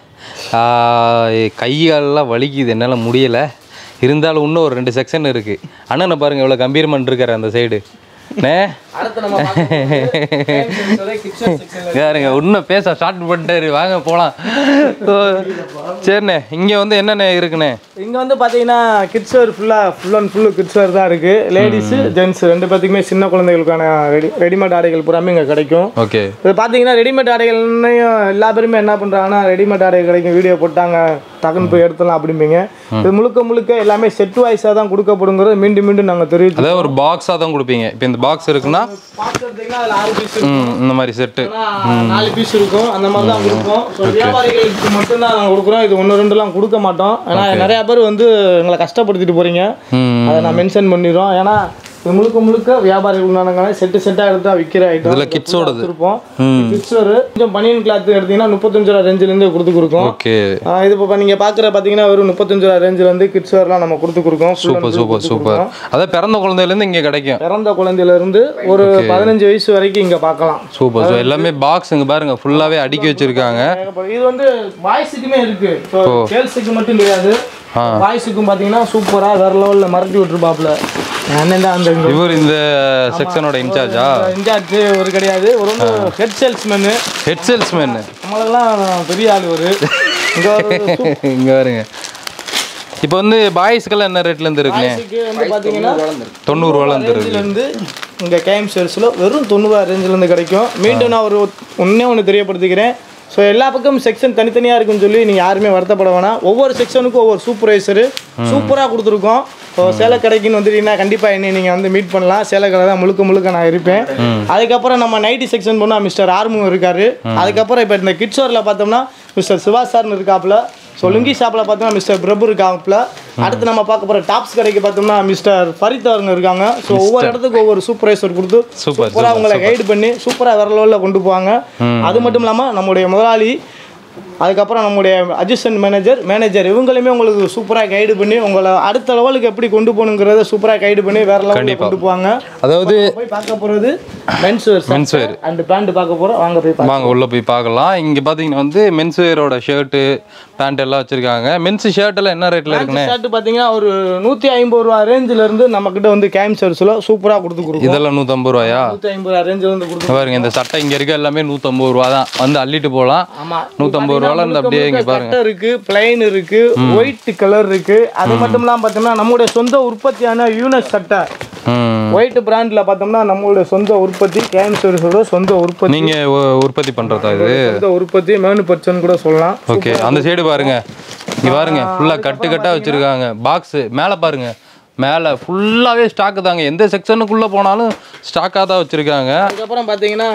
[SPEAKER 2] கைகாலெல்லாம் வலிக்குது என்னால் முடியலை இருந்தாலும் இன்னும் ஒரு ரெண்டு செக்ஷன் இருக்குது அண்ணனை பாருங்கள் எவ்வளோ கம்பீரமன் இருக்காரு அந்த சைடு நே
[SPEAKER 1] அடுத்து நம்ம
[SPEAKER 2] யாருங்க இன்னும் பேச ஸ்டார்ட் பண்ணிட்டாரு வாங்க போகலாம் சரிண்ணே இங்கே வந்து என்னென்ன இருக்குண்ணே
[SPEAKER 1] இங்க வந்து பாத்தீங்கன்னா கிட்ஸ் வேர் ஃபுல்லா full and full kids wear தான் இருக்கு லேடிஸ் ஜென்ஸ் ரெண்டு பேத்துக்குமே சின்ன குழந்தைகளுக்கான ரெடி ரெடிமேட் ஆடைகள் பூராமே இங்க கிடைக்கும்
[SPEAKER 2] ஓகே
[SPEAKER 1] இது பாத்தீங்கன்னா ரெடிமேட் ஆடைகள்னு எல்லா பேருமே என்ன பண்றாங்கன்னா ரெடிமேட் ஆடைகள் கிடைக்கும் வீடியோ போட்டாங்க டக்குன்னு போய் எடுத்துலாம் அப்படிம்பீங்க இது முழுக்க முழுக்க எல்லாமே செட் வைஸாக தான் கொடுக்கப்படுங்கிறது மீண்டும் மீண்டும் நாங்கள் தெரிவித்து
[SPEAKER 2] அதாவது ஒரு பாக்ஸாக தான் கொடுப்பீங்க இப்போ இந்த பாக்ஸ் இருக்குன்னா
[SPEAKER 1] பாக்ஸ் எடுத்தீங்கன்னா அதில் ஆறு பீஸ்
[SPEAKER 2] ம் இந்த மாதிரி செட்டு
[SPEAKER 1] நாலு பீஸ் இருக்கும் அந்த மாதிரி தான் கொடுப்போம் ஸோ வியாபாரிகளுக்கு மட்டும்தான் நாங்கள் கொடுக்குறோம் இது ஒன்று ரெண்டுலாம் கொடுக்க மாட்டோம் ஏன்னா நிறைய பேர் வந்து எங்களை கஷ்டப்படுத்திட்டு போறீங்க
[SPEAKER 2] ம்
[SPEAKER 1] அதை நான் மென்ஷன் பண்ணிடுறோம் ஏன்னா இது முழுக்க முழுக்க வியாபாரிகள் உண்டானங்களே செட்டு செட்டாக எடுத்தா விற்கிற ஐட்டம்
[SPEAKER 2] இதில் கிட்ஸோடது
[SPEAKER 1] இருப்போம் கிட்ஸ் ஒரு கொஞ்சம் பனியன் கிளாத் எடுத்தீங்கன்னா முப்பத்தஞ்சு ரூபா ரேஞ்சிலேருந்து கொடுத்து கொடுக்கும்
[SPEAKER 2] ஓகே
[SPEAKER 1] ஆஹ் இது இப்போ நீங்கள் பார்க்குற பார்த்தீங்கன்னா வெறும் முப்பத்தஞ்சு ரூபா ரேஞ்சிலேருந்து கிட்ஸ் வேர்லாம் நம்ம கொடுத்து கொடுக்கோம் Full and
[SPEAKER 2] super
[SPEAKER 1] full
[SPEAKER 2] super
[SPEAKER 1] கொடுத்து
[SPEAKER 2] சூப்பர்
[SPEAKER 1] கொடுக்கோம்.
[SPEAKER 2] அதான் பிறந்த குழந்தையிலேருந்து இங்கே கிடைக்கும்
[SPEAKER 1] பிறந்த குழந்தையில இருந்து ஒரு பதினஞ்சு வயசு வரைக்கும் இங்கே பார்க்கலாம்
[SPEAKER 2] சூப்பர் ஸோ எல்லாமே பாக்ஸ் இங்கே பாருங்க ஃபுல்லாகவே அடுக்கி வச்சிருக்காங்க
[SPEAKER 1] ஏகப்பட்ட- இது வந்து வாய்ஸுக்குமே இருக்கு ஸோ கேர்ள்ஸுக்கு மட்டும் கிடையாது
[SPEAKER 2] ஆ.
[SPEAKER 1] வாய்ஸுக்கும் பார்த்தீங்கன்னா சூப்பராக வேற லெவலில் மறட்டி விட்டுருப்பாப்புல அண்ணன் தான் அந்த
[SPEAKER 2] இவர் இந்த செக்ஷனோட இன்சார்ஜா
[SPEAKER 1] இன்சார்ஜ் ஒரு கிடையாது ஒரு வந்து ஹெட் சேல்ஸ்மேனு
[SPEAKER 2] ஹெட் சேல்ஸ்மேன்
[SPEAKER 1] நம்மளெல்லாம் பெரிய ஆள் ஒரு இங்கே ஒரு
[SPEAKER 2] இங்கே பாருங்க இப்போ வந்து பாய்ஸ்க்கெல்லாம் என்ன ரேட்லேருந்து இருக்குண்ணே
[SPEAKER 1] வாய்ஸுக்கு வந்து பார்த்தீங்கன்னா
[SPEAKER 2] தொண்ணூறுரூவாலேருந்து இருக்கு
[SPEAKER 1] ரேஞ்சிலேருந்து இங்கே கேம் சேல்ஸில் வெறும் தொண்ணூறுவா ரேஞ்சிலேருந்து கிடைக்கும் மீண்டும் நான் ஒரு ஒன்றே ஒன்று தெரியப்படுத்திக்கிறேன் ஸோ எல்லா பக்கமும் செக்ஷன் தனித்தனியாக இருக்குன்னு சொல்லி நீங்கள் யாருமே வருத்தப்பட வேணாம் ஒவ்வொரு செக்ஷனுக்கும் ஒவ்வொரு சூப்பர்வைசரு சூப்பராக கொடுத்துருக்கோம் ஸோ சேலை கடைக்குன்னு வந்துட்டீங்கன்னா கண்டிப்பாக என்னை நீங்கள் வந்து மீட் பண்ணலாம் சேலை கடை தான் முழுக்க முழுக்க நான் இருப்பேன் அதுக்கப்புறம் நம்ம நைட்டி செக்ஷன் போனால் மிஸ்டர் ஆர்முகம் இருக்காரு அதுக்கப்புறம் இப்போ இந்த கிட்ஸோரில் பார்த்தோம்னா மிஸ்டர் சிவா சார்னு இருக்காப்புல ஸோ லுங்கி ஷாப்பில் பார்த்தோம்னா மிஸ்டர் பிரபு இருக்காப்புல அடுத்து நம்ம பார்க்க போகிற டாப்ஸ் கடைக்கு பார்த்தோம்னா மிஸ்டர் ஃபரித் அவங்க இருக்காங்க ஸோ ஒவ்வொரு இடத்துக்கு ஒவ்வொரு சூப்பர்வைசர் கொடுத்து
[SPEAKER 2] சூப்பர்
[SPEAKER 1] சூப்பராக உங்களை கைடு பண்ணி சூப்பராக வேற லெவலில் கொண்டு போவாங்க அது மட்டும் இல்லாமல் நம்முடைய முதலாளி அதுக்கப்புறம் நம்முடைய அசிஸ்டன்ட் மேனேஜர் மேனேஜர் இவங்களுமே உங்களுக்கு சூப்பராக கைடு பண்ணி உங்களை அடுத்த லெவலுக்கு எப்படி கொண்டு போகணுங்கிறத சூப்பராக கைடு பண்ணி வேற லெவலில்
[SPEAKER 2] கண்டிப்பா.
[SPEAKER 1] கொண்டு போவாங்க
[SPEAKER 2] அதாவது
[SPEAKER 1] போய் பார்க்க போகிறது men's wear
[SPEAKER 2] Men's wear.
[SPEAKER 1] And pant பார்க்க போகிறோம் வாங்க போய் பார்க்க
[SPEAKER 2] வாங்க உள்ளே போய் பார்க்கலாம் இங்கே பார்த்தீங்கன்னா வந்து மென்ஸ் வேரோட ஷர்ட்டு பேண்ட் எல்லாம் வச்சுருக்காங்க மென்ஸ் ஷர்ட் எல்லாம் என்ன ரேட்டில் இருக்குண்ணே
[SPEAKER 1] ஷர்ட் பார்த்தீங்கன்னா ஒரு நூற்றி ஐம்பது ரூபா ரேஞ்சில் இருந்து நம்மக்கிட்ட வந்து கேம் சர்ஸில் சூப்பராக கொடுத்து கொடுக்கும்
[SPEAKER 2] இதெல்லாம் நூற்றம்பது ரூபாயா
[SPEAKER 1] நூற்றி ஐம்பது ரூபா ரேஞ்சில் இருந்து கொடுத்து
[SPEAKER 2] பாருங்க இந்த சட்டை இங்கே இருக்க எல்லாமே நூற்றம்பது ரூபா தான் வந்து அள்ளிட்டு போகலாம்
[SPEAKER 1] ஆமா
[SPEAKER 2] நூற்றம்பது ரூபால இருந்து அப்படியே இங்கே பாருங்க
[SPEAKER 1] கட்டை இருக்கு பிளைன் இருக்கு ஒயிட் கலர் இருக்கு அது மட்டும் இல்லாம பார்த்தோம்னா நம்மளுடைய சொந்த உற்பத்தியான யூனஸ் சட்டை
[SPEAKER 2] ம்
[SPEAKER 1] ஒயிட் பிராண்ட்ல பார்த்தோம்னா நம்மளுடைய சொந்த உற்பத்தி கேம் சர்ஸோட சொந்த உற்பத்தி
[SPEAKER 2] நீங்கள் உற்பத்தி பண்ணுறதா இது
[SPEAKER 1] சொந்த உற்பத்தி மேனுபர்ச்சன் கூட சொல்லலாம்
[SPEAKER 2] ஓகே அந்த சைடு பாருங்க இங்க பாருங்க ஃபுல்லாக கட்டு கட்டாக வச்சுருக்காங்க பாக்ஸு மேலே பாருங்க மேலே ஃபுல்லாகவே ஸ்டாக்கு தாங்க எந்த செக்ஷனுக்குள்ளே போனாலும் ஸ்டாக்காக தான் வச்சுருக்காங்க
[SPEAKER 1] அதுக்கப்புறம் பார்த்தீங்கன்னா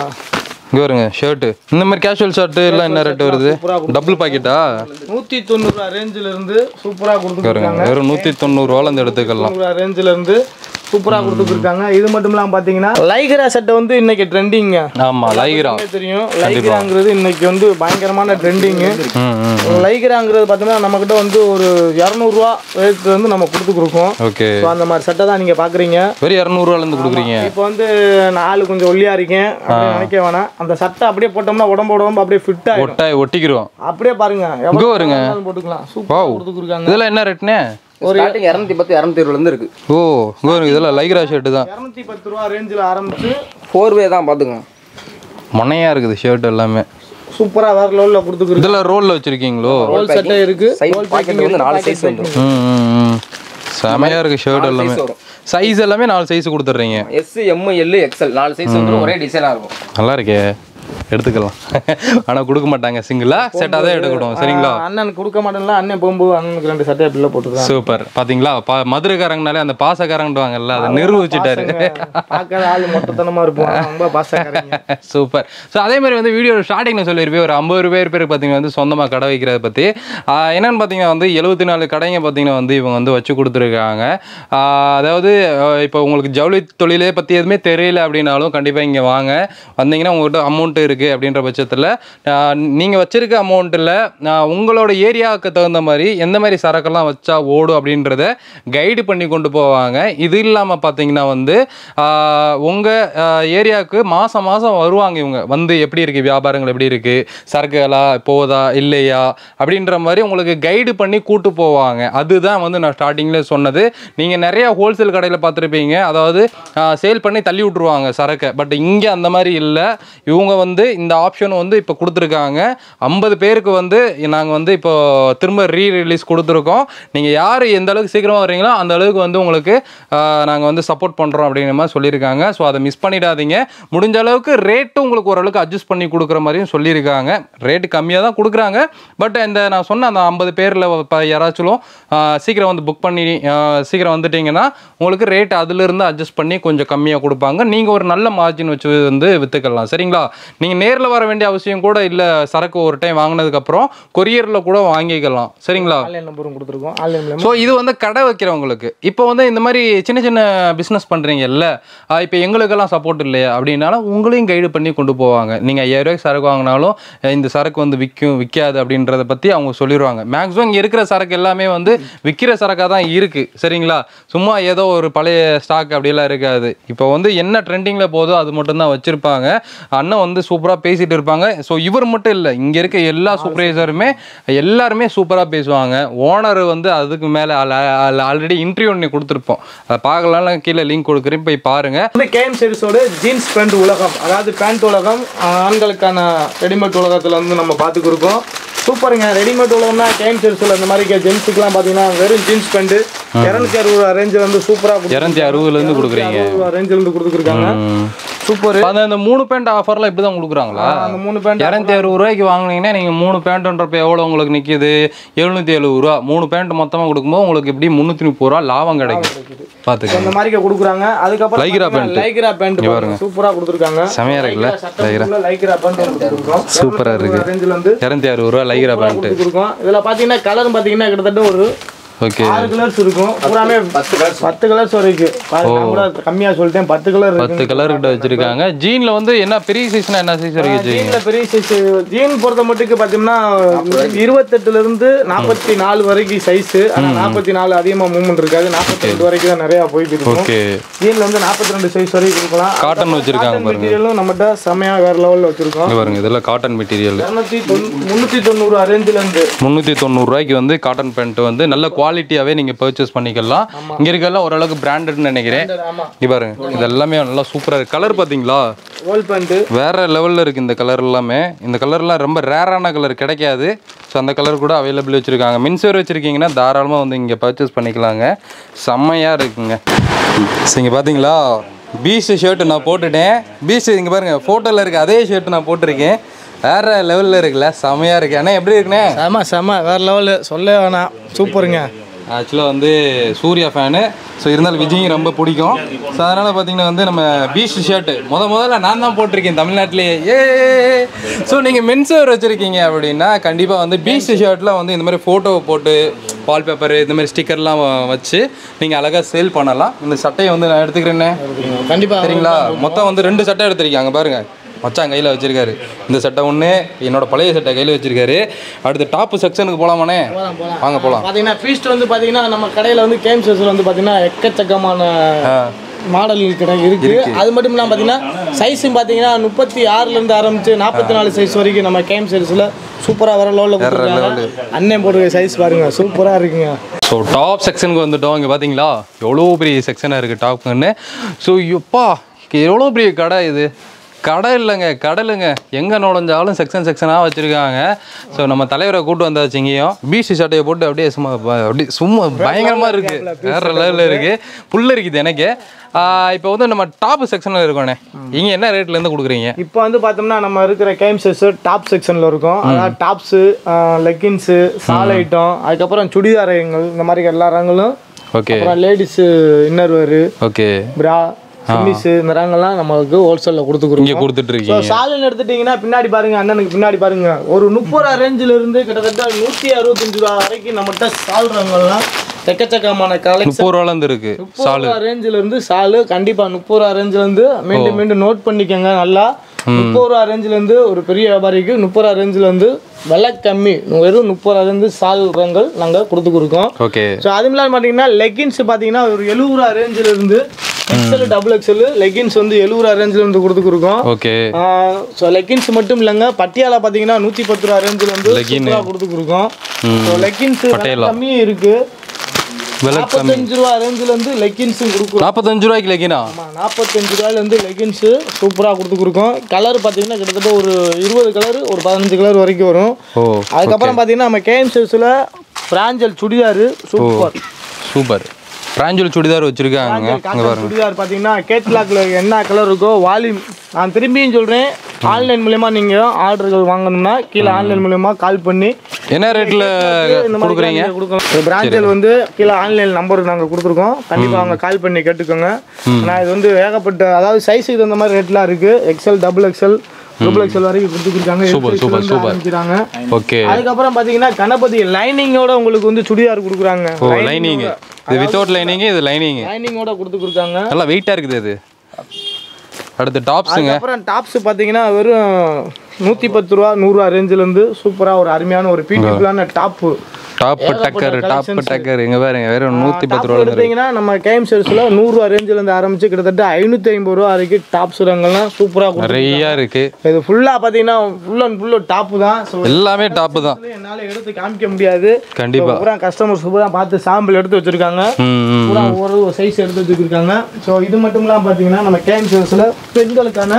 [SPEAKER 2] இங்கே பாருங்க ஷர்ட்டு இந்த மாதிரி கேஷுவல் ஷர்ட்டு எல்லாம் என்ன ரேட் வருது டபுள் பாக்கெட்டா
[SPEAKER 1] நூற்றி தொண்ணூறுரூவா ரேஞ்சில் இருந்து சூப்பராக
[SPEAKER 2] பாருங்க
[SPEAKER 1] கொடுத்துருக்காங்க
[SPEAKER 2] வெறும் நூற்றி தொண்ணூறுவால இந்த எடுத்துக்கலாம்
[SPEAKER 1] தொண்ணூறுரூவா ரேஞ்சில் இருந்து சூப்பராக கொடுத்துருக்காங்க இது மட்டும் இல்லாமல் பார்த்தீங்கன்னா லைகரா சட்டை வந்து இன்னைக்கு ட்ரெண்டிங்க
[SPEAKER 2] ஆமாம் லைக்ரா
[SPEAKER 1] தெரியும் லைகராங்கிறது இன்னைக்கு வந்து பயங்கரமான ட்ரெண்டிங்கு
[SPEAKER 2] ம் ம்
[SPEAKER 1] லைகராங்கிறது பார்த்தோம்னா நம்மக்கிட்ட வந்து ஒரு இரநூறுவா ரேட்ல இருந்து நம்ம கொடுத்து கொடுக்கோம்
[SPEAKER 2] ஓகே
[SPEAKER 1] ஸோ அந்த மாதிரி சட்டை தான் நீங்கள் பார்க்குறீங்க
[SPEAKER 2] வெறும் இரநூறுவாலேருந்து கொடுக்குறீங்க
[SPEAKER 1] இப்போ வந்து நான் ஆளு கொஞ்சம் ஒல்லியாக இருக்கேன் அப்படின்னு நினைக்க வேணாம் அந்த சட்டை அப்படியே போட்டோம்னா உடம்பு உடம்பு அப்படியே ஃபிட் ஆகிடும்
[SPEAKER 2] ஒட்டாய் ஒட்டிக்கிறோம்
[SPEAKER 1] அப்படியே பாருங்க
[SPEAKER 2] இங்க
[SPEAKER 1] எவ்வளோ
[SPEAKER 2] வருங்க.
[SPEAKER 1] வேணாலும் போட்டுக்கலாம் சூப்பராக கொடுத்துருக்காங்க
[SPEAKER 2] இதெல்லாம் என்ன ரேட்னே
[SPEAKER 4] ஒரு ஸ்டார்டிங் இரநூத்தி பத்து இரநூத்தி இருபதுலேருந்து இருக்கு
[SPEAKER 2] ஓ இங்க பாருங்க இதெல்லாம் லைக்ரா ஷர்ட்டு தான்
[SPEAKER 1] இரநூத்தி பத்து ரூபா ரேஞ்சில் ஆரம்பிச்சு
[SPEAKER 4] ஃபோர் வே தான் பார்த்துங்க
[SPEAKER 2] மொனையாக இருக்குது ஷர்ட் எல்லாமே
[SPEAKER 1] சூப்பராக வேற லெவலில் கொடுத்துருக்கு
[SPEAKER 2] இதெல்லாம் ரோலில் வச்சுருக்கீங்களோ
[SPEAKER 1] ஹோல் சட்டை இருக்கு
[SPEAKER 4] சைஸ் பாக்கெட் வந்து நாலு சைஸ் வந்துடும்
[SPEAKER 2] ம் ம், ம் செமையாக இருக்குது ஷர்ட் எல்லாமே
[SPEAKER 4] வரும்.
[SPEAKER 2] சைஸ் எல்லாமே நாலு சைஸ் கொடுத்துட்றீங்க
[SPEAKER 4] எஸ் எம் எல் எக்ஸ்எல் நாலு சைஸ் வந்துடும் ஒரே டிசைனாக இருக்கும்
[SPEAKER 2] நல்லா இருக்கே எடுத்துக்கலாம் ஆனால் கொடுக்க மாட்டாங்க சிங்கிளா செட்டாக தான் எடுக்கணும் சரிங்களா
[SPEAKER 1] அண்ணனுக்கு கொடுக்க மாட்டேன்ல அண்ணன் போகும்போது அண்ணனுக்கு ரெண்டு சட்டை பிள்ளை போட்டுருக்காங்க
[SPEAKER 2] சூப்பர் பாத்தீங்களா பா மதுரைக்காரங்கனாலே அந்த பாசக்காரங்கன்றாங்கல்ல அதை நிரூபிச்சிட்டாரு
[SPEAKER 1] பார்க்காத ஆள் மொட்டத்தனமா இருப்போம் ஆனா ரொம்ப பாசக்காரங்க
[SPEAKER 2] சூப்பர் ஸோ அதே மாதிரி வந்து வீடியோ ஸ்டார்டிங்கில் சொல்லியிருப்பேன் ஒரு ஐம்பது பேர் பேர் பார்த்தீங்கன்னா வந்து சொந்தமாக கடை வைக்கிறத பற்றி என்னன்னு பார்த்தீங்கன்னா வந்து எழுபத்தி நாலு கடைங்க பார்த்தீங்கன்னா வந்து இவங்க வந்து வச்சு கொடுத்துருக்காங்க ஆஹ் அதாவது ஆஹ் இப்போ உங்களுக்கு ஜவுளி தொழிலே பற்றி எதுவுமே தெரியல அப்படின்னாலும் கண்டிப்பாக இங்கே வாங்க வந்தீங்கன்னா உங்கள்கிட்ட அமௌண்ட் இருக்குது அப்படின்ற பட்சத்தில் நீங்கள் வச்சிருக்க அமௌண்ட்டில் உங்களோட ஏரியாவுக்கு தகுந்த மாதிரி எந்த மாதிரி சரக்கெல்லாம் வச்சா ஓடும் அப்படின்றத கைடு பண்ணி கொண்டு போவாங்க இது இல்லாமல் பார்த்தீங்கன்னா வந்து உங்கள் ஏரியாவுக்கு மாதம் மாதம் வருவாங்க இவங்க வந்து எப்படி இருக்குது வியாபாரங்கள் எப்படி இருக்குது சரக்குகளா போதா இல்லையா அப்படின்ற மாதிரி உங்களுக்கு கைடு பண்ணி கூட்டு போவாங்க அதுதான் வந்து நான் ஸ்டார்டிங்கில் சொன்னது நீங்கள் நிறைய ஹோல்சேல் கடையில் பார்த்துருப்பீங்க அதாவது சேல் பண்ணி தள்ளி விட்ருவாங்க சரக்கை பட் இங்கே அந்த மாதிரி இல்லை இவங்க வந்து இந்த ஆப்ஷன் வந்து இப்போ கொடுத்துருக்காங்க ஐம்பது பேருக்கு வந்து நாங்கள் வந்து இப்போ திரும்ப ரீ ரிலீஸ் கொடுத்துருக்கோம் நீங்கள் யார் எந்த அளவுக்கு சீக்கிரமாக வர்றீங்களோ அந்த அளவுக்கு வந்து உங்களுக்கு நாங்கள் வந்து சப்போர்ட் பண்ணுறோம் அப்படிங்கிற மாதிரி சொல்லியிருக்காங்க ஸோ அதை மிஸ் பண்ணிடாதீங்க முடிஞ்ச அளவுக்கு ரேட்டும் உங்களுக்கு ஓரளவுக்கு அட்ஜஸ்ட் பண்ணி கொடுக்குற மாதிரியும் சொல்லியிருக்காங்க ரேட்டு கம்மியாக தான் கொடுக்குறாங்க பட் இந்த நான் சொன்ன அந்த ஐம்பது பேரில் யாராச்சும் ஆஹ், சீக்கிரம் வந்து புக் பண்ணி ஆஹ், சீக்கிரம் வந்துட்டீங்கன்னா உங்களுக்கு ரேட் அதிலிருந்து அட்ஜஸ்ட் பண்ணி கொஞ்சம் கம்மியாக கொடுப்பாங்க நீங்கள் ஒரு நல்ல மார்ஜின் வச்சு வந்து விற்றுக்கலாம் சரிங்களா நீங்கள் நேரில் வர வேண்டிய அவசியம் கூட இல்லை சரக்கு ஒரு டைம் வாங்கினதுக்கப்புறம் கொரியரில் கூட வாங்கிக்கலாம் சரிங்களா
[SPEAKER 1] ஆன்லைன் நம்பரும் கொடுத்துருக்கோம் ஆன்லைன்
[SPEAKER 2] ஸோ இது வந்து கடை வைக்கிறவங்களுக்கு இப்போ வந்து இந்த மாதிரி சின்ன சின்ன பிஸ்னஸ் பண்ணுறீங்கல்ல இப்போ எங்களுக்கெல்லாம் சப்போர்ட் இல்லையா அப்படின்னாலும் உங்களையும் கைடு பண்ணி கொண்டு போவாங்க நீங்கள் ஐயாயிரம் ரூபாய்க்கு சரக்கு வாங்கினாலும் அஹ் இந்த சரக்கு வந்து விற்கும் விற்காது அப்படின்றத பற்றி அவங்க சொல்லிடுவாங்க மேக்ஸிமம் இங்கே இருக்கிற சரக்கு எல்லாமே வந்து விற்கிற சரக்காக தான் இருக்குது சரிங்களா சும்மா ஏதோ ஒரு பழைய ஸ்டாக் அப்படியெல்லாம் இருக்காது இப்போ வந்து என்ன ட்ரெண்டிங்கில் போதோ அது மட்டும்தான் வச்சுருப்பாங்க அண்ணன் வந்து சூப்பராக பேசிட்டு இருப்பாங்க ஸோ இவர் மட்டும் இல்லை இங்கே இருக்க எல்லா சூப்பர்வைசருமே எல்லாருமே சூப்பராக பேசுவாங்க ஓனர் வந்து அதுக்கு மேலே ஆல்ரெடி இன்டர்வியூ ஒன்று கொடுத்துருப்போம் அதை பார்க்கலாம் கீழே லிங்க் கொடுக்குறேன் போய் பாருங்கள்
[SPEAKER 1] வந்து கேம் சீரிஸோட ஜீன்ஸ் பேண்ட் உலகம் அதாவது பேண்ட் உலகம் ஆண்களுக்கான ரெடிமேட் உலகத்துல வந்து நம்ம பார்த்து கொடுக்கோம் சூப்பருங்க ரெடிமேட் உலகம்னா கேம் சீரிஸில் இந்த மாதிரி ஜென்ஸுக்குலாம் பார்த்தீங்கன்னா வெறும் ஜீன்ஸ் பேண்ட் இரநூத்தி அறுபது ரூபா ரேஞ்சில் வந்து சூப்பராக
[SPEAKER 2] இரநூத்தி அறுபதுலேருந்து கொடுக்குறீங்க
[SPEAKER 1] ரேஞ்சில் இருந்து கொடுத்துருக்காங்க சூப்பர்
[SPEAKER 2] அந்த அந்த மூணு பேண்ட் ஆஃபர்லாம் இப்படி தான் கொடுக்குறாங்களா
[SPEAKER 1] அந்த மூணு பேண்ட்
[SPEAKER 2] இரநூத்தி அறுபது ரூபாய்க்கு வாங்குனீங்கன்னா நீங்கள் மூணு பேண்ட்டுன்றப்ப எவ்வளோ உங்களுக்கு நிற்கிது எழுநூற்றி எழுபது ரூபா மூணு பேண்ட் மொத்தமாக கொடுக்கும்போது உங்களுக்கு எப்படி முந்நூற்றி முப்பது ரூபா லாபம் கிடைக்கும் பார்த்துக்கங்க
[SPEAKER 1] இந்த மாதிரி கொடுக்குறாங்க அதுக்கப்புறம்
[SPEAKER 2] லைக்ரா
[SPEAKER 1] பார்த்தீங்கன்னா லைக்ரா பேண்ட் சூப்பரா கொடுத்துருக்காங்க
[SPEAKER 2] செமையா இருக்குல்ல லைக்ரா
[SPEAKER 1] லைக்ரா பேண்ட் கொடுத்துருக்கோம்
[SPEAKER 2] சூப்பரா இருக்கு.
[SPEAKER 1] ரேஞ்சில் வந்து
[SPEAKER 2] இரநூத்தி அறுபது ரூபா லைக்ரா பேண்ட்டு
[SPEAKER 1] கொடுத்துருக்கோம் இதுல பாத்தீங்கன்னா கலர் பாத்தீங்கன்னா கிட்டத்தட்ட ஒரு
[SPEAKER 2] ஓகே
[SPEAKER 1] ஆறு கலர்ஸ் இருக்கும் பூராமே
[SPEAKER 4] பத்து கலர்ஸ்
[SPEAKER 1] பத்து கலர்ஸ் வரைக்கும் பாருங்க நான் கூட கம்மியா சொல்லிட்டேன் பத்து கலர் இருக்கு
[SPEAKER 2] பத்து கலர் கிட்ட வச்சிருக்காங்க ஜீன்ல வந்து என்ன பெரிய சைஸ்னா என்ன சைஸ் வரைக்கும் வச்சிருக்கீங்க
[SPEAKER 1] ஜீன்ல பெரிய சைஸ் ஜீன் பொறுத்த மட்டுக்கு பாத்தீங்கன்னா இருபத்தெட்டுல இருந்து நாற்பத்தி நாலு வரைக்கும் சைஸ் ஆனா நாற்பத்தி நாலு அதிகமா மூவ்மெண்ட் இருக்காது நாற்பத்தி ரெண்டு வரைக்கும் தான் நிறைய போயிட்டு இருக்கும்
[SPEAKER 2] ஓகே
[SPEAKER 1] ஜீன்ல வந்து நாற்பத்தி ரெண்டு சைஸ் வரைக்கும் கொடுக்கலாம்
[SPEAKER 2] காட்டன் வச்சிருக்காங்க பாருங்க
[SPEAKER 1] மெட்டீரியலும் நம்மகிட்ட செமையா வேற லெவல்ல வச்சிருக்கோம்
[SPEAKER 2] இங்க பாருங்க இதெல்லாம் காட்டன் மெட்டீரியல்
[SPEAKER 1] இரநூத்தி முந்நூற்றி தொண்ணூறு அரேஞ்சில் இருந்து
[SPEAKER 2] முந்நூற்றி தொண்ணூறுரூவாய்க்கு வந்து காட்டன் பேண்ட் வந்து நல்ல குவாலிட்டியாகவே நீங்கள் பர்ச்சேஸ் பண்ணிக்கலாம் இங்கே இருக்கெல்லாம் ஓரளவுக்கு பிராண்டட்னு நினைக்கிறேன்
[SPEAKER 1] ஆமா
[SPEAKER 2] இங்கே பாருங்க இது எல்லாமே நல்லா சூப்பராக இருக்குது கலர் பார்த்தீங்களா
[SPEAKER 1] ரோல் பேண்ட்டு
[SPEAKER 2] வேற லெவலில் இருக்குது இந்த கலர் எல்லாமே இந்த கலர்லாம் ரொம்ப ரேரான கலர் கிடைக்காது ஸோ அந்த கலர் கூட அவைலபிள் வச்சுருக்காங்க மின்சேர் வச்சுருக்கீங்கன்னா தாராளமாக வந்து இங்கே பர்ச்சேஸ் பண்ணிக்கலாங்க செம்மையாக இருக்குங்க ஸோ இங்கே பார்த்தீங்களா பீச் ஷர்ட் நான் போட்டுட்டேன் பீச் இங்கே பாருங்கள் ஃபோட்டோவில் இருக்க அதே ஷர்ட் நான் போட்டிருக்கேன் வேற லெவலில் இருக்குல்ல செம்மையாக இருக்கு அண்ணா எப்படி இருக்குண்ணே
[SPEAKER 1] செம செம வேற லெவலு சொல்ல வேணாம் சூப்பருங்க
[SPEAKER 2] ஆக்சுவலாக வந்து சூர்யா ஃபேனு ஸோ இருந்தாலும் விஜயும் ரொம்ப பிடிக்கும் ஸோ அதனால் பார்த்தீங்கன்னா வந்து நம்ம பீச் ஷர்ட்டு முத முதல்ல நான் தான் போட்டிருக்கேன் தமிழ்நாட்டிலேயே ஏ ஸோ நீங்கள் மென்ஸ்வேர் வச்சுருக்கீங்க அப்படின்னா கண்டிப்பாக வந்து பீச் ஷர்ட்டில் வந்து இந்த மாதிரி ஃபோட்டோ போட்டு வால் பேப்பர் இந்த மாதிரி ஸ்டிக்கர்லாம் வச்சு நீங்கள் அழகாக சேல் பண்ணலாம் இந்த சட்டையை வந்து நான் எடுத்துக்கிறேன்னே
[SPEAKER 1] கண்டிப்பா
[SPEAKER 2] சரிங்களா மொத்தம் வந்து ரெண்டு சட்டை எடுத்திருக்காங்க பாருங்க மச்சான் கையில் வச்சிருக்காரு இந்த சட்டை ஒன்று என்னோட பழைய சட்டை கையில் வச்சிருக்காரு அடுத்து டாப் செக்ஷனுக்கு போகலாமாண்ணே வாங்க போகலாம்
[SPEAKER 1] பார்த்தீங்கன்னா ஃபீஸ்ட் வந்து பார்த்தீங்கன்னா நம்ம கடையில் வந்து கேம் செஸ்ல வந்து பார்த்தீங்கன்னா எக்கச்சக்கமான மாடல் கடை இருக்கு அது மட்டும் இல்லாமல் பார்த்தீங்கன்னா சைஸும் பார்த்தீங்கன்னா முப்பத்தி ஆறுலேருந்து ஆரம்பிச்சு நாற்பத்தி நாலு சைஸ் வரைக்கும் நம்ம கேம் செல்ஸில் சூப்பராக வர லெவலில் கொடுத்துருக்காங்க அண்ணன் போடுற சைஸ் பாருங்க சூப்பராக இருக்குங்க
[SPEAKER 2] ஸோ டாப் செக்ஷனுக்கு வந்துட்டோம் இங்கே பார்த்தீங்களா எவ்வளோ பெரிய செக்ஷனாக இருக்குது டாப்னு ஸோ எப்பா எவ்வளோ பெரிய கடை இது கடை இல்லைங்க கடலுங்க எங்கே நுழைஞ்சாலும் செக்ஷன் செக்ஷனாக வச்சுருக்காங்க ஸோ நம்ம தலைவரை கூட்டு வந்தாச்சு இங்கேயும் பிசி சட்டையை போட்டு அப்படியே சும்மா ப- அப்படியே சும்மா பயங்கரமாக இருக்குது வேற லெவலில் இருக்குது புல் இருக்குது எனக்கு இப்போ வந்து நம்ம டாப் செக்ஷனில் இருக்கோண்ணே இங்கே என்ன ரேட்லேருந்து கொடுக்குறீங்க
[SPEAKER 1] இப்போ வந்து பார்த்தோம்னா நம்ம இருக்கிற கேம் செஸ் டாப் செக்ஷனில் இருக்கும் அதாவது டாப்ஸு லெக்கின்ஸு சால் ஐட்டம் அதுக்கப்புறம் சுடிதார் ரகங்கள் இந்த மாதிரி எல்லா ரகங்களும்
[SPEAKER 2] ஓகே
[SPEAKER 1] அப்புறம் லேடிஸு இன்னர் வேறு
[SPEAKER 2] ஓகே
[SPEAKER 1] பிரா சிம்மிஸு இந்த ரகங்கள்லாம் நம்மளுக்கு ஹோல்சேலில்
[SPEAKER 2] இங்கே
[SPEAKER 1] கொடுத்துக்குறோம்
[SPEAKER 2] கொடுத்துட்ருக்கீங்க
[SPEAKER 1] ஸோ சாலுன்னு எடுத்துட்டிங்கன்னா பின்னாடி பாருங்க அண்ணனுக்கு பின்னாடி பாருங்க ஒரு முப்பது ரூபா ரேஞ்சில் இருந்து கிட்டத்தட்ட நூற்றி அறுபத்தஞ்சு ரூபா வரைக்கும் நம்மகிட்ட சால் ரகங்கள்லாம் எக்கச்சக்கமான கலெக்ஷன்
[SPEAKER 2] முப்பது ரூபாலேருந்து இருக்குது
[SPEAKER 1] முப்பது ரூபா ரேஞ்சில் இருந்து சாலு கண்டிப்பா முப்பது ரூபா ரேஞ்சில் இருந்து மீண்டும் மீண்டும் நோட் பண்ணிக்கோங்க நல்லா முப்பது ரூபா ரேஞ்சில் இருந்து ஒரு பெரிய வியாபாரிக்கு முப்பது ரூபா ரேஞ்சில் இருந்து விலை கம்மி வெறும் முப்பது ரூபா இருந்து சால் ரகங்கள் நாங்கள் கொடுத்து கொடுக்கோம்
[SPEAKER 2] ஓகே
[SPEAKER 1] ஸோ அதுவும் இல்லாமல் பார்த்தீங்கன்னா லெகின்ஸ் பார்த்தீங்கன்னா ஒரு எழுபது ரூபா ரேஞ்சில் இருந்து எக்ஸல் டபுள் எக்ஸல் லெகின்ஸ் வந்து எழுபது ரூபா ரேஞ்சில் இருந்து கொடுத்து கொடுக்கோம்
[SPEAKER 2] ஓகே
[SPEAKER 1] ஸோ லெகின்ஸ் மட்டும் இல்லைங்க பட்டியாலா பார்த்தீங்கன்னா நூற்றி பத்து ரூபா ரேஞ்சில் வந்து சூப்பரா கொடுத்து கொடுக்கோம் ஸோ லெகின்ஸ் கம்மியும் இருக்கு
[SPEAKER 2] விலை
[SPEAKER 1] நாற்பத்தஞ்சு ரூபா ரேஞ்சில் இருந்து லெகின்ஸும் கொடுக்குறோம்
[SPEAKER 2] நாற்பத்தஞ்சு ரூபாய்க்கு லெக்கினா
[SPEAKER 1] ஆமாம் நாற்பத்தஞ்சு ரூபாயிலேருந்து லெகின்ஸு சூப்பராக கொடுத்து கொடுக்கோம் கலர் பார்த்தீங்கன்னா கிட்டத்தட்ட ஒரு இருபது கலர் ஒரு பதினஞ்சு கலர் வரைக்கும் வரும்
[SPEAKER 2] ஓ
[SPEAKER 1] அதுக்கப்புறம் பார்த்தீங்கன்னா நம்ம கேஎம் செல்ஸில் பிராஞ்சல் சுடிதாரு சூப்பர்
[SPEAKER 2] சூப்பர் பிராஞ்சல் சுடிதார் வச்சிருக்காங்க
[SPEAKER 1] காட்டன் சுடிதார் பார்த்தீங்கன்னா கேட்லாக்ல என்ன கலர் இருக்கோ வால்யூம் நான் திரும்பியும் சொல்கிறேன் ஆன்லைன் மூலயமா நீங்கள் ஆர்டர்கள் வாங்கணும்னா கீழே ஆன்லைன் மூலயமா கால் பண்ணி
[SPEAKER 2] என்ன ரேட்ல
[SPEAKER 1] இந்த மாதிரி
[SPEAKER 2] கொடுக்குறீங்க
[SPEAKER 1] நீங்க கொடுக்கலாம் ஒரு பிராஞ்சல் வந்து கீழே ஆன்லைன் நம்பர் நாங்கள் கொடுத்துருக்கோம் கண்டிப்பாக அவங்க கால் பண்ணி கேட்டுக்கோங்க நான் இது வந்து ஏகப்பட்ட அதாவது சைஸுக்கு தகுந்த மாதிரி ரேட்லாம் இருக்குது XL double XL triple XL வரைக்கும் கொடுத்துருக்காங்க
[SPEAKER 2] சூப்பர், சூப்பர், சூப்பர்.
[SPEAKER 1] ஆரம்பிக்கிறாங்க
[SPEAKER 2] ஓகே
[SPEAKER 1] அதுக்கப்புறம் பார்த்தீங்கன்னா கணபதி லைனிங்கோட உங்களுக்கு வந்து சுடிதார் கொடுக்குறாங்க
[SPEAKER 2] ஓ லைனிங் இது வித்தவுட் லைனிங் இது லைனிங்
[SPEAKER 1] லைனிங்கோட கொடுத்துருக்காங்க
[SPEAKER 2] நல்லா வெயிட்டா இருக்குது இது அடுத்து டாப்ஸுங்க
[SPEAKER 1] அப்புறம் டாப்ஸ் பார்த்தீங்கன்னா வெறும் நூற்றி பத்து ரூபா நூறுரூவா ரேஞ்சிலேருந்து சூப்பராக ஒரு அருமையான ஒரு பியூட்டிஃபுல்லான top
[SPEAKER 2] top tucker top tucker எங்க பாருங்க வெறும் நூத்தி பத்து ரூபா இருக்கு
[SPEAKER 1] எடுத்தீங்கன்னா நம்ம கேம் செல்ஸில் நூறுரூவா ரேஞ்சிலேருந்து ஆரம்பிச்சு கிட்டத்தட்ட ஐநூற்றி ஐம்பது ரூபா வரைக்கும் டாப்ஸ் ரங்கள்லாம் சூப்பராக கொடுக்கும்
[SPEAKER 2] நிறைய இருக்கு
[SPEAKER 1] இது ஃபுல்லாக பார்த்தீங்கன்னா ஃபுல் அண்ட் ஃபுல்லு டாப்பு தான் ஸோ
[SPEAKER 2] எல்லாமே டாப் தான்
[SPEAKER 1] என்னால் எடுத்து காமிக்க முடியாது
[SPEAKER 2] கண்டிப்பா
[SPEAKER 1] பூரா கஸ்டமர்ஸ் பூரா பார்த்து சாம்பிள் எடுத்து வச்சிருக்காங்க
[SPEAKER 2] ம், ம்.
[SPEAKER 1] பூரா ஒவ்வொரு சைஸ் எடுத்து வச்சுருக்காங்க ஸோ இது மட்டும் இல்லாமல் பார்த்தீங்கன்னா நம்ம கேம் செல்ஸில் பெண்களுக்கான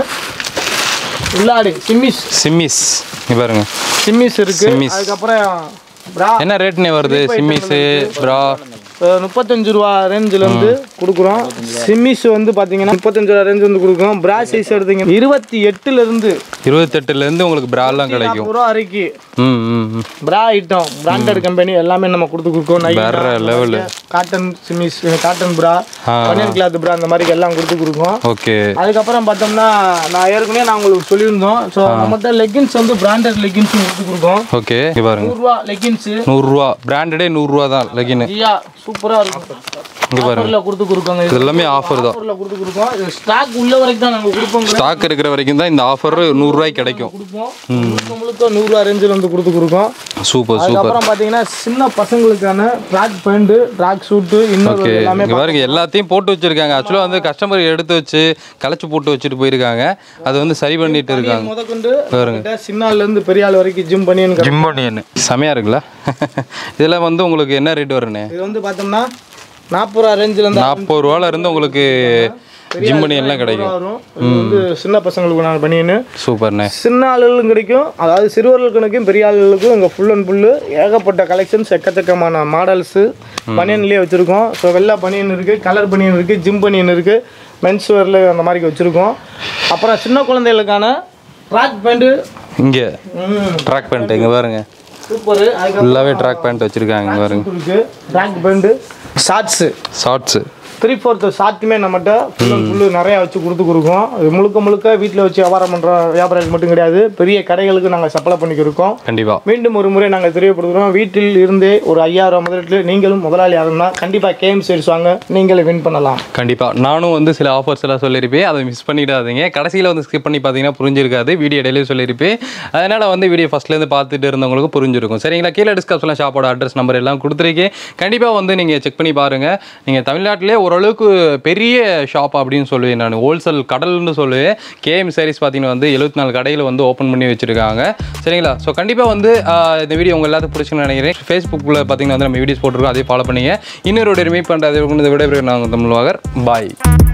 [SPEAKER 1] உள்ளாடி சிம்மிஸ்
[SPEAKER 2] சிம்மிஸ் இங்க பாருங்க
[SPEAKER 1] சிம்மிஸ் இருக்கு
[SPEAKER 2] சிம்மிஸ்.
[SPEAKER 1] அதுக்கப்புறம் பிரா
[SPEAKER 2] என்ன ரேட்னே வருது சிம்மிஸ் ப்ரா
[SPEAKER 1] அஹ், முப்பத்தஞ்சு ரூபா ரேஞ்சிலேருந்து கொடுக்குறோம் சிம்மிஸ் வந்து பார்த்தீங்கன்னா முப்பத்தஞ்சு ரூபா ரேஞ்ச் வந்து கொடுக்குறோம் பிரா சைஸ் எடுத்தீங்க இருபத்தி எட்டுலேருந்து
[SPEAKER 2] இருபத்தெட்டுலேருந்து உங்களுக்கு பிராலாம் கிடைக்கும்
[SPEAKER 1] நாற்பது ரூபா வரைக்கும்
[SPEAKER 2] ம் ம் ம்
[SPEAKER 1] பிரா ஐட்டம் பிராண்டட் கம்பெனி எல்லாமே நம்ம கொடுத்து கொடுக்கோம்
[SPEAKER 2] வேற லெவலு
[SPEAKER 1] காட்டன் சிமிஸ் காட்டன் பிரா பனியன் கிளாத் பிரா அந்த மாதிரி எல்லாம் கொடுத்து கொடுக்கோம்
[SPEAKER 2] ஓகே
[SPEAKER 1] அதுக்கப்புறம் பார்த்தோம்னா நான் ஏற்கனவே நான் உங்களுக்கு சொல்லியிருந்தோம் ஸோ நம்மகிட்ட லெகின்ஸ் வந்து பிராண்டட் லெகின்ஸும் கொடுத்து கொடுக்கோம்
[SPEAKER 2] ஓகே இங்க பாருங்க
[SPEAKER 1] நூறுரூவா லெகின்ஸு
[SPEAKER 2] நூறுரூவா பிராண்டடே நூறுரூவா தான் லெகின்
[SPEAKER 1] ஜியா சூப்பராக இருக்கும்
[SPEAKER 2] இங்க பாருங்க
[SPEAKER 1] ஆஃபரில் கொடுத்து கொடுக்கோங்க
[SPEAKER 2] இது எல்லாமே ஆஃபர் தான்
[SPEAKER 1] ஆஃபரில் கொடுத்து கொடுக்கோம் இது ஸ்டாக் உள்ள வரைக்கும் தான் நாங்கள் கொடுப்போம்
[SPEAKER 2] ஸ்டாக் இருக்கிற வரைக்கும் தான் இந்த ஆஃபர் நூறுரூவாய்க்கு கிடைக்கும்
[SPEAKER 1] கொடுப்போம் முழுக்க முழுக்க நூறுரூவா ரேஞ்சில் வந்து கொடுத்து கொடுக்கோம்
[SPEAKER 2] சூப்பர் சூப்பர்
[SPEAKER 1] அதுக்கப்புறம் பார்த்தீங்கன்னா சின்ன பசங்களுக்கான ட்ராக் பேண்ட்டு ட்ராக் ஷூட்டு இன்னொரு
[SPEAKER 2] ஓகே
[SPEAKER 1] எல்லாமே
[SPEAKER 2] இங்க பாருங்க எல்லாத்தையும் போட்டு வச்சிருக்காங்க ஆக்சுவலாக வந்து கஸ்டமர் எடுத்து வச்சு களைச்சு போட்டு வச்சுட்டு போயிருக்காங்க அது வந்து சரி பண்ணிட்டு இருக்காங்க
[SPEAKER 1] முதற்கொண்டு நம்மகிட்ட சின்ன ஆள்ல இருந்து பெரிய ஆள் வரைக்கும் ஜிம் பண்ணின்னு
[SPEAKER 2] ஜிம் பண்ணியன்னு செமையா இருக்குல்ல இதெல்லாம் வந்து உங்களுக்கு என்ன ரேட் வருண்ணே
[SPEAKER 1] இது வந்து பார்த்தோம்னா நாற்பது ரூபா ரேஞ்சில் இருந்து
[SPEAKER 2] நாற்பது ரூபால இருந்து உங்களுக்கு ஜிம் பண்ணி எல்லாம் கிடைக்கும்
[SPEAKER 1] வரும் இது வந்து சின்ன பசங்களுக்கு நான் பண்ணின்னு
[SPEAKER 2] சூப்பர்ண்ணே
[SPEAKER 1] சின்ன ஆளுகளுக்கும் கிடைக்கும் அதாவது சிறுவர்களுக்கு கிடைக்கும் பெரிய ஆளுகளுக்கும் இங்கே ஃபுல் அண்ட் ஃபுல்லு ஏகப்பட்ட கலெக்ஷன்ஸ் எக்கச்சக்கமான மாடல்ஸு பனியன்லேயே வச்சுருக்கோம் ஸோ வெள்ளை பனியன் இருக்குது கலர் பனியன் இருக்குது ஜிம் பனியன் இருக்குது மென்ஸ் வேரில் அந்த மாதிரி வச்சுருக்கோம் அப்புறம் சின்ன குழந்தைகளுக்கான ட்ராக் பேண்ட்டு
[SPEAKER 2] இங்க ட்ராக் பேண்ட் இங்க பாருங்க
[SPEAKER 1] சூப்பரு அதுக்கப்புறம்
[SPEAKER 2] ஃபுல்லாவே ட்ராக் பேண்ட் வச்சிருக்காங்க இங்க பாருங்க
[SPEAKER 1] இருக்குது track pant shorts
[SPEAKER 2] shorts
[SPEAKER 1] three fourth ஷார்ட்டுமே நம்மகிட்ட ஃபுல் அண்ட் ஃபுல்லு நிறையா வச்சு கொடுத்து கொடுக்கோம் இது முழுக்க முழுக்க வீட்டில் வச்சு வியாபாரம் பண்ணுற வியாபாரிகள் மட்டும் கிடையாது பெரிய கடைகளுக்கு நாங்கள் சப்ளை பண்ணிக்கிருக்கோம்
[SPEAKER 2] கண்டிப்பா
[SPEAKER 1] மீண்டும் ஒரு முறை நாங்கள் தெரியப்படுத்துகிறோம் வீட்டில் இருந்தே ஒரு ஐயாயிரம் முதலீட்டில் நீங்களும் முதலாளி ஆகணும்னா கண்டிப்பாக கேம் சேல்ஸ் வாங்க நீங்களே வின் பண்ணலாம்
[SPEAKER 2] கண்டிப்பா நானும் வந்து சில ஆஃபர்ஸ் எல்லாம் சொல்லியிருப்பேன் அதை மிஸ் பண்ணிடாதீங்க கடைசியில் வந்து ஸ்கிப் பண்ணி பார்த்தீங்கன்னா புரிஞ்சிருக்காது வீடியோ இடையிலே சொல்லியிருப்பேன் அதனால வந்து வீடியோ ஃபர்ஸ்ட்லேருந்து பார்த்துட்டு இருந்தவங்களுக்கு புரிஞ்சிருக்கும் சரிங்களா கீழே டிஸ்கிரிப்ஷனில் ஷாப்போட அட்ரஸ் நம்பர் எல்லாம் கொடுத்துருக்கேன் கண்டிப்பாக வந்து நீங்கள் செக் பண்ணி பாருங்க நீங்கள் தமிழ்நாட்டிலே ஓரளவுக்கு பெரிய ஷாப் அப்படின்னு சொல்லுவேன் நான் ஹோல்சேல் கடல்னு சொல்லுவேன் கேஎம் சாரீஸ் பார்த்தீங்கன்னா வந்து எழுபத்தி நாலு கடையில் வந்து ஓப்பன் பண்ணி வச்சிருக்காங்க சரிங்களா ஸோ கண்டிப்பாக வந்து ஆஹ், இந்த வீடியோ உங்கள் எல்லாத்துக்கும் பிடிச்சுன்னு நினைக்கிறேன் ஃபேஸ்புக்கில் பார்த்தீங்கன்னா வந்து நம்ம வீடியோஸ் போட்டிருக்கோம் அதே ஃபாலோ பண்ணுங்க இன்னொரு மீட் பண்ணுறது இந்த விட நாங்கள் தமிழ்வாகர் பாய்